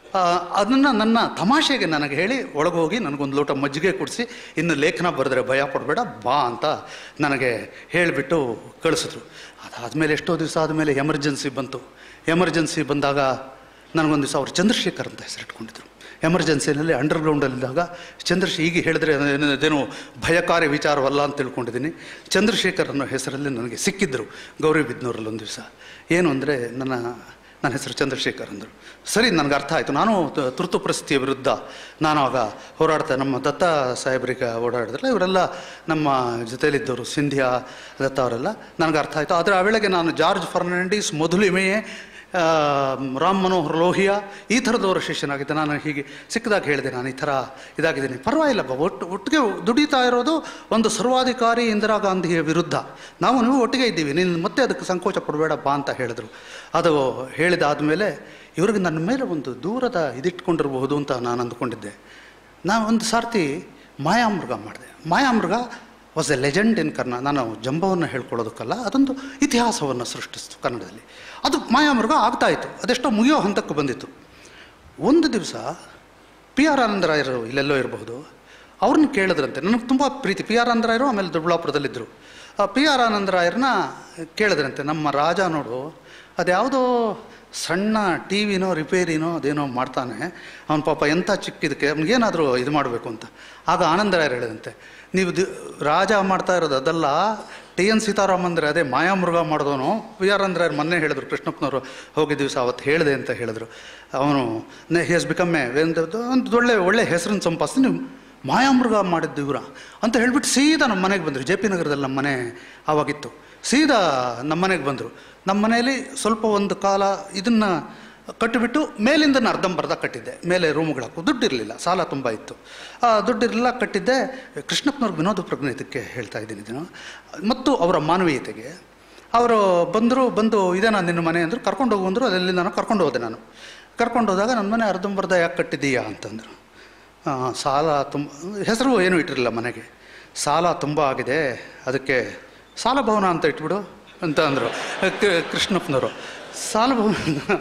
ಅದನ್ನು ನನ್ನ ತಮಾಷೆಗೆ ನನಗೆ ಹೇಳಿ ಒಳಗೋಗಿ ನನಗೊಂದು ಲೋಟ ಮಜ್ಜಿಗೆ ಕುಡಿಸಿ ಇನ್ನು ಲೇಖನ ಬರೆದ್ರೆ ಭಯ ಪಡಬೇಡ ಬಾ ಅಂತ ನನಗೆ ಹೇಳಿಬಿಟ್ಟು ಕಳಿಸಿದ್ರು ಅದಾದಮೇಲೆ ಎಷ್ಟೋ ದಿವಸ ಆದಮೇಲೆ ಎಮರ್ಜೆನ್ಸಿ ಬಂತು ಎಮರ್ಜೆನ್ಸಿ ಬಂದಾಗ ನನಗೊಂದು ದಿವಸ ಅವ್ರು ಚಂದ್ರಶೇಖರ್ ಅಂತ ಹೆಸರಿಟ್ಕೊಂಡಿದ್ರು ಎಮರ್ಜೆನ್ಸಿನಲ್ಲಿ ಅಂಡರ್ಗ್ರೌಂಡಲ್ಲಿದ್ದಾಗ ಚಂದ್ರಶ್ ಈಗ ಹೇಳಿದ್ರೆ ಏನು- ಇದೇನು ಭಯಕಾರಿ ವಿಚಾರವಲ್ಲ ಅಂತ ತಿಳ್ಕೊಂಡಿದ್ದೀನಿ ಚಂದ್ರಶೇಖರ್ ಅನ್ನೋ ಹೆಸರಲ್ಲಿ ನನಗೆ ಸಿಕ್ಕಿದ್ರು ಗೌರಿಬಿದ್ನೂರಲ್ಲಿ ಒಂದು ದಿವಸ ಏನು ಅಂದರೆ ನನ್ನ ನನ್ನ ಹೆಸರು ಚಂದ್ರಶೇಖರ್ ಅಂದರು ಸರಿ ನನಗೆ ಅರ್ಥ ಆಯಿತು ನಾನು ತ- ತುರ್ತು ಪರಿಸ್ಥಿತಿಯ ವಿರುದ್ಧ ನಾನು ಆಗ ಹೋರಾಡ್ತಾ ನಮ್ಮ ದತ್ತ ಸಾಹೇಬರಿಗೆ ಓಡಾಡಿದ್ರಲ್ಲ ಇವರೆಲ್ಲ ನಮ್ಮ ಜೊತೆಯಲ್ಲಿದ್ದವರು ಸಿಂಧಿಯಾ ದತ್ತ ಅವರೆಲ್ಲ ನನಗೆ ಅರ್ಥ ಆಯಿತು ಆದರೆ ಆ ವೇಳೆಗೆ ನಾನು ಜಾರ್ಜ್ ಫರ್ನಾಂಡಿಸ್ ಮೊದಲಿಮೆಯೇ ಆ, ರಾಮ್ ಮನೋಹರ್ ಲೋಹಿಯಾ ಈ ಥರದವರ ಶಿಷ್ಯನಾಗಿದ್ದೆ ನಾನು ಹೀಗೆ ಸಿಕ್ಕದಾಗ ಹೇಳಿದೆ ನಾನು ಈ ಥರ ಇದಾಗಿದ್ದೀನಿ ಪರವಾಗಿಲ್ಲಪ್ಪ ಒಟ್ಟು ಒಟ್ಟಿಗೆ ದುಡಿತಾ ಇರೋದು ಒಂದು ಸರ್ವಾಧಿಕಾರಿ ಇಂದಿರಾ ಗಾಂಧಿಯ ವಿರುದ್ಧ ನಾವು ನೀವು ಒಟ್ಟಿಗೆ ಇದ್ದೀವಿ ನೀನು ಮತ್ತೆ ಅದಕ್ಕೆ ಸಂಕೋಚ ಪಡಬೇಡಪ್ಪ ಅಂತ ಹೇಳಿದ್ರು ಅದು ಹೇಳಿದಾದಮೇಲೆ ಇವ್ರಿಗೆ ನನ್ನ ಮೇಲೆ ಒಂದು ದೂರದ ಇದಿಟ್ಕೊಂಡಿರಬಹುದು ಅಂತ ನಾನು ಅಂದ್ಕೊಂಡಿದ್ದೆ ನಾನು ಒಂದು ಸಾರ್ತಿ ಮಾಯಾಮೃಗ ಮಾಡಿದೆ Mayamruga was a legend in ಕರ್ನಾ ನಾನು ಜಂಬವನ್ನು ಹೇಳ್ಕೊಳ್ಳೋದಕ್ಕಲ್ಲ ಅದೊಂದು ಇತಿಹಾಸವನ್ನು ಸೃಷ್ಟಿಸ್ತು ಕನ್ನಡದಲ್ಲಿ ಅದು ಮಾಯಾಮೃಗ ಆಗ್ತಾ ಇತ್ತು ಅದೆಷ್ಟೋ ಮುಗಿಯೋ ಹಂತಕ್ಕೆ ಬಂದಿತ್ತು ಒಂದು ದಿವಸ ಪಿ ಆರ್ ಆನಂದರಾಯರು ಇಲ್ಲೆಲ್ಲೋ ಇರಬಹುದು ಅವ್ರನ್ನ ಕೇಳಿದ್ರಂತೆ ನನಗೆ ತುಂಬ ಪ್ರೀತಿ ಪಿ ಆರ್ ಆನಂದರಾಯರು ಆಮೇಲೆ ದೊಡ್ಡಬಳ್ಳಾಪುರದಲ್ಲಿದ್ದರು ಆ ಪಿ ಆರ್ ಆನಂದರಾಯರನ್ನ ಕೇಳಿದ್ರಂತೆ ನಮ್ಮ ರಾಜ ನೋಡು ಅದ್ಯಾವುದೋ ಸಣ್ಣ ಟಿ ವಿನೋ ರಿಪೇರಿನೋ ಅದೇನೋ ಮಾಡ್ತಾನೆ ಅವನ ಪಾಪ ಎಂಥ ಚಿಕ್ಕಿದಕ್ಕೆ ಅವ್ನಿಗೇನಾದರೂ ಇದು ಮಾಡಬೇಕು ಅಂತ ಆಗ ಆನಂದರಾಯರು ಹೇಳಿದಂತೆ ನೀವು ದಿ ರಾಜ ಮಾಡ್ತಾ ಇರೋದು ಅದಲ್ಲ ಟಿ ಎನ್ ಸೀತಾರಾಮ್ ಅಂದರೆ ಅದೇ ಮಾಯಾಮೃಗ ಮಾಡಿದವನು ವಿ ಆರ್ ಅಂದ್ರಾಯರು ಮೊನ್ನೆ ಹೇಳಿದ್ರು ಕೃಷ್ಣಪ್ಪನವರು ಹೋಗಿ ದಿವಸ ಅವತ್ತು ಹೇಳಿದೆ ಅಂತ ಹೇಳಿದ್ರು ಅವನು ಹಿ ಹಸ್ ಬಿಕಮ್ ಎ ಒಂದು ಒಳ್ಳೆ ಒಳ್ಳೆ ಹೆಸರನ್ನು ಸಂಪಾದಿಸಿ ನೀವು ಮಾಯಾಮೃಗ ಮಾಡಿದ್ದು ಇವರ ಅಂತ ಹೇಳ್ಬಿಟ್ಟು ಸೀದಾ ನಮ್ಮ ಮನೆಗೆ ಬಂದರು ಜೆ ಪಿ ನಗರದಲ್ಲಿ ನಮ್ಮ ಮನೆ ಆವಾಗಿತ್ತು ಸೀದಾ ನಮ್ಮ ಮನೆಗೆ ಬಂದರು ನಮ್ಮ ಮನೆಯಲ್ಲಿ ಸ್ವಲ್ಪ ಒಂದು ಕಾಲ ಇದನ್ನು ಕಟ್ಟಿಬಿಟ್ಟು ಮೇಲಿಂದ ನಾನು ಅರ್ಧಂಬರ್ಧ ಕಟ್ಟಿದ್ದೆ ಮೇಲೆ ರೂಮ್ಗಳು ಹಾಕು ದುಡ್ಡಿರಲಿಲ್ಲ ಸಾಲ ತುಂಬ ಇತ್ತು ಆ ದುಡ್ಡಿರಲಿಲ್ಲ ಕಟ್ಟಿದ್ದೆ ಕೃಷ್ಣಪ್ಪನವ್ರ ವಿನೋದ ಪ್ರಜ್ಞೆತಕ್ಕೆ ಹೇಳ್ತಾ ಇದ್ದೀನಿ ಇದನ್ನು ಮತ್ತು ಅವರ ಮಾನವೀಯತೆಗೆ ಅವರು ಬಂದರು ಬಂದು ಇದೇನಾ ನಿನ್ನ ಮನೆ ಅಂದರು ಕರ್ಕೊಂಡು ಹೋಗು ಅಂದರು ಅಲ್ಲಿ ನಾನು ಕರ್ಕೊಂಡು ಹೋದೆ ನಾನು ಕರ್ಕೊಂಡೋದಾಗ ನನ್ನ ಮನೆ ಅರ್ಧಂಬರ್ಧ ಯಾಕೆ ಕಟ್ಟಿದ್ದೀಯಾ ಅಂತಂದರು ಆ, ಸಾಲ ತುಂಬ ಹೆಸರು ಏನೂ ಇಟ್ಟಿರಲಿಲ್ಲ ಮನೆಗೆ ಸಾಲ ತುಂಬ ಆಗಿದೆ ಅದಕ್ಕೆ ಸಾಲ ಭವನ ಅಂತ ಇಟ್ಬಿಡು ಅಂತ ಅಂದರು ಕ- ಕೃಷ್ಣಪ್ಪನವರು ಸಾಲ ಭವನ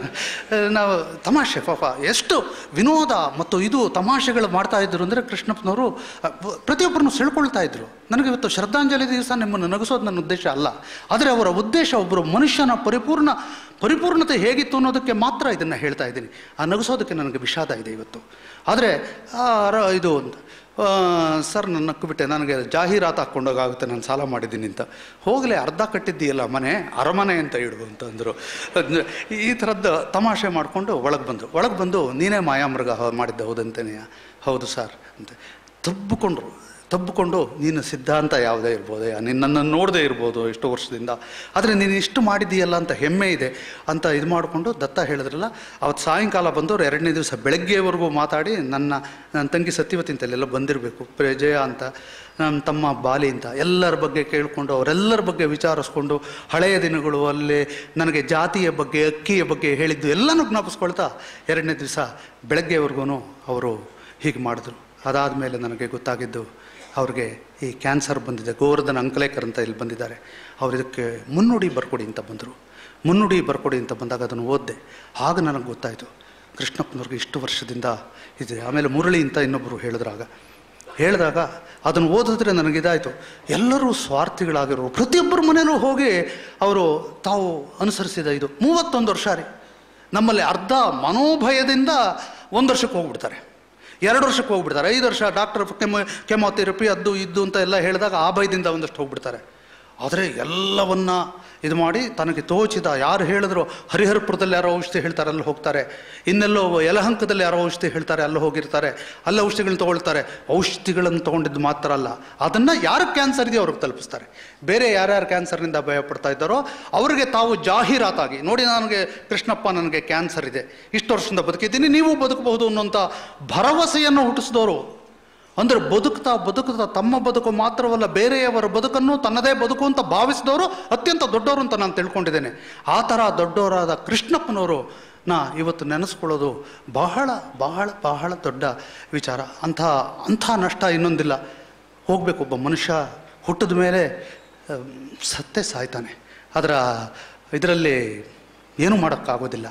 ನಾವು ತಮಾಷೆ ಪಾಪ ಎಷ್ಟು ವಿನೋದ ಮತ್ತು ಇದು ತಮಾಷೆಗಳು ಮಾಡ್ತಾ ಇದ್ರು ಅಂದರೆ ಕೃಷ್ಣಪ್ಪನವರು ಅ, ಬ- ಪ್ರತಿಯೊಬ್ಬರನ್ನು ಸೆಳ್ಕೊಳ್ತಾ ಇದ್ರು ನನಗೆ ಇವತ್ತು ಶ್ರದ್ಧಾಂಜಲಿ ದಿವಸ ನಿಮ್ಮನ್ನು ನಗಿಸೋದು ನನ್ನ ಉದ್ದೇಶ ಅಲ್ಲ ಆದರೆ ಅವರ ಉದ್ದೇಶ ಒಬ್ಬರು ಮನುಷ್ಯನ ಪರಿಪೂರ್ಣ ಪರಿಪೂರ್ಣತೆ ಹೇಗಿತ್ತು ಅನ್ನೋದಕ್ಕೆ ಮಾತ್ರ ಇದನ್ನು ಹೇಳ್ತಾ ಇದ್ದೀನಿ ಆ ನಗಿಸೋದಕ್ಕೆ ನನಗೆ ವಿಷಾದ ಇದೆ ಇವತ್ತು ಆದರೆ ಆ, ರ- ಇದು ಆ, ಸರ್ ನನ್ನ ನಕ್ಕು ನನಗೆ ಜಾಹೀರಾತು ಹಾಕ್ಕೊಂಡೋಗಾಗುತ್ತೆ ನಾನು ಸಾಲ ಮಾಡಿದ್ದೀನಿ ಅಂತ ಹೋಗಲೇ ಅರ್ಧ ಕಟ್ಟಿದ್ದೀಯಲ್ಲ ಮನೆ ಅರಮನೆ ಅಂತ ಇಡು ಅಂತ ಅಂದರು ಅದ್ನ ಈ ಥರದ್ದು ತಮಾಷೆ ಮಾಡಿಕೊಂಡು ಒಳಗೆ ಬಂದರು ಒಳಗೆ ಬಂದು ನೀನೇ ಮಾಯಾಮೃಗ ಹ- ಮಾಡಿದ್ದ ಹೌದಂತೇನೆ ಹೌದು ಸರ್ ಅಂತ ತಬ್ಬಿಕೊಂಡ್ರು ತಬ್ಬಿಕೊಂಡು ನೀನು ಸಿದ್ಧಾಂತ ಯಾವುದೇ ಇರ್ಬೋದು ನಿನ್ನನ್ನು ನೋಡದೇ ಇರ್ಬೋದು ಎಷ್ಟೋ ವರ್ಷದಿಂದ ಆದರೆ ನೀನು ಇಷ್ಟು ಮಾಡಿದ್ದೀಯಲ್ಲ ಅಂತ ಹೆಮ್ಮೆ ಇದೆ ಅಂತ ಇದು ಮಾಡಿಕೊಂಡು ದತ್ತ ಹೇಳಿದ್ರಲ್ಲ ಅವತ್ತು ಸಾಯಂಕಾಲ ಬಂದವರು ಎರಡನೇ ದಿವಸ ಬೆಳಗ್ಗೆವರೆಗೂ ಮಾತಾಡಿ ನನ್ನ ನನ್ನ ತಂಗಿ ಸತ್ಯವತಿ ಅಂತ ಅಲ್ಲೆಲ್ಲ ಬಂದಿರಬೇಕು ಜಯ ಅಂತ ನಮ್ಮ ತಮ್ಮ ಬಾಲಿ ಅಂತ ಎಲ್ಲರ ಬಗ್ಗೆ ಕೇಳಿಕೊಂಡು ಅವರೆಲ್ಲರ ಬಗ್ಗೆ ವಿಚಾರಿಸ್ಕೊಂಡು ಹಳೆಯ ದಿನಗಳು ಅಲ್ಲಿ ನನಗೆ ಜಾತಿಯ ಬಗ್ಗೆ ಅಕ್ಕಿಯ ಬಗ್ಗೆ ಹೇಳಿದ್ದು ಎಲ್ಲನೂ ಜ್ಞಾಪಿಸ್ಕೊಳ್ತಾ ಎರಡನೇ ದಿವಸ ಬೆಳಗ್ಗೆವರೆಗೂ ಅವರು ಹೀಗೆ ಮಾಡಿದ್ರು ಅದಾದಮೇಲೆ ನನಗೆ ಗೊತ್ತಾಗಿದ್ದು ಅವ್ರಿಗೆ ಈ ಕ್ಯಾನ್ಸರ್ ಬಂದಿದೆ ಗೋವರ್ಧನ್ ಅಂಕಲೇಕರ್ ಅಂತ ಇಲ್ಲಿ ಬಂದಿದ್ದಾರೆ ಅವ್ರು ಇದಕ್ಕೆ ಮುನ್ನುಡಿ ಬರ್ಕೊಡಿ ಅಂತ ಬಂದರು ಮುನ್ನುಡಿ ಬರ್ಕೊಡಿ ಅಂತ ಬಂದಾಗ ಅದನ್ನು ಓದಿದೆ ಆಗ ನನಗೆ ಗೊತ್ತಾಯಿತು ಕೃಷ್ಣಪ್ಪನವ್ರಿಗೆ ಇಷ್ಟು ವರ್ಷದಿಂದ ಇದೆ ಆಮೇಲೆ ಮುರಳಿ ಅಂತ ಇನ್ನೊಬ್ಬರು ಹೇಳಿದ್ರಾಗ ಹೇಳಿದಾಗ ಅದನ್ನು ಓದಿದ್ರೆ ನನಗಿದಾಯಿತು ಎಲ್ಲರೂ ಸ್ವಾರ್ಥಿಗಳಾಗಿರೋ ಪ್ರತಿಯೊಬ್ಬರ ಮನೇಲೂ ಹೋಗಿ ಅವರು ತಾವು ಅನುಸರಿಸಿದ ಇದು ಮೂವತ್ತೊಂದು ವರ್ಷ ರೀ ನಮ್ಮಲ್ಲಿ ಅರ್ಧ ಮನೋಭಯದಿಂದ ಒಂದು ವರ್ಷಕ್ಕೆ ಹೋಗ್ಬಿಡ್ತಾರೆ ಎರಡು ವರ್ಷಕ್ಕೆ ಹೋಗ್ಬಿಡ್ತಾರೆ ಐದು ವರ್ಷ ಡಾಕ್ಟರ್ ಕೆಮೊ ಕೆಮೊಥೆರಪಿ ಅದು ಇದ್ದು ಅಂತ ಎಲ್ಲ ಹೇಳಿದಾಗ ಆ ಭಯದಿಂದ ಒಂದಷ್ಟು ಹೋಗ್ಬಿಡ್ತಾರೆ ಆದರೆ ಎಲ್ಲವನ್ನ ಇದು ಮಾಡಿ ತನಗೆ ತೋಚಿದ ಯಾರು ಹೇಳಿದ್ರು ಹರಿಹರಪುರದಲ್ಲಿ ಯಾರೋ ಔಷಧಿ ಹೇಳ್ತಾರೆ ಅಲ್ಲಿ ಹೋಗ್ತಾರೆ ಇನ್ನೆಲ್ಲೋ ಯಲಹಂಕದಲ್ಲಿ ಯಾರೋ ಔಷಧಿ ಹೇಳ್ತಾರೆ ಅಲ್ಲಿ ಹೋಗಿರ್ತಾರೆ ಅಲ್ಲಿ ಔಷಧಿಗಳನ್ನ ತೊಗೊಳ್ತಾರೆ ಔಷಧಿಗಳನ್ನು ತೊಗೊಂಡಿದ್ದು ಮಾತ್ರ ಅಲ್ಲ ಅದನ್ನು ಯಾರು ಕ್ಯಾನ್ಸರ್ ಇದೆಯೋ ಅವ್ರಿಗೆ ತಲುಪಿಸ್ತಾರೆ ಬೇರೆ ಯಾರ್ಯಾರು ಕ್ಯಾನ್ಸರ್ನಿಂದ ಭಯ ಪಡ್ತಾ ಇದ್ದಾರೋ ಅವರಿಗೆ ತಾವು ಜಾಹೀರಾತಾಗಿ ನೋಡಿ ನನಗೆ ಕೃಷ್ಣಪ್ಪ ನನಗೆ ಕ್ಯಾನ್ಸರ್ ಇದೆ ಇಷ್ಟು ವರ್ಷದಿಂದ ಬದುಕಿದ್ದೀನಿ ನೀವು ಬದುಕಬಹುದು ಅನ್ನೋಂಥ ಭರವಸೆಯನ್ನು ಹುಟ್ಟಿಸಿದವರು ಅಂದರೆ ಬದುಕ್ತಾ ಬದುಕುತ್ತಾ ತಮ್ಮ ಬದುಕು ಮಾತ್ರವಲ್ಲ ಬೇರೆಯವರ ಬದುಕನ್ನು ತನ್ನದೇ ಬದುಕು ಅಂತ ಭಾವಿಸಿದವರು ಅತ್ಯಂತ ದೊಡ್ಡವರು ಅಂತ ನಾನು ತಿಳ್ಕೊಂಡಿದ್ದೇನೆ ಆ ಥರ ದೊಡ್ಡವರಾದ ಕೃಷ್ಣಪ್ಪನವರು ನಾ ಇವತ್ತು ನೆನೆಸ್ಕೊಳ್ಳೋದು ಬಹಳ ಬಹಳ ಬಹಳ ದೊಡ್ಡ ವಿಚಾರ ಅಂಥ ಅಂಥ ನಷ್ಟ ಇನ್ನೊಂದಿಲ್ಲ ಹೋಗಬೇಕು ಒಬ್ಬ ಮನುಷ್ಯ ಹುಟ್ಟಿದ ಮೇಲೆ ಆ, ಸತ್ತೇ ಸಾಯ್ತಾನೆ ಅದರ ಇದರಲ್ಲಿ ಏನೂ ಮಾಡೋಕ್ಕಾಗೋದಿಲ್ಲ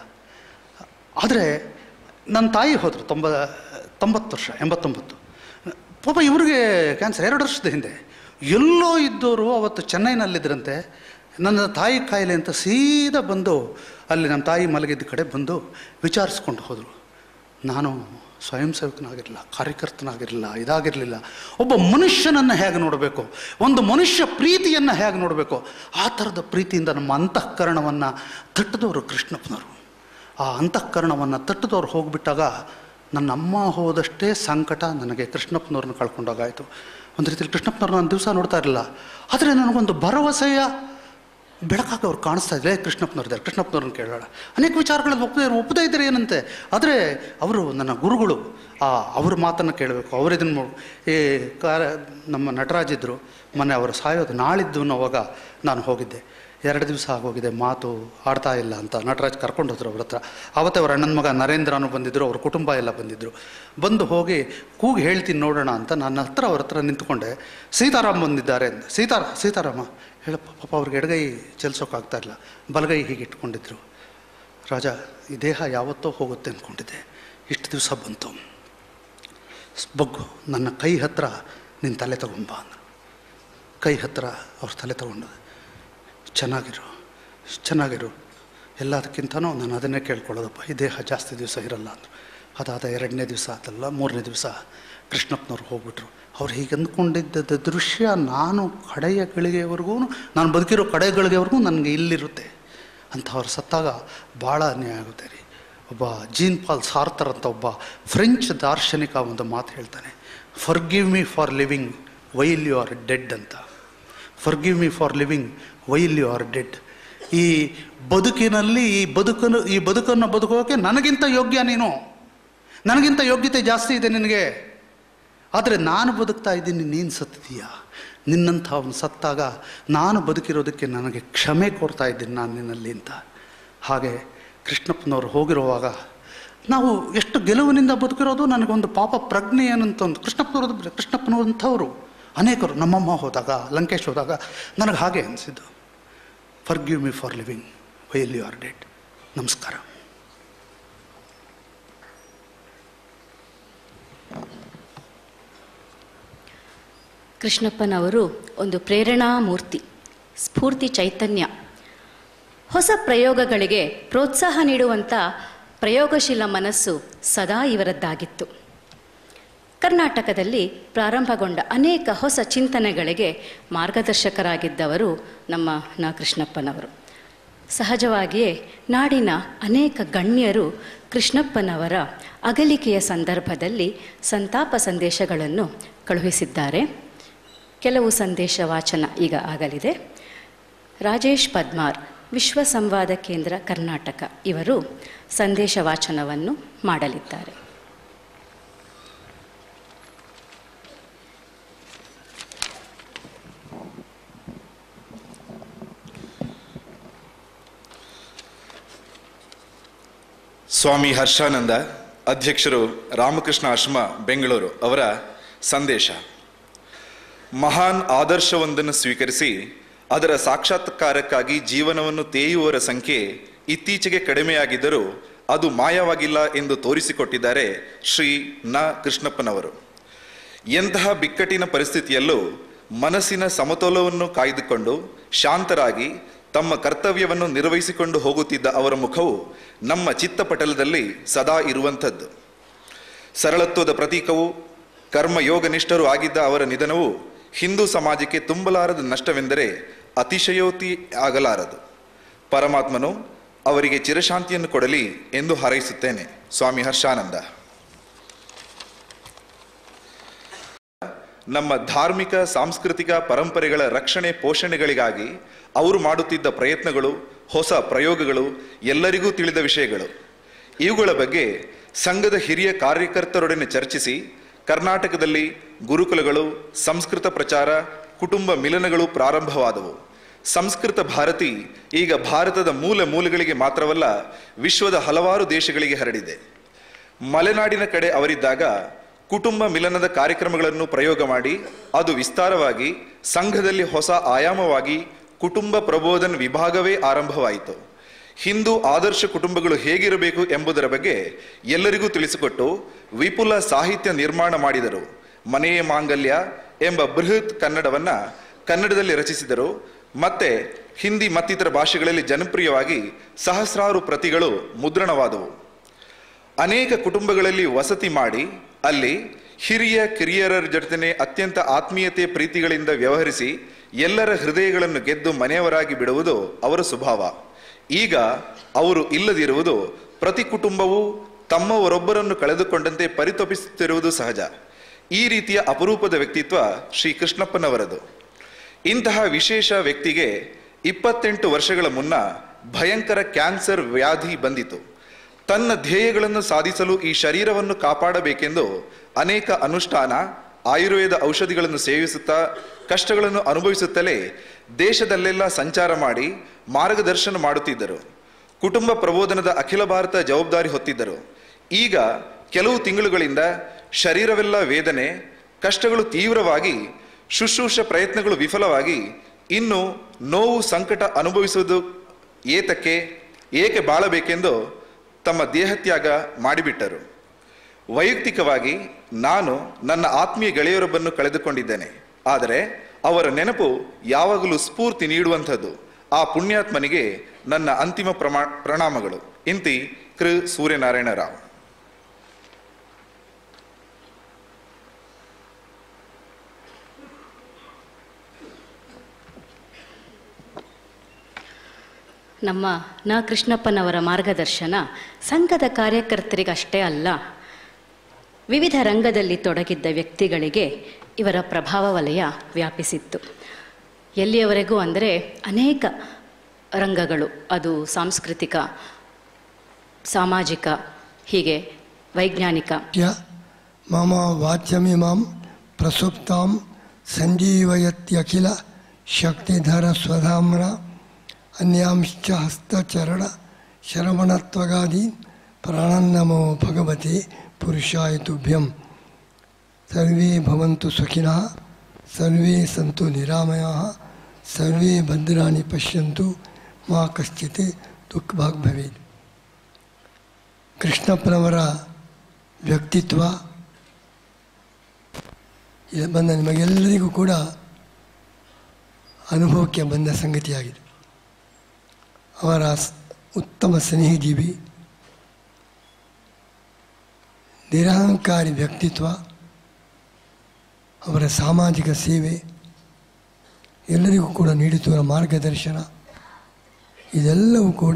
ಆದರೆ ನನ್ನ ತಾಯಿ ಹೋದರು ತೊಂಬ ತೊಂಬತ್ತು ವರ್ಷ ಎಂಬತ್ತೊಂಬತ್ತು ಪಾಪ ಇವ್ರಿಗೆ ಕ್ಯಾನ್ಸರ್ ಎರಡು ವರ್ಷದ ಹಿಂದೆ ಎಲ್ಲೋ ಇದ್ದವರು ಅವತ್ತು ಚೆನ್ನೈನಲ್ಲಿದ್ದರಂತೆ ನನ್ನ ತಾಯಿ ಕಾಯಿಲೆ ಅಂತ ಸೀದಾ ಬಂದು ಅಲ್ಲಿ ನಮ್ಮ ತಾಯಿ ಮಲಗಿದ್ದ ಕಡೆ ಬಂದು ವಿಚಾರಿಸ್ಕೊಂಡು ಹೋದರು ನಾನು ಸ್ವಯಂ ಸೇವಕನಾಗಿರಲಿಲ್ಲ ಕಾರ್ಯಕರ್ತನಾಗಿರಲಿಲ್ಲ ಇದಾಗಿರಲಿಲ್ಲ ಒಬ್ಬ ಮನುಷ್ಯನನ್ನು ಹೇಗೆ ನೋಡಬೇಕು ಒಂದು ಮನುಷ್ಯ ಪ್ರೀತಿಯನ್ನು ಹೇಗೆ ನೋಡಬೇಕು ಆ ಥರದ ಪ್ರೀತಿಯಿಂದ ನಮ್ಮ ಅಂತಃಕರಣವನ್ನು ತಟ್ಟಿದವರು ಕೃಷ್ಣಪ್ಪನವರು ಆ ಅಂತಃಕರಣವನ್ನು ತಟ್ಟಿದವ್ರು ಹೋಗಿಬಿಟ್ಟಾಗ ನನ್ನ ಅಮ್ಮ ಹೋದಷ್ಟೇ ಸಂಕಟ ನನಗೆ ಕೃಷ್ಣಪ್ಪನವ್ರನ್ನ ಕಳ್ಕೊಂಡಾಗಾಯಿತು ಒಂದು ರೀತಿಯಲ್ಲಿ ಕೃಷ್ಣಪ್ಪನವ್ರನ್ನ ನಾನು ದಿವಸ ನೋಡ್ತಾ ಇರಲಿಲ್ಲ ಆದರೆ ನನಗೊಂದು ಭರವಸೆಯ ಬೆಳಕಾಗಿ ಅವ್ರು ಕಾಣಿಸ್ತಾ ಇದ್ದಾರೆ ಕೃಷ್ಣಪ್ಪನವ್ರಿದ್ದಾರೆ ಕೃಷ್ಣಪ್ಪನವ್ರನ್ನ ಕೇಳೋಣ ಅನೇಕ ವಿಚಾರಗಳಲ್ಲಿ ಒಪ್ಪದೇ ಒಪ್ಪದೇ ಇದ್ದಾರೆ ಏನಂತೆ ಆದರೆ ಅವರು ನನ್ನ ಗುರುಗಳು ಆ ಅವ್ರ ಮಾತನ್ನು ಕೇಳಬೇಕು ಅವ್ರು ಇದನ್ನು ಮಾಡ್- ಈ ಕಾರ ನಮ್ಮ ನಟರಾಜ್ ಇದ್ದರು ಮೊನ್ನೆ ಅವರು ಸಾಯೋದು ನಾಳಿದ್ದು ಅನ್ನೋವಾಗ ನಾನು ಹೋಗಿದ್ದೆ ಎರಡು ದಿವಸ ಆಗೋಗಿದೆ ಮಾತು ಆಡ್ತಾ ಇಲ್ಲ ಅಂತ ನಟರಾಜ್ ಕರ್ಕೊಂಡು ಹೋದ್ರು ಅವ್ರ ಹತ್ರ ಆವತ್ತೇ ಅವ್ರ ಅಣ್ಣನ ಮಗ ನರೇಂದ್ರನು ಬಂದಿದ್ದರು ಅವ್ರ ಕುಟುಂಬ ಎಲ್ಲ ಬಂದಿದ್ದರು ಬಂದು ಹೋಗಿ ಕೂಗಿ ಹೇಳ್ತೀನಿ ನೋಡೋಣ ಅಂತ ನನ್ನ ಹತ್ರ ಅವ್ರ ಹತ್ರ ನಿಂತ್ಕೊಂಡೆ ಸೀತಾರಾಮ್ ಬಂದಿದ್ದಾರೆ ಅಂದೆ ಸೀತಾರ ಸೀತಾರಾಮ ಹೇಳಪ್ಪ ಪಾಪ ಅವ್ರಿಗೆ ಎಡಗೈ ಚಲಿಸೋಕ್ಕಾಗ್ತಾ ಇಲ್ಲ ಬಲಗೈ ಹೀಗೆ ಇಟ್ಕೊಂಡಿದ್ರು ರಾಜ ಈ ದೇಹ ಯಾವತ್ತೋ ಹೋಗುತ್ತೆ ಅಂದ್ಕೊಂಡಿದ್ದೆ ಇಷ್ಟು ದಿವಸ ಬಂತು ಬಗ್ಗು ನನ್ನ ಕೈ ಹತ್ರ ನಿನ್ನ ತಲೆ ತಗೊಂಬ ಅಂದರು ಕೈ ಹತ್ರ ಅವ್ರ ತಲೆ ತಗೊಂಡು ಚೆನ್ನಾಗಿರು ಚೆನ್ನಾಗಿರು ಎಲ್ಲದಕ್ಕಿಂತನೂ ನಾನು ಅದನ್ನೇ ಕೇಳ್ಕೊಳ್ಳೋದಪ್ಪ ಈ ದೇಹ ಜಾಸ್ತಿ ದಿವಸ ಇರಲ್ಲ ಅಂದರು ಅದಾದ ಎರಡನೇ ದಿವಸ ಆತಲ್ಲ ಮೂರನೇ ದಿವಸ ಕೃಷ್ಣಪ್ಪನವ್ರು ಹೋಗ್ಬಿಟ್ರು ಅವ್ರು ಹೀಗೆ ಅಂದ್ಕೊಂಡಿದ್ದ ದೃಶ್ಯ ನಾನು ಕಡೆಯ ಗಳಿಗೆವರೆಗೂ ನಾನು ಬದುಕಿರೋ ಕಡೆ ಗಳಿಗೆವರೆಗೂ ನನಗೆ ಇಲ್ಲಿರುತ್ತೆ ಅಂತ ಅವ್ರು ಸತ್ತಾಗ ಭಾಳ ಅನ್ಯಾಯ ಆಗುತ್ತೆ ರೀ ಒಬ್ಬ ಜೀನ್ ಪಾಲ್ ಸಾರ್ತರ್ ಅಂತ ಒಬ್ಬ ಫ್ರೆಂಚ್ ದಾರ್ಶನಿಕ ಒಂದು ಮಾತು ಹೇಳ್ತಾನೆ forgive me for living while you are dead ಅಂತ forgive me for living while you are dead ಈ ಬದುಕಿನಲ್ಲಿ ಈ ಬದುಕನ್ನು ಈ ಬದುಕನ್ನು ಬದುಕೋಕೆ ನನಗಿಂತ ಯೋಗ್ಯ ನೀನು ನನಗಿಂತ ಯೋಗ್ಯತೆ ಜಾಸ್ತಿ ಇದೆ ನಿನಗೆ ಆದರೆ ನಾನು ಬದುಕ್ತಾ ಇದ್ದೀನಿ ನೀನು ಸತ್ತಿದೀಯ ನಿನ್ನಂಥ ಅವನು ಸತ್ತಾಗ ನಾನು ಬದುಕಿರೋದಕ್ಕೆ ನನಗೆ ಕ್ಷಮೆ ಕೊಡ್ತಾ ಇದ್ದೀನಿ ನಾನು ನಿನ್ನಲ್ಲಿ ಅಂತ ಹಾಗೆ ಕೃಷ್ಣಪ್ಪನವ್ರು ಹೋಗಿರುವಾಗ ನಾವು ಎಷ್ಟು ಗೆಲುವಿನಿಂದ ಬದುಕಿರೋದು ನನಗೊಂದು ಪಾಪ ಪ್ರಜ್ಞೆ ಏನಂತ ಒಂದು ಕೃಷ್ಣಪ್ಪನವ್ರದ್ದು ಕೃಷ್ಣಪ್ಪನವಂಥವರು ಅನೇಕರು ನಮ್ಮಮ್ಮ ಹೋದಾಗ ಲಂಕೇಶ್ ಹೋದಾಗ ನನಗೆ ಹಾಗೆ ಅನಿಸಿದ್ದು forgive me for living while you are dead ನಮಸ್ಕಾರ ಕೃಷ್ಣಪ್ಪನವರು ಒಂದು ಪ್ರೇರಣಾ ಮೂರ್ತಿ ಸ್ಫೂರ್ತಿ ಚೈತನ್ಯ ಹೊಸ ಪ್ರಯೋಗಗಳಿಗೆ ಪ್ರೋತ್ಸಾಹ ನೀಡುವಂಥ ಪ್ರಯೋಗಶೀಲ ಮನಸ್ಸು ಸದಾ ಇವರದ್ದಾಗಿತ್ತು ಕರ್ನಾಟಕದಲ್ಲಿ ಪ್ರಾರಂಭಗೊಂಡ ಅನೇಕ ಹೊಸ ಚಿಂತನೆಗಳಿಗೆ ಮಾರ್ಗದರ್ಶಕರಾಗಿದ್ದವರು ನಮ್ಮ ನ ಕೃಷ್ಣಪ್ಪನವರು ಸಹಜವಾಗಿಯೇ ನಾಡಿನ ಅನೇಕ ಗಣ್ಯರು ಕೃಷ್ಣಪ್ಪನವರ ಅಗಲಿಕೆಯ ಸಂದರ್ಭದಲ್ಲಿ ಸಂತಾಪ ಸಂದೇಶಗಳನ್ನು ಕಳುಹಿಸಿದ್ದಾರೆ ಕೆಲವು ಸಂದೇಶ ವಾಚನ ಈಗ ಆಗಲಿದೆ ರಾಜೇಶ್ ಪದ್ಮಾರ್ ವಿಶ್ವ ಸಂವಾದ ಕೇಂದ್ರ ಕರ್ನಾಟಕ ಇವರು ಸಂದೇಶ ವಾಚನವನ್ನು ಮಾಡಲಿದ್ದಾರೆ ಸ್ವಾಮಿ ಹರ್ಷಾನಂದ ಅಧ್ಯಕ್ಷರು ರಾಮಕೃಷ್ಣ ಆಶ್ರಮ ಬೆಂಗಳೂರು ಅವರ ಸಂದೇಶ ಮಹಾನ್ ಆದರ್ಶವೊಂದನ್ನು ಸ್ವೀಕರಿಸಿ ಅದರ ಸಾಕ್ಷಾತ್ಕಾರಕ್ಕಾಗಿ ಜೀವನವನ್ನು ತೇಯುವವರ ಸಂಖ್ಯೆ ಇತ್ತೀಚೆಗೆ ಕಡಿಮೆಯಾಗಿದ್ದರೂ ಅದು ಮಾಯವಾಗಿಲ್ಲ ಎಂದು ತೋರಿಸಿಕೊಟ್ಟಿದ್ದಾರೆ ಶ್ರೀ ನ ಕೃಷ್ಣಪ್ಪನವರು ಎಂತಹ ಬಿಕ್ಕಟ್ಟಿನ ಪರಿಸ್ಥಿತಿಯಲ್ಲೂ ಮನಸ್ಸಿನ ಸಮತೋಲವನ್ನು ಕಾಯ್ದುಕೊಂಡು ಶಾಂತರಾಗಿ ತಮ್ಮ ಕರ್ತವ್ಯವನ್ನು ನಿರ್ವಹಿಸಿಕೊಂಡು ಹೋಗುತ್ತಿದ್ದ ಅವರ ಮುಖವು ನಮ್ಮ ಚಿತ್ತಪಟಲದಲ್ಲಿ ಸದಾ ಇರುವಂಥದ್ದು ಸರಳತ್ವದ ಪ್ರತೀಕವು ಕರ್ಮಯೋಗನಿಷ್ಠರು ಆಗಿದ್ದ ಅವರ ನಿಧನವು ಹಿಂದೂ ಸಮಾಜಕ್ಕೆ ತುಂಬಲಾರದ ನಷ್ಟವೆಂದರೆ ಅತಿಶಯೋಕ್ತಿ ಆಗಲಾರದು ಪರಮಾತ್ಮನು ಅವರಿಗೆ ಚಿರಶಾಂತಿಯನ್ನು ಕೊಡಲಿ ಎಂದು ಹಾರೈಸುತ್ತೇನೆ ಸ್ವಾಮಿ ಹರ್ಷಾನಂದ ನಮ್ಮ ಧಾರ್ಮಿಕ ಸಾಂಸ್ಕೃತಿಕ ಪರಂಪರೆಗಳ ರಕ್ಷಣೆ ಪೋಷಣೆಗಳಿಗಾಗಿ ಅವರು ಮಾಡುತ್ತಿದ್ದ ಪ್ರಯತ್ನಗಳು ಹೊಸ ಪ್ರಯೋಗಗಳು ಎಲ್ಲರಿಗೂ ತಿಳಿದ ವಿಷಯಗಳು ಇವುಗಳ ಬಗ್ಗೆ ಸಂಘದ ಹಿರಿಯ ಕಾರ್ಯಕರ್ತರೊಡನೆ ಚರ್ಚಿಸಿ ಕರ್ನಾಟಕದಲ್ಲಿ ಗುರುಕುಲಗಳು ಸಂಸ್ಕೃತ ಪ್ರಚಾರ ಕುಟುಂಬ ಮಿಲನಗಳು ಪ್ರಾರಂಭವಾದವು ಸಂಸ್ಕೃತ ಭಾರತಿ ಈಗ ಭಾರತದ ಮೂಲ ಮೂಲೆಗಳಿಗೆ ಮಾತ್ರವಲ್ಲ ವಿಶ್ವದ ಹಲವಾರು ದೇಶಗಳಿಗೆ ಹರಡಿದೆ ಮಲೆನಾಡಿನ ಕಡೆ ಅವರಿದ್ದಾಗ ಕುಟುಂಬ ಮಿಲನದ ಕಾರ್ಯಕ್ರಮಗಳನ್ನು ಪ್ರಯೋಗ ಮಾಡಿ ಅದು ವಿಸ್ತಾರವಾಗಿ ಸಂಘದಲ್ಲಿ ಹೊಸ ಆಯಾಮವಾಗಿ ಕುಟುಂಬ ಪ್ರಬೋಧನ್ ವಿಭಾಗವೇ ಆರಂಭವಾಯಿತು ಹಿಂದೂ ಆದರ್ಶ ಕುಟುಂಬಗಳು ಹೇಗಿರಬೇಕು ಎಂಬುದರ ಬಗ್ಗೆ ಎಲ್ಲರಿಗೂ ತಿಳಿಸಿಕೊಟ್ಟು ವಿಪುಲ ಸಾಹಿತ್ಯ ನಿರ್ಮಾಣ ಮಾಡಿದರು ಮನೆಯ ಮಾಂಗಲ್ಯ ಎಂಬ ಬೃಹತ್ ಕನ್ನಡವನ್ನ ಕನ್ನಡದಲ್ಲಿ ರಚಿಸಿದರು ಮತ್ತೆ ಹಿಂದಿ ಮತ್ತಿತರ ಭಾಷೆಗಳಲ್ಲಿ ಜನಪ್ರಿಯವಾಗಿ ಸಹಸ್ರಾರು ಪ್ರತಿಗಳು ಮುದ್ರಣವಾದವು ಅನೇಕ ಕುಟುಂಬಗಳಲ್ಲಿ ವಸತಿ ಮಾಡಿ ಅಲ್ಲಿ ಹಿರಿಯ ಕಿರಿಯರ ಜೊತೆನೆ ಅತ್ಯಂತ ಆತ್ಮೀಯತೆ ಪ್ರೀತಿಗಳಿಂದ ವ್ಯವಹರಿಸಿ ಎಲ್ಲರ ಹೃದಯಗಳನ್ನು ಗೆದ್ದು ಮನೆಯವರಾಗಿ ಬಿಡುವುದು ಅವರ ಸ್ವಭಾವ ಈಗ ಅವರು ಇಲ್ಲದಿರುವುದು ಪ್ರತಿ ಕುಟುಂಬವೂ ತಮ್ಮವರೊಬ್ಬರನ್ನು ಕಳೆದುಕೊಂಡಂತೆ ಪರಿತಪಿಸುತ್ತಿರುವುದು ಸಹಜ ಈ ರೀತಿಯ ಅಪರೂಪದ ವ್ಯಕ್ತಿತ್ವ ಶ್ರೀ ಕೃಷ್ಣಪ್ಪನವರದು ಇಂತಹ ವಿಶೇಷ ವ್ಯಕ್ತಿಗೆ ಇಪ್ಪತ್ತೆಂಟು ವರ್ಷಗಳ ಮುನ್ನ ಭಯಂಕರ ಕ್ಯಾನ್ಸರ್ ವ್ಯಾಧಿ ಬಂದಿತು ತನ್ನ ಧ್ಯೇಯಗಳನ್ನು ಸಾಧಿಸಲು ಈ ಶರೀರವನ್ನು ಕಾಪಾಡಬೇಕೆಂದು ಅನೇಕ ಅನುಷ್ಠಾನ ಆಯುರ್ವೇದ ಔಷಧಿಗಳನ್ನು ಸೇವಿಸುತ್ತಾ ಕಷ್ಟಗಳನ್ನು ಅನುಭವಿಸುತ್ತಲೇ ದೇಶದಲ್ಲೆಲ್ಲ ಸಂಚಾರ ಮಾಡಿ ಮಾರ್ಗದರ್ಶನ ಮಾಡುತ್ತಿದ್ದರು ಕುಟುಂಬ ಪ್ರಬೋಧನದ ಅಖಿಲ ಭಾರತ ಜವಾಬ್ದಾರಿ ಹೊತ್ತಿದ್ದರು ಈಗ ಕೆಲವು ತಿಂಗಳುಗಳಿಂದ ಶರೀರವೆಲ್ಲ ವೇದನೆ ಕಷ್ಟಗಳು ತೀವ್ರವಾಗಿ ಶುಶ್ರೂಷ ಪ್ರಯತ್ನಗಳು ವಿಫಲವಾಗಿ ಇನ್ನು ನೋವು ಸಂಕಟ ಅನುಭವಿಸುವುದು ಏತಕ್ಕೆ ಏಕೆ ಬಾಳಬೇಕೆಂದು ತಮ್ಮ ದೇಹತ್ಯಾಗ ಮಾಡಿಬಿಟ್ಟರು ವೈಯಕ್ತಿಕವಾಗಿ ನಾನು ನನ್ನ ಆತ್ಮೀಯ ಗೆಳೆಯರೊಬ್ಬನ್ನು ಕಳೆದುಕೊಂಡಿದ್ದೇನೆ ಆದರೆ ಅವರ ನೆನಪು ಯಾವಾಗಲೂ ಸ್ಫೂರ್ತಿ ನೀಡುವಂಥದ್ದು ಆ ಪುಣ್ಯಾತ್ಮನಿಗೆ ನನ್ನ ಅಂತಿಮ ಪ್ರಮಾ ಪ್ರಣಾಮಗಳು ಇಂತಿ ಕೃ ಸೂರ್ಯನಾರಾಯಣ ರಾವ್ ನಮ್ಮ ನ ಕೃಷ್ಣಪ್ಪನವರ ಮಾರ್ಗದರ್ಶನ ಸಂಘದ ಕಾರ್ಯಕರ್ತರಿಗಷ್ಟೇ ಅಲ್ಲ ವಿವಿಧ ರಂಗದಲ್ಲಿ ತೊಡಗಿದ್ದ ವ್ಯಕ್ತಿಗಳಿಗೆ ಇವರ ಪ್ರಭಾವ ವಲಯ ವ್ಯಾಪಿಸಿತ್ತು ಎಲ್ಲಿಯವರೆಗೂ ಅಂದರೆ ಅನೇಕ ರಂಗಗಳು ಅದು ಸಾಂಸ್ಕೃತಿಕ ಸಾಮಾಜಿಕ ಹೀಗೆ ವೈಜ್ಞಾನಿಕ ಯ ಮಮ ವಾಚ್ಯಮಿಮಾಂ ಪ್ರಸುಪ್ತಾಂ ಸಂಜೀವಯತ್ಯಖಿಲ ಶಕ್ತಿಧರ ಸ್ವಧಾಮ್ರ ಅನ್ಯಾಂಶ್ಚ ಹಸ್ತಚರಣ ಶ್ರವಣತ್ವಗಾದಿ ಪ್ರಾಣನ್ನಮೋ ಭಗವತಿ ಪುರುಷಾಯ ತುಭ್ಯಂ ಸರ್ವೇ ಭವಂತು ಸುಖಿನಃ ಸರ್ವೇ ಸಂತು ನಿರಾಮಯಾಃ ಸರ್ವೇ ಭದ್ರಾಣಿ ಪಶ್ಯಂತು ಮಾ ಕಶ್ಚಿತ್ ದುಃಖಭಾಗ್ ಭವೇತ್ ಕೃಷ್ಣಪ್ಪನವರ ವ್ಯಕ್ತಿತ್ವ ಇಲ್ಲಿ ಬಂದ ನಿಮಗೆಲ್ಲರಿಗೂ ಕೂಡ ಅನುಭವಕ್ಕೆ ಬಂದ ಸಂಗತಿಯಾಗಿದೆ ಅವರ ಸ್- ಉತ್ತಮ ಸ್ನೇಹಿಜೀವಿ ನಿರಹಂಕಾರಿ ವ್ಯಕ್ತಿತ್ವ ಅವರ ಸಾಮಾಜಿಕ ಸೇವೆ ಎಲ್ಲರಿಗೂ ಕೂಡ ನೀಡುತ್ತಿರುವ ಮಾರ್ಗದರ್ಶನ ಇದೆಲ್ಲವೂ ಕೂಡ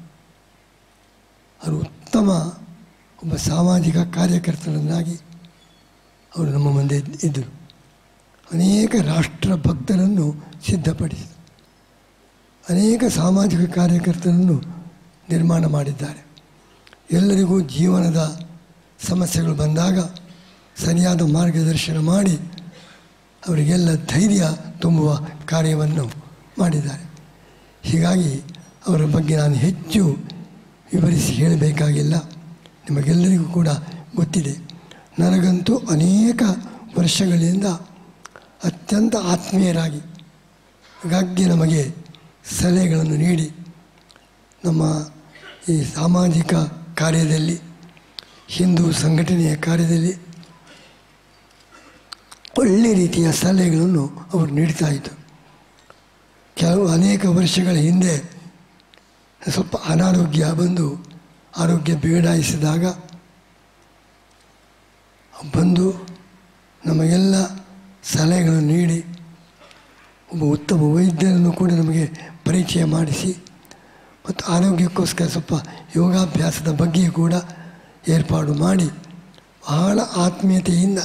ಅವರು ಉತ್ತಮ ಒಬ್ಬ ಸಾಮಾಜಿಕ ಕಾರ್ಯಕರ್ತರನ್ನಾಗಿ ಅವರು ನಮ್ಮ ಮುಂದೆ ಇದ್- ಇದ್ದರು ಅನೇಕ ರಾಷ್ಟ್ರ ಭಕ್ತರನ್ನು ಸಿದ್ಧಪಡಿಸಿದರು ಅನೇಕ ಸಾಮಾಜಿಕ ಕಾರ್ಯಕರ್ತರನ್ನು ನಿರ್ಮಾಣ ಮಾಡಿದ್ದಾರೆ ಎಲ್ಲರಿಗೂ ಜೀವನದ ಸಮಸ್ಯೆಗಳು ಬಂದಾಗ ಸರಿಯಾದ ಮಾರ್ಗದರ್ಶನ ಮಾಡಿ ಅವರಿಗೆಲ್ಲ ಧೈರ್ಯ ತುಂಬುವ ಕಾರ್ಯವನ್ನು ಮಾಡಿದ್ದಾರೆ ಹೀಗಾಗಿ ಅವರ ಬಗ್ಗೆ ನಾನು ಹೆಚ್ಚು ವಿವರಿಸಿ ಹೇಳಬೇಕಾಗಿಲ್ಲ ನಿಮಗೆಲ್ಲರಿಗೂ ಕೂಡ ಗೊತ್ತಿದೆ ನನಗಂತೂ ಅನೇಕ ವರ್ಷಗಳಿಂದ ಅತ್ಯಂತ ಆತ್ಮೀಯರಾಗಿ ಹಾಗಾಗಿ ನಮಗೆ ಸಲಹೆಗಳನ್ನು ನೀಡಿ ನಮ್ಮ ಈ ಸಾಮಾಜಿಕ ಕಾರ್ಯದಲ್ಲಿ ಹಿಂದೂ ಸಂಘಟನೆಯ ಕಾರ್ಯದಲ್ಲಿ ಒಳ್ಳೆ ರೀತಿಯ ಸಲಹೆಗಳನ್ನು ಅವರು ನೀಡ್ತಾ ಇದ್ದರು ಕೆಲವು ಅನೇಕ ವರ್ಷಗಳ ಹಿಂದೆ ಸ್ವಲ್ಪ ಅನಾರೋಗ್ಯ ಬಂದು ಆರೋಗ್ಯ ಬೇಡಾಯಿಸಿದಾಗ ಬಂದು ನಮಗೆಲ್ಲ ಸಲಹೆಗಳನ್ನು ನೀಡಿ ಒಬ್ಬ ಉತ್ತಮ ವೈದ್ಯರನ್ನು ಕೂಡ ನಮಗೆ ಪರಿಚಯ ಮಾಡಿಸಿ ಮತ್ತು ಆರೋಗ್ಯಕ್ಕೋಸ್ಕರ ಸ್ವಲ್ಪ ಯೋಗಾಭ್ಯಾಸದ ಬಗ್ಗೆ ಕೂಡ ಏರ್ಪಾಡು ಮಾಡಿ ಬಹಳ ಆತ್ಮೀಯತೆಯಿಂದ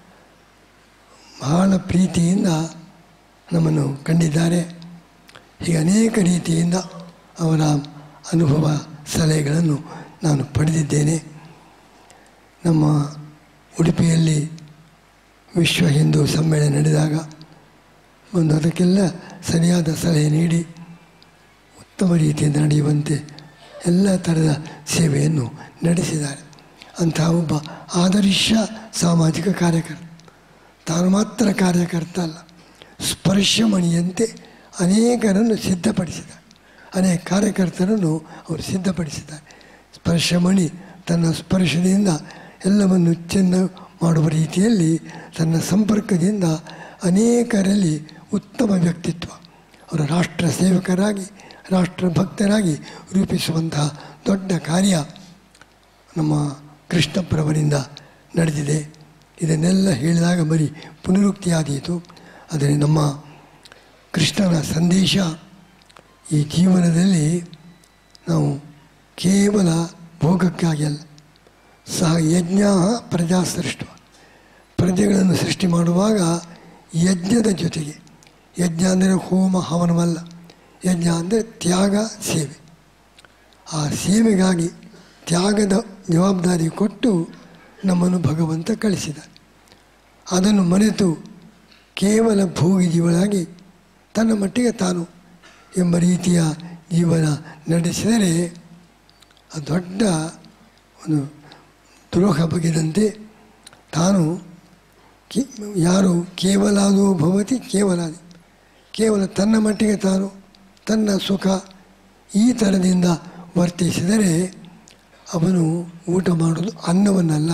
ಬಹಳ ಪ್ರೀತಿಯಿಂದ ನಮ್ಮನ್ನು ಕಂಡಿದ್ದಾರೆ ಹೀಗೆ ಅನೇಕ ರೀತಿಯಿಂದ ಅವರ ಅನುಭವ ಸಲಹೆಗಳನ್ನು ನಾನು ಪಡೆದಿದ್ದೇನೆ ನಮ್ಮ ಉಡುಪಿಯಲ್ಲಿ ವಿಶ್ವ ಹಿಂದೂ ಸಮ್ಮೇಳನ ನಡೆದಾಗ ಒಂದು ಅದಕ್ಕೆಲ್ಲ ಸರಿಯಾದ ಸಲಹೆ ನೀಡಿ ಉತ್ತಮ ರೀತಿಯಿಂದ ನಡೆಯುವಂತೆ ಎಲ್ಲ ಥರದ ಸೇವೆಯನ್ನು ನಡೆಸಿದ್ದಾರೆ ಅಂತಹ ಒಬ್ಬ ಆದರ್ಶ ಸಾಮಾಜಿಕ ಕಾರ್ಯಕರ್ತ ತಾನು ಮಾತ್ರ ಕಾರ್ಯಕರ್ತ ಅಲ್ಲ ಸ್ಪರ್ಶಮಣಿಯಂತೆ ಅನೇಕರನ್ನು ಸಿದ್ಧಪಡಿಸಿದ್ದಾರೆ ಅನೇಕ ಕಾರ್ಯಕರ್ತರನ್ನು ಅವರು ಸಿದ್ಧಪಡಿಸಿದ್ದಾರೆ ಸ್ಪರ್ಶಮಣಿ ತನ್ನ ಸ್ಪರ್ಶದಿಂದ ಎಲ್ಲವನ್ನು ಚೆನ್ನ ಮಾಡುವ ರೀತಿಯಲ್ಲಿ ತನ್ನ ಸಂಪರ್ಕದಿಂದ ಅನೇಕರಲ್ಲಿ ಉತ್ತಮ ವ್ಯಕ್ತಿತ್ವ ಅವರ ರಾಷ್ಟ್ರ ಸೇವಕರಾಗಿ ರಾಷ್ಟ್ರ ಭಕ್ತರಾಗಿ ರೂಪಿಸುವಂತಹ ದೊಡ್ಡ ಕಾರ್ಯ ನಮ್ಮ ಕೃಷ್ಣಪ್ಪರವರಿಂದ ನಡೆದಿದೆ ಇದನ್ನೆಲ್ಲ ಹೇಳಿದಾಗ ಬರೀ ಪುನರುಕ್ತಿಯಾದೀತು ಆದರೆ ನಮ್ಮ ಕೃಷ್ಣನ ಸಂದೇಶ ಈ ಜೀವನದಲ್ಲಿ ನಾವು ಕೇವಲ ಭೋಗಕ್ಕಾಗಿ ಅಲ್ಲ ಸಹ ಯಜ್ಞ ಪ್ರಜಾ ಸೃಷ್ಟ ಪ್ರಜೆಗಳನ್ನು ಸೃಷ್ಟಿ ಮಾಡುವಾಗ ಯಜ್ಞದ ಜೊತೆಗೆ ಯಜ್ಞ ಅಂದರೆ ಹೋಮ ಹವನವಲ್ಲ ಯಜ್ಞ ಅಂದರೆ ತ್ಯಾಗ ಸೇವೆ ಆ ಸೇವೆಗಾಗಿ ತ್ಯಾಗದ ಜವಾಬ್ದಾರಿ ಕೊಟ್ಟು ನಮ್ಮನ್ನು ಭಗವಂತ ಕಳಿಸಿದ ಅದನ್ನು ಮರೆತು ಕೇವಲ ಭೋಗಿ ಜೀವನಾಗಿ ತನ್ನ ಮಟ್ಟಿಗೆ ತಾನು ಎಂಬ ರೀತಿಯ ಜೀವನ ನಡೆಸಿದರೆ ಅದು ದೊಡ್ಡ ಒಂದು ದ್ರೋಹ ಬಗೆದಂತೆ ತಾನು ಕಿ ಯಾರು ಕೇವಲಾದೋ ಭವತಿ ಕೇವಲಾದಿ ಕೇವಲ ತನ್ನ ಮಟ್ಟಿಗೆ ತಾನು ತನ್ನ ಸುಖ ಈ ಥರದಿಂದ ವರ್ತಿಸಿದರೆ ಅವನು ಊಟ ಮಾಡೋದು ಅನ್ನವನ್ನಲ್ಲ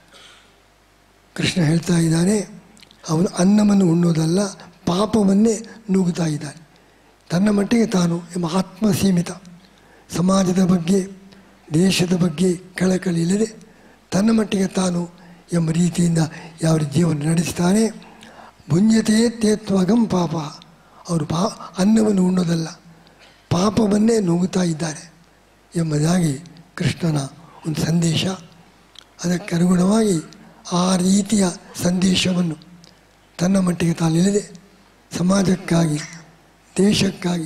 ಕೃಷ್ಣ ಹೇಳ್ತಾ ಇದ್ದಾನೆ ಅವನು ಅನ್ನವನ್ನು ಉಣ್ಣೋದಲ್ಲ ಪಾಪವನ್ನೇ ನುಗ್ಗುತ್ತಾ ಇದ್ದಾನೆ ತನ್ನ ಮಟ್ಟಿಗೆ ತಾನು ಎಂಬ ಆತ್ಮ ಸೀಮಿತ ಸಮಾಜದ ಬಗ್ಗೆ ದೇಶದ ಬಗ್ಗೆ ಕಳಕಳಿ ಇಲ್ಲದೆ ತನ್ನ ಮಟ್ಟಿಗೆ ತಾನು ಎಂಬ ರೀತಿಯಿಂದ ಯಾವ ಜೀವನ ನಡೆಸ್ತಾನೆ ಭುಂಜತೆ ತೇತ್ವಗಂ ಪಾಪ ಅವರು ಪಾ ಅನ್ನವನ್ನು ಉಣ್ಣೋದಲ್ಲ ಪಾಪವನ್ನೇ ನುಗ್ಗುತ್ತಾ ಇದ್ದಾರೆ ಎಂಬುದಾಗಿ ಕೃಷ್ಣನ ಒಂದು ಸಂದೇಶ ಅದಕ್ಕೆ ಅನುಗುಣವಾಗಿ ಆ ರೀತಿಯ ಸಂದೇಶವನ್ನು ತನ್ನ ಮಟ್ಟಿಗೆ ತಾನಿಲ್ಲದೆ ಸಮಾಜಕ್ಕಾಗಿ ದೇಶಕ್ಕಾಗಿ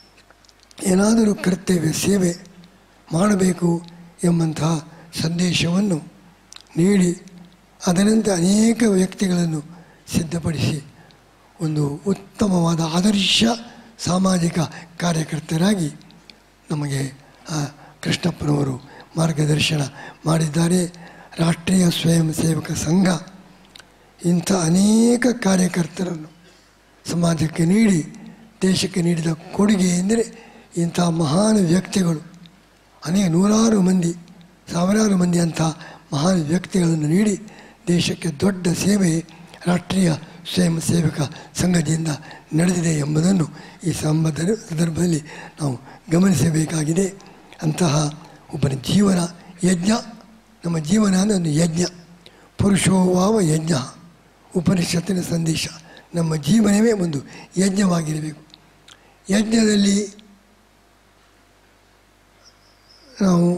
ಏನಾದರೂ ಕರ್ತವ್ಯ ಸೇವೆ ಮಾಡಬೇಕು ಎಂಬಂತಹ ಸಂದೇಶವನ್ನು ನೀಡಿ ಅದರಂತೆ ಅನೇಕ ವ್ಯಕ್ತಿಗಳನ್ನು ಸಿದ್ಧಪಡಿಸಿ ಒಂದು ಉತ್ತಮವಾದ ಆದರ್ಶ ಸಾಮಾಜಿಕ ಕಾರ್ಯಕರ್ತರಾಗಿ ನಮಗೆ ಆ ಕೃಷ್ಣಪ್ಪನವರು ಮಾರ್ಗದರ್ಶನ ಮಾಡಿದ್ದಾರೆ ರಾಷ್ಟ್ರೀಯ ಸ್ವಯಂ ಸೇವಕ ಸಂಘ ಇಂಥ ಅನೇಕ ಕಾರ್ಯಕರ್ತರನ್ನು ಸಮಾಜಕ್ಕೆ ನೀಡಿ ದೇಶಕ್ಕೆ ನೀಡಿದ ಕೊಡುಗೆ ಎಂದರೆ ಇಂಥ ಮಹಾನ್ ವ್ಯಕ್ತಿಗಳು ಅನೇಕ ನೂರಾರು ಮಂದಿ ಸಾವಿರಾರು ಮಂದಿ ಅಂಥ ಮಹಾನ್ ವ್ಯಕ್ತಿಗಳನ್ನು ನೀಡಿ ದೇಶಕ್ಕೆ ದೊಡ್ಡ ಸೇವೆ ರಾಷ್ಟ್ರೀಯ ಸ್ವಯಂ ಸೇವಕ ಸಂಘದಿಂದ ನಡೆದಿದೆ ಎಂಬುದನ್ನು ಈ ಸಂಬಂಧ ಸಂದರ್ಭದಲ್ಲಿ ನಾವು ಗಮನಿಸಬೇಕಾಗಿದೆ ಅಂತಹ ಒಬ್ಬನ ಜೀವನ ಯಜ್ಞ ನಮ್ಮ ಜೀವನ ಅಂದರೆ ಒಂದು ಯಜ್ಞ ಪುರುಷೋವಾವ ಯಜ್ಞ ಉಪನಿಷತ್ತಿನ ಸಂದೇಶ ನಮ್ಮ ಜೀವನವೇ ಒಂದು ಯಜ್ಞವಾಗಿರಬೇಕು ಯಜ್ಞದಲ್ಲಿ ನಾವು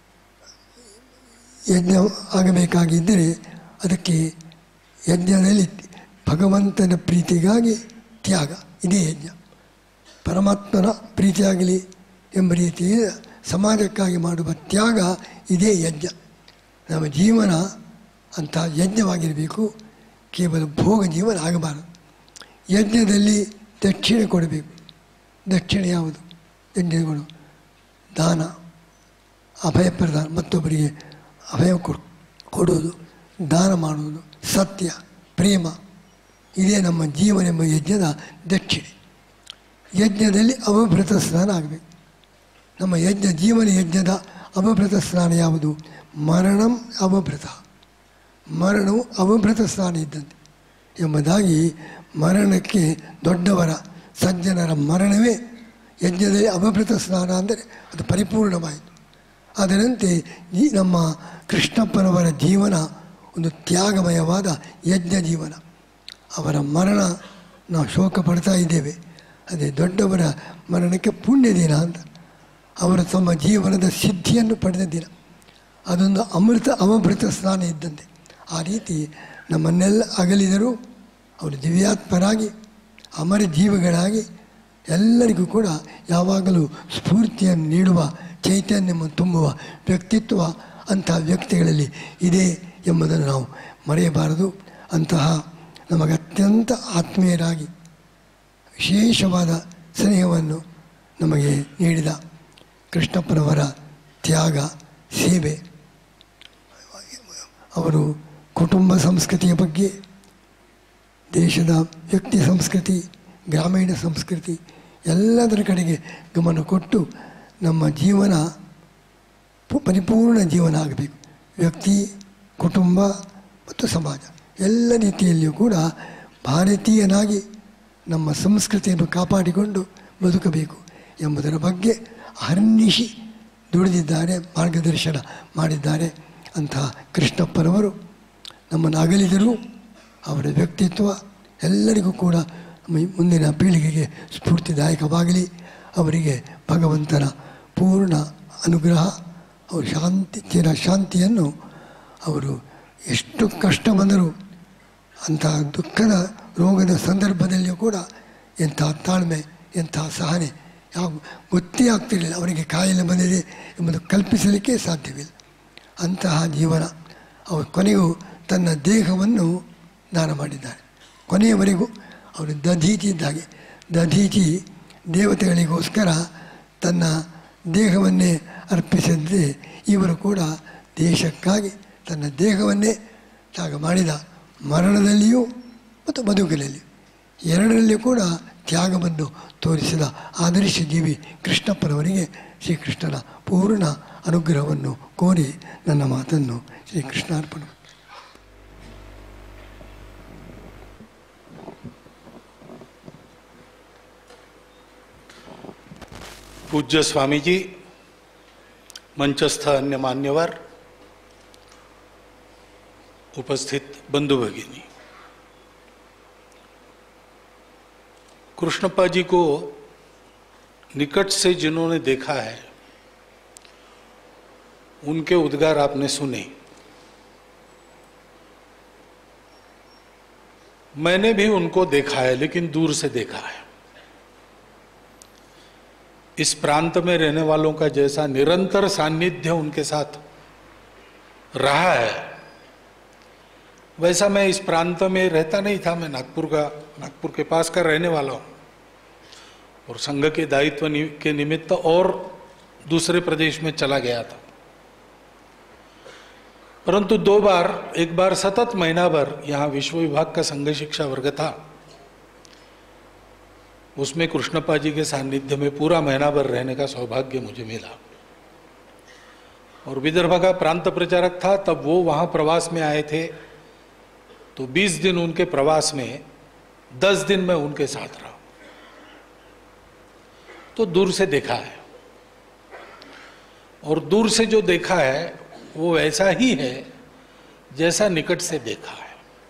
ಯಜ್ಞ ಆಗಬೇಕಾಗಿದ್ದರೆ ಅದಕ್ಕೆ ಯಜ್ಞದಲ್ಲಿ ಭಗವಂತನ ಪ್ರೀತಿಗಾಗಿ ತ್ಯಾಗ ಇದೇ ಯಜ್ಞ ಪರಮಾತ್ಮನ ಪ್ರೀತಿಯಾಗಲಿ ಎಂಬ ರೀತಿಯ ಸಮಾಜಕ್ಕಾಗಿ ಮಾಡುವ ತ್ಯಾಗ ಇದೇ ಯಜ್ಞ ನಮ್ಮ ಜೀವನ ಅಂಥ ಯಜ್ಞವಾಗಿರಬೇಕು ಕೇವಲ ಭೋಗ ಜೀವನ ಆಗಬಾರದು ಯಜ್ಞದಲ್ಲಿ ದಕ್ಷಿಣೆ ಕೊಡಬೇಕು ದಕ್ಷಿಣೆ ಯಾವುದು ಯಜ್ಞಗಳು ದಾನ ಅಭಯ ಪ್ರದಾನ ಮತ್ತೊಬ್ಬರಿಗೆ ಅಭಯ ಕೊಡ್ ಕೊಡುವುದು ದಾನ ಮಾಡುವುದು ಸತ್ಯ ಪ್ರೇಮ ಇದೇ ನಮ್ಮ ಜೀವನ ಎಂಬ ಯಜ್ಞದ ದಕ್ಷಿಣೆ ಯಜ್ಞದಲ್ಲಿ ಅವಭೃತ ಸ್ನಾನ ಆಗಬೇಕು ನಮ್ಮ ಯಜ್ಞ ಜೀವನ ಯಜ್ಞದ ಅವಭೃತ ಸ್ನಾನ ಯಾವುದು ಮರಣಂ ಅವಭೃತ ಮರಣವು ಅವಭೃತ ಸ್ನಾನ ಇದ್ದಂತೆ ಎಂಬುದಾಗಿ ಮರಣಕ್ಕೆ ದೊಡ್ಡವರ ಸಜ್ಜನರ ಮರಣವೇ ಯಜ್ಞದಲ್ಲಿ ಅವಭೃತ ಸ್ನಾನ ಅಂದರೆ ಅದು ಪರಿಪೂರ್ಣವಾಯಿತು ಅದರಂತೆ ಈ ನಮ್ಮ ಕೃಷ್ಣಪ್ಪನವರ ಜೀವನ ಒಂದು ತ್ಯಾಗಮಯವಾದ ಯಜ್ಞ ಜೀವನ ಅವರ ಮರಣ ನಾವು ಶೋಕ ಪಡ್ತಾ ಇದ್ದೇವೆ ಅದೇ ದೊಡ್ಡವರ ಮರಣಕ್ಕೆ ಪುಣ್ಯ ದಿನ ಅಂತ ಅವರು ತಮ್ಮ ಜೀವನದ ಸಿದ್ಧಿಯನ್ನು ಪಡೆದ ದಿನ ಅದೊಂದು ಅಮೃತ ಅವಭೃತ ಸ್ನಾನ ಇದ್ದಂತೆ ಆ ರೀತಿ ನಮ್ಮನ್ನೆಲ್ಲ ಅಗಲಿದರೂ ಅವರು ದಿವ್ಯಾತ್ಮರಾಗಿ ಅಮರ ಜೀವಿಗಳಾಗಿ ಎಲ್ಲರಿಗೂ ಕೂಡ ಯಾವಾಗಲೂ ಸ್ಫೂರ್ತಿಯನ್ನು ನೀಡುವ ಚೈತನ್ಯವನ್ನು ತುಂಬುವ ವ್ಯಕ್ತಿತ್ವ ಅಂಥ ವ್ಯಕ್ತಿಗಳಲ್ಲಿ ಇದೆ ಎಂಬುದನ್ನು ನಾವು ಮರೆಯಬಾರದು ಅಂತಹ ನಮಗೆ ಅತ್ಯಂತ ಆತ್ಮೀಯರಾಗಿ ವಿಶೇಷವಾದ ಸ್ನೇಹವನ್ನು ನಮಗೆ ನೀಡಿದ ಕೃಷ್ಣಪ್ಪನವರ ತ್ಯಾಗ ಸೇವೆ ಅವರು ಕುಟುಂಬ ಸಂಸ್ಕೃತಿಯ ಬಗ್ಗೆ ದೇಶದ ವ್ಯಕ್ತಿ ಸಂಸ್ಕೃತಿ ಗ್ರಾಮೀಣ ಸಂಸ್ಕೃತಿ ಎಲ್ಲದರ ಕಡೆಗೆ ಗಮನ ಕೊಟ್ಟು ನಮ್ಮ ಜೀವನ ಪು- ಪರಿಪೂರ್ಣ ಜೀವನ ಆಗಬೇಕು ವ್ಯಕ್ತಿ ಕುಟುಂಬ ಮತ್ತು ಸಮಾಜ ಎಲ್ಲ ರೀತಿಯಲ್ಲಿಯೂ ಕೂಡ ಭಾರತೀಯನಾಗಿ ನಮ್ಮ ಸಂಸ್ಕೃತಿಯನ್ನು ಕಾಪಾಡಿಕೊಂಡು ಬದುಕಬೇಕು ಎಂಬುದರ ಬಗ್ಗೆ ಹರ್ನಿಶಿ ದುಡಿದಿದ್ದಾರೆ ಮಾರ್ಗದರ್ಶನ ಮಾಡಿದ್ದಾರೆ ಅಂತಹ ಕೃಷ್ಣಪ್ಪನವರು ನಮ್ಮನ್ನು ಅಗಲಿದರೂ ಅವರ ವ್ಯಕ್ತಿತ್ವ ಎಲ್ಲರಿಗೂ ಕೂಡ ಮು- ಮುಂದಿನ ಪೀಳಿಗೆಗೆ ಸ್ಫೂರ್ತಿದಾಯಕವಾಗಲಿ ಅವರಿಗೆ ಭಗವಂತನ ಪೂರ್ಣ ಅನುಗ್ರಹ ಅವರು ಶಾಂತಿ ಚಿರ ಶಾಂತಿಯನ್ನು ಅವರು ಎಷ್ಟು ಕಷ್ಟ ಬಂದರೂ ಅಂಥ ದುಃಖದ ರೋಗದ ಸಂದರ್ಭದಲ್ಲಿಯೂ ಕೂಡ ಎಂಥ ತಾಳ್ಮೆ ಎಂಥ ಸಹನೆ ಯಾವ ಗೊತ್ತೇ ಆಗ್ತಿರಲಿಲ್ಲ ಅವರಿಗೆ ಕಾಯಿಲೆ ಬಂದಿದೆ ಎಂಬುದು ಕಲ್ಪಿಸಲಿಕ್ಕೆ ಸಾಧ್ಯವಿಲ್ಲ ಅಂತಹ ಜೀವನ ಅವರು ಕೊನೆಗೂ ತನ್ನ ದೇಹವನ್ನು ದಾನ ಮಾಡಿದ್ದಾರೆ ಕೊನೆಯವರೆಗೂ ಅವರು ದಧೀಚಿ ಇದ್ದಾಗೆ ದಧೀಚಿ ದೇವತೆಗಳಿಗೋಸ್ಕರ ತನ್ನ ದೇಹವನ್ನೇ ಅರ್ಪಿಸಿದ್ರೆ ಇವರು ಕೂಡ ದೇಶಕ್ಕಾಗಿ ತನ್ನ ದೇಹವನ್ನೇ ತ್ಯಾಗ ಮಾಡಿದ ಮರಣದಲ್ಲಿಯೂ ಮತ್ತು ಬದುಕಿನಲ್ಲಿಯೂ ಎರಡರಲ್ಲಿಯೂ ಕೂಡ ತ್ಯಾಗವನ್ನು ತೋರಿಸಿದ ಆದರ್ಶ ಜೀವಿ ಕೃಷ್ಣಪ್ಪನವರಿಗೆ ಶ್ರೀಕೃಷ್ಣನ ಪೂರ್ಣ ಅನುಗ್ರಹವನ್ನು ಕೋರಿ ನನ್ನ ಮಾತನ್ನು ಶ್ರೀಕೃಷ್ಣಾರ್ಪಣ पूज्य स्वामी जी मंचस्थ अन्य मान्यवर उपस्थित बंधु भगिनी कृष्णप्पा जी को निकट से जिन्होंने देखा है उनके उद्गार आपने सुने मैंने भी उनको देखा है लेकिन दूर से देखा है इस प्रांत में रहने वालों का जैसा निरंतर सान्निध्य उनके साथ रहा है वैसा मैं इस प्रांत में रहता नहीं था मैं नागपुर का नागपुर के पास का रहने वाला हूँ और संघ के दायित्व नि- के निमित्त और दूसरे प्रदेश में चला गया था परंतु दो बार एक बार सतत महीना भर यहाँ विश्व विभाग का संघ शिक्षा वर्ग था उसमें कृष्णप्पा जी के सानिध्य में पूरा महीना भर रहने का सौभाग्य मुझे मिला और विदर्भ का प्रांत प्रचारक था तब वो वहाँ प्रवास में आए थे तो 20 दिन उनके प्रवास में 10 दिन मैं उनके साथ रहा तो दूर से देखा है और दूर से जो देखा है वो वैसा ही है जैसा निकट से देखा है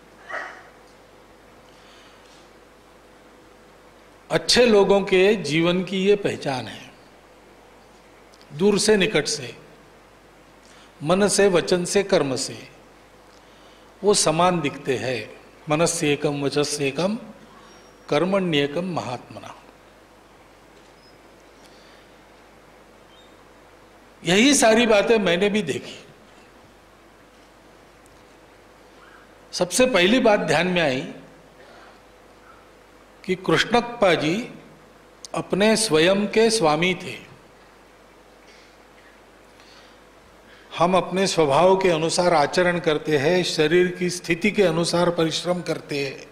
अच्छे लोगों के जीवन की ये पहचान है दूर से निकट से मन से वचन से कर्म से वो समान दिखते हैं मनस्य एकम वचस्य एकम कर्मण्येकम महात्मना यही सारी बातें मैंने भी देखी सबसे पहली बात ध्यान में आई कि कृष्णप्पा जी अपने स्वयं के स्वामी थे हम अपने स्वभाव के अनुसार आचरण करते हैं शरीर की स्थिति के अनुसार परिश्रम करते हैं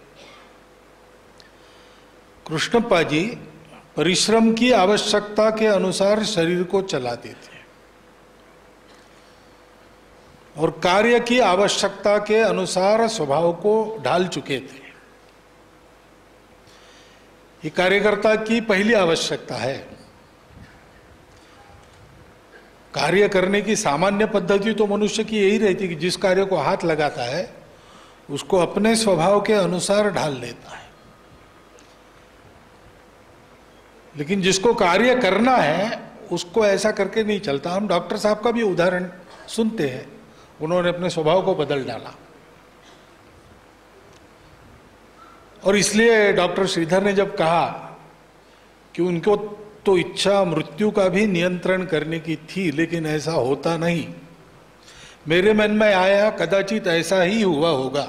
कृष्णप्पा जी परिश्रम की आवश्यकता के अनुसार शरीर को चलाते थे और कार्य की आवश्यकता के अनुसार स्वभाव को ढाल चुके थे ये कार्यकर्ता की पहली आवश्यकता है कार्य करने की सामान्य पद्धति तो मनुष्य की यही रहती कि जिस कार्य को हाथ लगाता है उसको अपने स्वभाव के अनुसार ढाल लेता है लेकिन जिसको कार्य करना है उसको ऐसा करके नहीं चलता हम डॉक्टर साहब का भी उदाहरण सुनते हैं उन्होंने अपने स्वभाव को बदल डाला और इसलिए डॉक्टर श्रीधर ने जब कहा कि उनको तो इच्छा मृत्यु का भी नियंत्रण करने की थी लेकिन ऐसा होता नहीं मेरे मन में आया कदाचित ऐसा ही हुआ होगा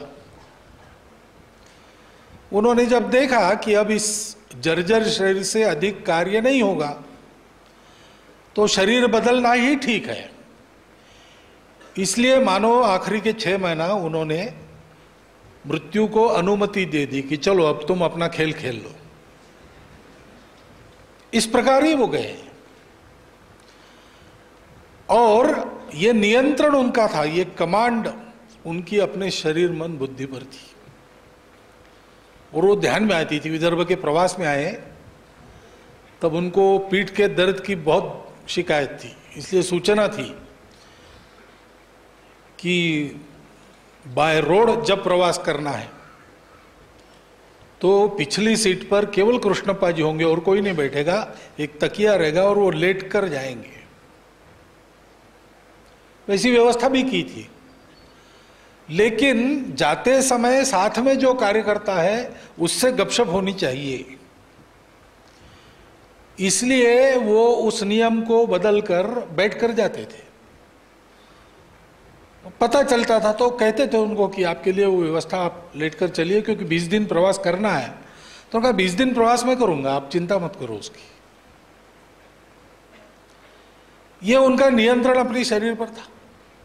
उन्होंने जब देखा कि अब इस जर्जर शरीर से अधिक कार्य नहीं होगा तो शरीर बदलना ही ठीक है इसलिए मानो आखिरी के छह महीना उन्होंने मृत्यु को अनुमति दे दी कि चलो अब तुम अपना खेल खेल लो इस प्रकार ही वो गए और ये नियंत्रण उनका था ये कमांड उनकी अपने शरीर मन बुद्धि पर थी और वो ध्यान में आती थी विदर्भ के प्रवास में आए तब उनको पीठ के दर्द की बहुत शिकायत थी इसलिए सूचना थी कि बाय रोड जब प्रवास करना है तो पिछली सीट पर केवल कृष्णप्पा जी होंगे और कोई नहीं बैठेगा एक तकिया रहेगा और वो लेट कर जाएंगे वैसी व्यवस्था भी की थी लेकिन जाते समय साथ में जो कार्य करता है उससे गपशप होनी चाहिए इसलिए वो उस नियम को बदलकर बैठ कर जाते थे पता चलता था तो कहते थे उनको कि आपके लिए वो व्यवस्था आप लेट कर चलिए क्योंकि 20 दिन प्रवास करना है तो कहा 20 दिन प्रवास मैं करूंगा आप चिंता मत करो उसकी ये उनका नियंत्रण अपने शरीर पर था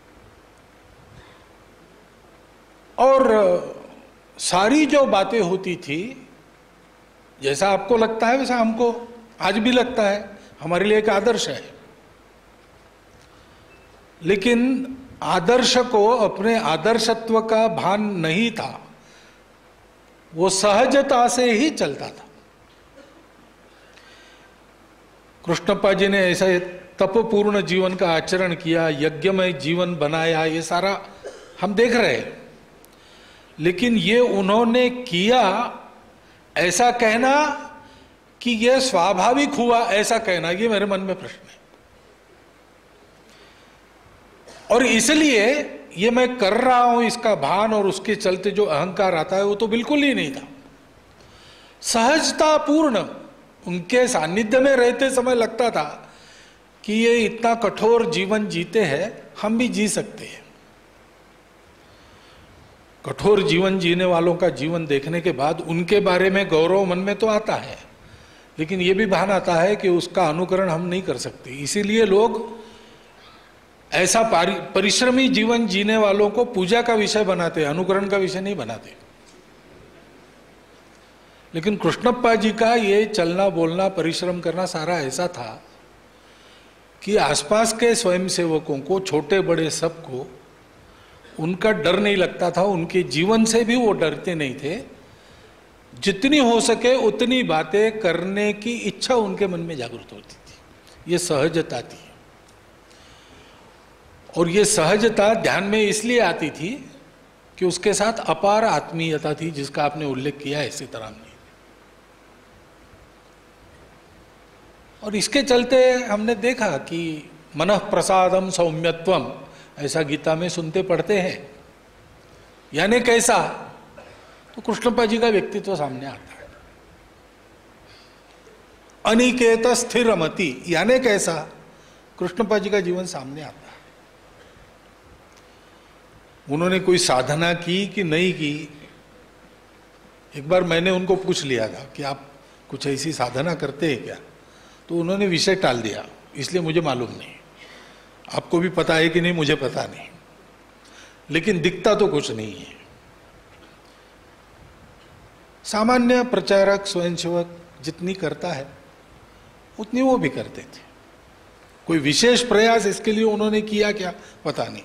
और सारी जो बातें होती थी जैसा आपको लगता है वैसा हमको आज भी लगता है हमारे लिए एक आदर्श है लेकिन आदर्श को अपने आदर्शत्व का भान नहीं था वो सहजता से ही चलता था कृष्णप्पा जी ने ऐसा तपपूर्ण जीवन का आचरण किया यज्ञमय जीवन बनाया ये सारा हम देख रहे हैं लेकिन ये उन्होंने किया ऐसा कहना कि यह स्वाभाविक हुआ ऐसा कहना ये मेरे मन में प्रश्न है और इसलिए ये मैं कर रहा हूं इसका भान और उसके चलते जो अहंकार आता है वो तो बिल्कुल ही नहीं था सहजता पूर्ण उनके सानिध्य में रहते समय लगता था कि ये इतना कठोर जीवन जीते हैं हम भी जी सकते हैं कठोर जीवन जीने वालों का जीवन देखने के बाद उनके बारे में गौरव मन में तो आता है लेकिन ये भी भान आता है कि उसका अनुकरण हम नहीं कर सकते इसीलिए लोग ऐसा पारि- परिश्रमी जीवन जीने वालों को पूजा का विषय बनाते अनुकरण का विषय नहीं बनाते लेकिन कृष्णप्पा जी का ये चलना बोलना परिश्रम करना सारा ऐसा था कि आसपास के स्वयंसेवकों को छोटे बड़े सबको उनका डर नहीं लगता था उनके जीवन से भी वो डरते नहीं थे जितनी हो सके उतनी बातें करने की इच्छा उनके मन में जागृत होती थी ये सहजता थी और ये सहजता ध्यान में इसलिए आती थी कि उसके साथ अपार आत्मीयता थी जिसका आपने उल्लेख किया है सीताराम ने और इसके चलते हमने देखा कि मन प्रसादम सौम्यत्वम ऐसा गीता में सुनते पढ़ते हैं यानी कैसा तो कृष्णपा जी का व्यक्तित्व सामने आता है अनिकेत स्थिर मति यानी कैसा कृष्णपा जी का जीवन सामने आता है उन्होंने कोई साधना की कि नहीं की एक बार मैंने उनको पूछ लिया था कि आप कुछ ऐसी साधना करते हैं क्या तो उन्होंने विषय टाल दिया इसलिए मुझे मालूम नहीं आपको भी पता है कि नहीं मुझे पता नहीं लेकिन दिखता तो कुछ नहीं है सामान्य प्रचारक स्वयंसेवक जितनी करता है उतनी वो भी करते थे कोई विशेष प्रयास इसके लिए उन्होंने किया क्या पता नहीं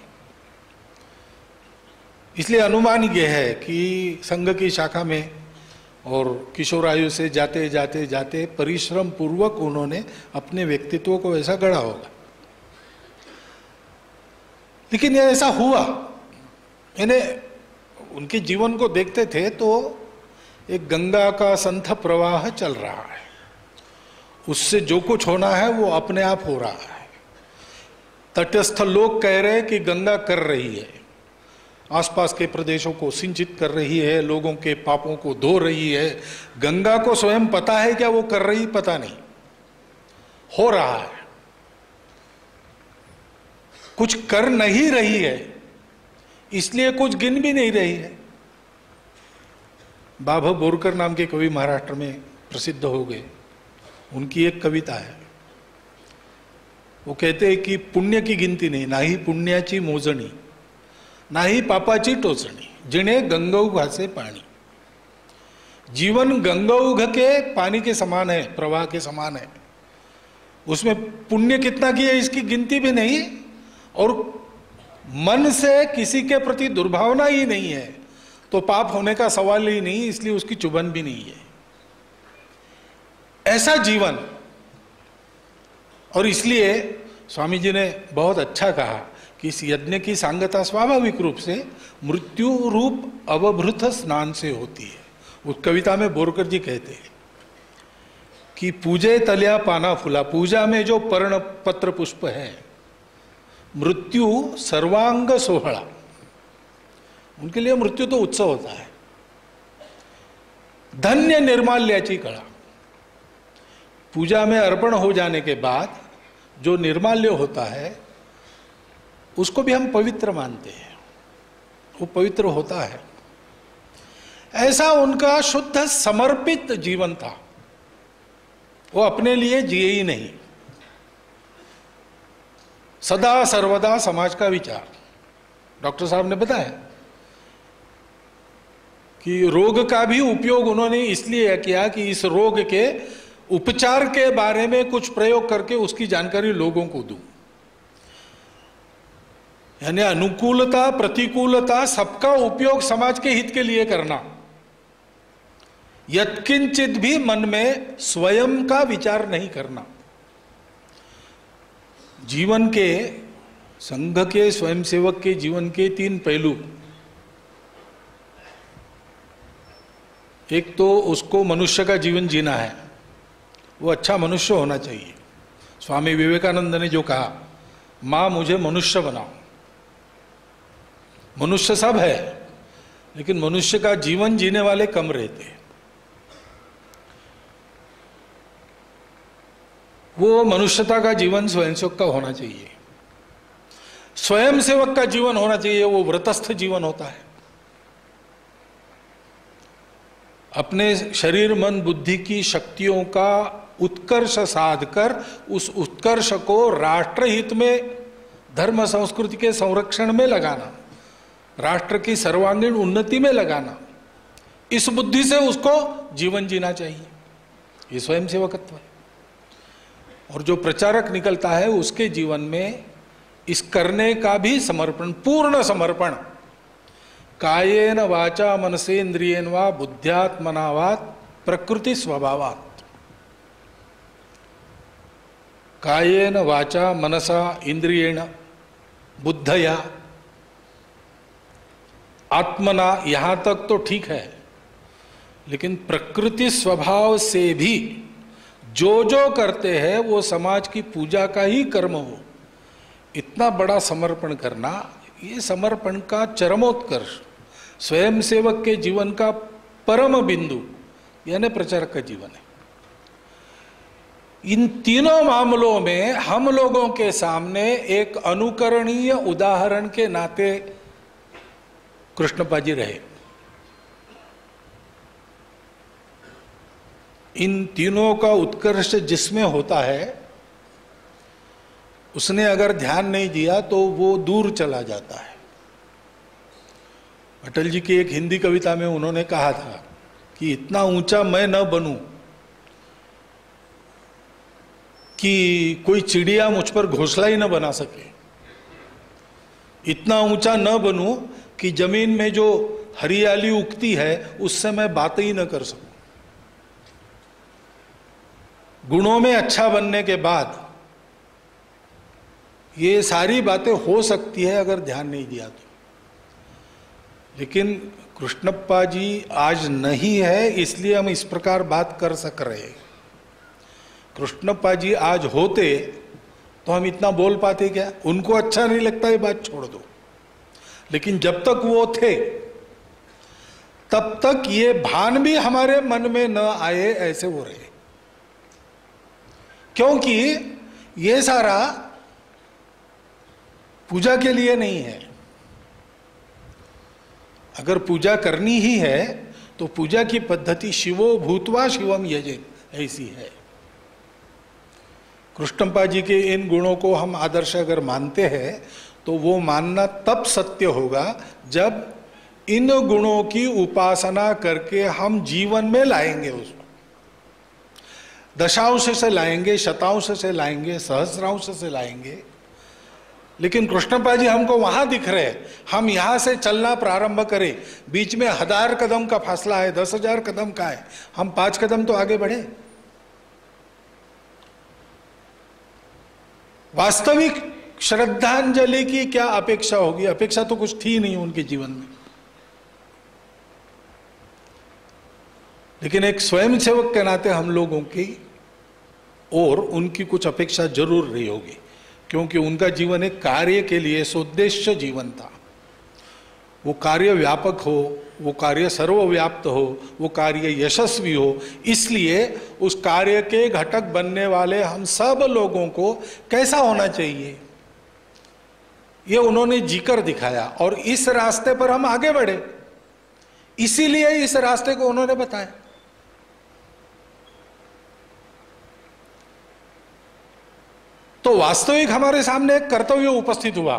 इसलिए अनुमान यह है कि संघ की शाखा में और किशोरायु से जाते जाते जाते परिश्रम पूर्वक उन्होंने अपने व्यक्तित्व को ऐसा गढ़ा होगा लेकिन यह ऐसा हुआ यानी उनके जीवन को देखते थे तो एक गंगा का संथ प्रवाह चल रहा है उससे जो कुछ होना है वो अपने आप हो रहा है तटस्थ लोग कह रहे हैं कि गंगा कर रही है आसपास के प्रदेशों को सिंचित कर रही है लोगों के पापों को धो रही है गंगा को स्वयं पता है क्या वो कर रही पता नहीं हो रहा है कुछ कर नहीं रही है इसलिए कुछ गिन भी नहीं रही है बाबा बोरकर नाम के कवि महाराष्ट्र में प्रसिद्ध हो गए उनकी एक कविता है वो कहते हैं कि पुण्य की गिनती नहीं ना ही पुण्याची मोजणी नाही पापाची टोचणी जिणे गंगौघाचे पाणी जीवन गंगौघ के पानी के समान है प्रवाह के समान है उसमें पुण्य कितना किया इसकी गिनती भी नहीं और मन से किसी के प्रति दुर्भावना ही नहीं है तो पाप होने का सवाल ही नहीं इसलिए उसकी चुभन भी नहीं है ऐसा जीवन और इसलिए स्वामी जी ने बहुत अच्छा कहा कि इस यज्ञ की सांगता स्वाभाविक रूप से मृत्यु रूप अवभृत स्नान से होती है उस कविता में बोरकर जी कहते हैं कि पूजे तलिया पाना फूला पूजा में जो पर्ण पत्र पुष्प है मृत्यु सर्वांग सोहड़ा उनके लिए मृत्यु तो उत्सव होता है धन्य निर्माल्याची कला पूजा में अर्पण हो जाने के बाद जो निर्माल्य होता है उसको भी हम पवित्र मानते हैं वो पवित्र होता है ऐसा उनका शुद्ध समर्पित जीवन था वो अपने लिए जिए ही नहीं सदा सर्वदा समाज का विचार डॉक्टर साहब ने बताया कि रोग का भी उपयोग उन्होंने इसलिए किया कि इस रोग के उपचार के बारे में कुछ प्रयोग करके उसकी जानकारी लोगों को दूं यानी अनुकूलता प्रतिकूलता सबका उपयोग समाज के हित के लिए करना यत्किंचित भी मन में स्वयं का विचार नहीं करना जीवन के संघ के स्वयंसेवक के जीवन के तीन पहलू एक तो उसको मनुष्य का जीवन जीना है वो अच्छा मनुष्य होना चाहिए स्वामी विवेकानंद ने जो कहा मां मुझे मनुष्य बनाओ मनुष्य सब है लेकिन मनुष्य का जीवन जीने वाले कम रहते हैं वो मनुष्यता का जीवन स्वयंसेवक का होना चाहिए स्वयंसेवक का जीवन होना चाहिए वो व्रतस्थ जीवन होता है अपने शरीर मन बुद्धि की शक्तियों का उत्कर्ष साध कर उस उत्कर्ष को राष्ट्रहित में धर्म संस्कृति के संरक्षण में लगाना राष्ट्र की सर्वांगीण उन्नति में लगाना इस बुद्धि से उसको जीवन जीना चाहिए ये स्वयं सेवकत्व है और जो प्रचारक निकलता है उसके जीवन में इस करने का भी समर्पण पूर्ण समर्पण कायेन वाचा मनसेन्द्रियन वा बुद्ध्यात्मनावात प्रकृति स्वभावात कायेन वाचा मनसा इंद्रियेण बुद्धया आत्मना यहां तक तो ठीक है लेकिन प्रकृति स्वभाव से भी जो जो करते हैं वो समाज की पूजा का ही कर्म हो इतना बड़ा समर्पण करना ये समर्पण का चरमोत्कर्ष स्वयं सेवक के जीवन का परम बिंदु यानी प्रचारक का जीवन है इन तीनों मामलों में हम लोगों के सामने एक अनुकरणीय उदाहरण के नाते कृष्णपा जी रहे इन तीनों का उत्कर्ष जिसमें होता है उसने अगर ध्यान नहीं दिया तो वो दूर चला जाता है अटल जी की एक हिंदी कविता में उन्होंने कहा था कि इतना ऊंचा मैं न बनूं कि कोई चिड़िया मुझ पर घोसला ही न बना सके इतना ऊंचा न बनूं कि जमीन में जो हरियाली उगती है उससे मैं बात ही न कर सकूं गुणों में अच्छा बनने के बाद ये सारी बातें हो सकती है अगर ध्यान नहीं दिया तो लेकिन कृष्णप्पा जी आज नहीं है इसलिए हम इस प्रकार बात कर सक रहे हैं कृष्णप्पा जी आज होते तो हम इतना बोल पाते क्या उनको अच्छा नहीं लगता ये बात छोड़ दो लेकिन जब तक वो थे तब तक ये भान भी हमारे मन में न आए ऐसे हो रहे क्योंकि ये सारा पूजा के लिए नहीं है अगर पूजा करनी ही है तो पूजा की पद्धति शिवो भूतवा शिवम यजे ऐसी है कृष्णपा जी के इन गुणों को हम आदर्श अगर मानते हैं तो वो मानना तब सत्य होगा जब इन गुणों की उपासना करके हम जीवन में लाएंगे उसको दशांश से लाएंगे शतांश से लाएंगे सहस्रांश से लाएंगे लेकिन कृष्णपा जी हमको वहां दिख रहे हैं हम यहां से चलना प्रारंभ करें बीच में हजार कदम का फासला है दस हजार कदम का है हम पांच कदम तो आगे बढ़े वास्तविक श्रद्धांजलि की क्या अपेक्षा होगी अपेक्षा तो कुछ थी नहीं उनके जीवन में लेकिन एक स्वयंसेवक के नाते हम लोगों की और उनकी कुछ अपेक्षा जरूर रही होगी क्योंकि उनका जीवन एक कार्य के लिए सोद्देश्य जीवन था वो कार्य व्यापक हो वो कार्य सर्वव्याप्त हो वो कार्य यशस्वी हो इसलिए उस कार्य के घटक बनने वाले हम सब लोगों को कैसा होना चाहिए ये उन्होंने जीकर दिखाया और इस रास्ते पर हम आगे बढ़े इसीलिए इस रास्ते को उन्होंने बताया तो वास्तविक हमारे सामने एक कर्तव्य उपस्थित हुआ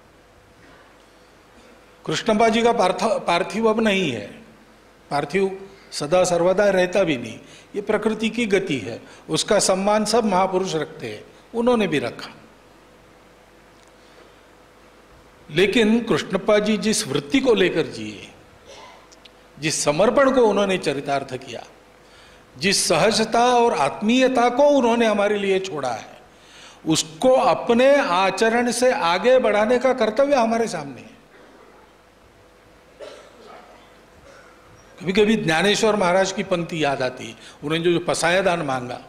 कृष्णपा जी का पार्थ पार्थिव अब नहीं है पार्थिव सदा सर्वदा रहता भी नहीं ये प्रकृति की गति है उसका सम्मान सब महापुरुष रखते हैं उन्होंने भी रखा लेकिन कृष्णपा जी जिस वृत्ति को लेकर जिए जिस समर्पण को उन्होंने चरितार्थ किया जिस सहजता और आत्मीयता को उन्होंने हमारे लिए छोड़ा है उसको अपने आचरण से आगे बढ़ाने का कर्तव्य हमारे सामने है कभी कभी ज्ञानेश्वर महाराज की पंक्ति याद आती है उन्होंने जो, जो पसाया दान मांगा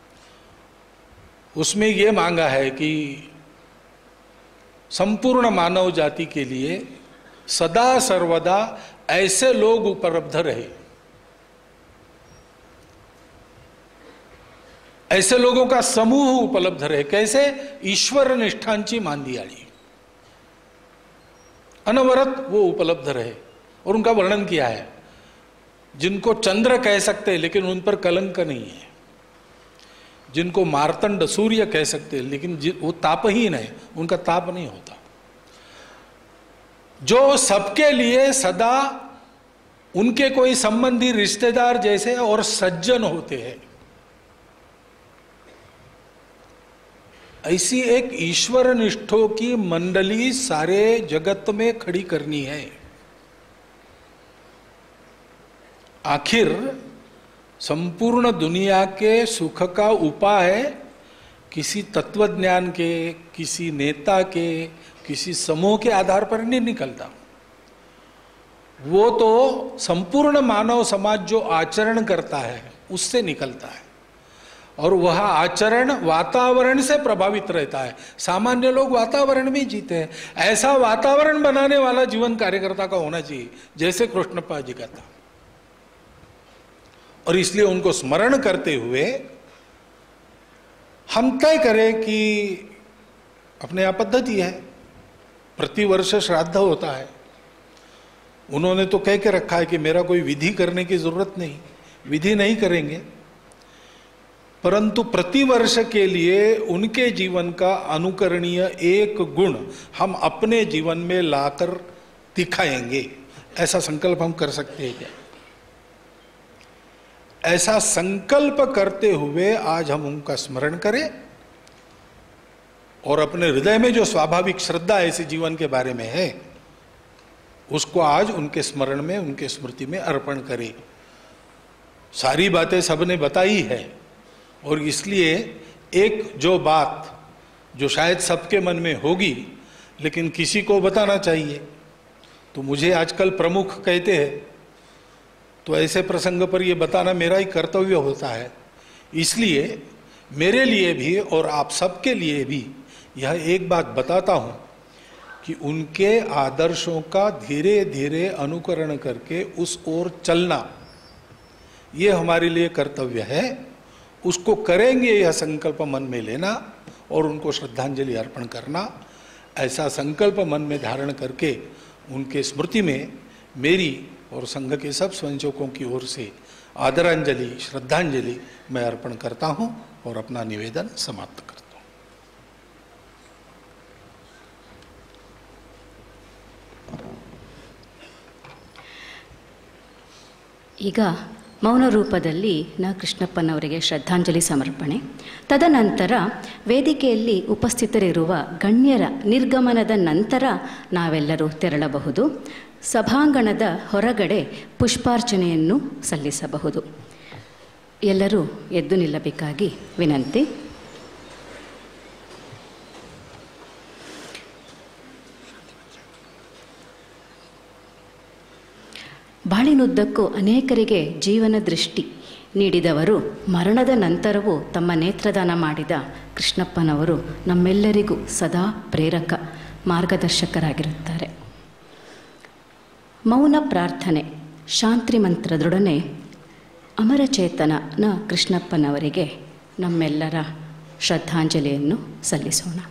उसमें यह मांगा है कि संपूर्ण मानव जाति के लिए सदा सर्वदा ऐसे लोग उपलब्ध रहे ऐसे लोगों का समूह उपलब्ध रहे कैसे ईश्वर निष्ठांची मांदियाली अनवरत वो उपलब्ध रहे और उनका वर्णन किया है जिनको चंद्र कह सकते हैं लेकिन उन पर कलंक नहीं है जिनको मार्तंड सूर्य कह सकते हैं लेकिन जि- वो तापहीन है उनका ताप नहीं होता जो सबके लिए सदा उनके कोई संबंधी रिश्तेदार जैसे और सज्जन होते हैं ऐसी एक ईश्वर निष्ठों की मंडली सारे जगत में खड़ी करनी है आखिर संपूर्ण दुनिया के सुख का उपाय किसी तत्वज्ञान के किसी नेता के किसी समूह के आधार पर नहीं निकलता वो तो संपूर्ण मानव समाज जो आचरण करता है उससे निकलता है और वह आचरण वातावरण से प्रभावित रहता है सामान्य लोग वातावरण में जीते हैं ऐसा वातावरण बनाने वाला जीवन कार्यकर्ता का होना चाहिए जैसे कृष्णप्पा जी का था और इसलिए उनको स्मरण करते हुए हम तय करें कि अपने यहाँ पद्धति है प्रतिवर्ष श्राद्ध होता है उन्होंने तो कह के रखा है कि मेरा कोई विधि करने की जरूरत नहीं विधि नहीं करेंगे परंतु प्रतिवर्ष के लिए उनके जीवन का अनुकरणीय एक गुण हम अपने जीवन में लाकर दिखाएंगे ऐसा संकल्प हम कर सकते हैं क्या ऐसा संकल्प करते हुए आज हम उनका स्मरण करें और अपने हृदय में जो स्वाभाविक श्रद्धा ऐसे जीवन के बारे में है उसको आज उनके स्मरण में उनके स्मृति में अर्पण करें सारी बातें सबने बताई है और इसलिए एक जो बात जो शायद सबके मन में होगी लेकिन किसी को बताना चाहिए तो मुझे आजकल प्रमुख कहते हैं तो ऐसे प्रसंग पर ये बताना मेरा ही कर्तव्य होता है इसलिए मेरे लिए भी और आप सबके लिए भी यह एक बात बताता हूँ कि उनके आदर्शों का धीरे धीरे अनुकरण करके उस ओर चलना ये हमारे लिए कर्तव्य है उसको करेंगे यह संकल्प मन में लेना और उनको श्रद्धांजलि अर्पण करना ऐसा संकल्प मन में धारण करके उनके स्मृति में मेरी और संघ के सब स्वयंसेवकों की ओर से आदरांजलि श्रद्धांजलि मैं अर्पण करता हूँ और अपना निवेदन समाप्त करता हूँ ಈಗ ಮೌನ ರೂಪದಲ್ಲಿ ನ ಕೃಷ್ಣಪ್ಪನವರಿಗೆ ಶ್ರದ್ಧಾಂಜಲಿ ಸಮರ್ಪಣೆ ತದನಂತರ ವೇದಿಕೆಯಲ್ಲಿ ಉಪಸ್ಥಿತರಿರುವ ಗಣ್ಯರ ನಿರ್ಗಮನದ ನಂತರ ನಾವೆಲ್ಲರೂ ತೆರಳಬಹುದು ಸಭಾಂಗಣದ ಹೊರಗಡೆ ಪುಷ್ಪಾರ್ಚನೆಯನ್ನು ಸಲ್ಲಿಸಬಹುದು ಎಲ್ಲರೂ ಎದ್ದು ನಿಲ್ಲಬೇಕಾಗಿ ವಿನಂತಿ ಬಾಳಿನುದ್ದಕ್ಕೂ ಅನೇಕರಿಗೆ ಜೀವನ ದೃಷ್ಟಿ ನೀಡಿದವರು ಮರಣದ ನಂತರವೂ ತಮ್ಮ ನೇತ್ರದಾನ ಮಾಡಿದ ಕೃಷ್ಣಪ್ಪನವರು ನಮ್ಮೆಲ್ಲರಿಗೂ ಸದಾ ಪ್ರೇರಕ ಮಾರ್ಗದರ್ಶಕರಾಗಿರುತ್ತಾರೆ ಮೌನ ಪ್ರಾರ್ಥನೆ ಶಾಂತಿ ಮಂತ್ರದೊಡನೆ ಅಮರಚೇತನ ಕೃಷ್ಣಪ್ಪನವರಿಗೆ ನಮ್ಮೆಲ್ಲರ ಶ್ರದ್ಧಾಂಜಲಿಯನ್ನು ಸಲ್ಲಿಸೋಣ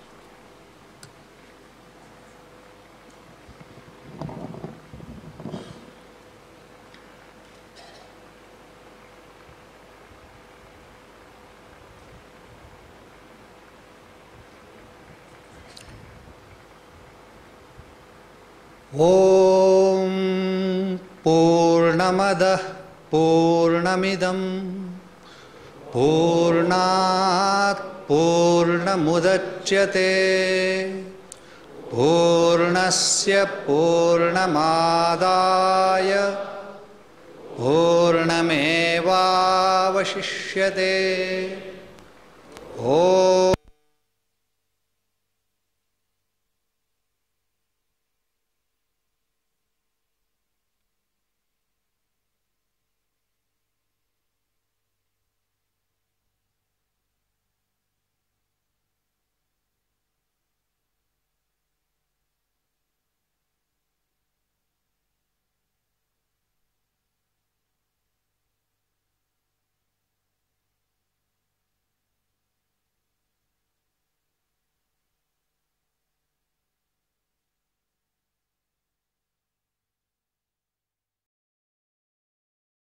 ॐ पूर्णमदः पूर्णमिदं पूर्णात् पूर्णमुदच्यते पूर्णस्य पूर्णमादाय पूर्णमेवावशिष्यते ॐ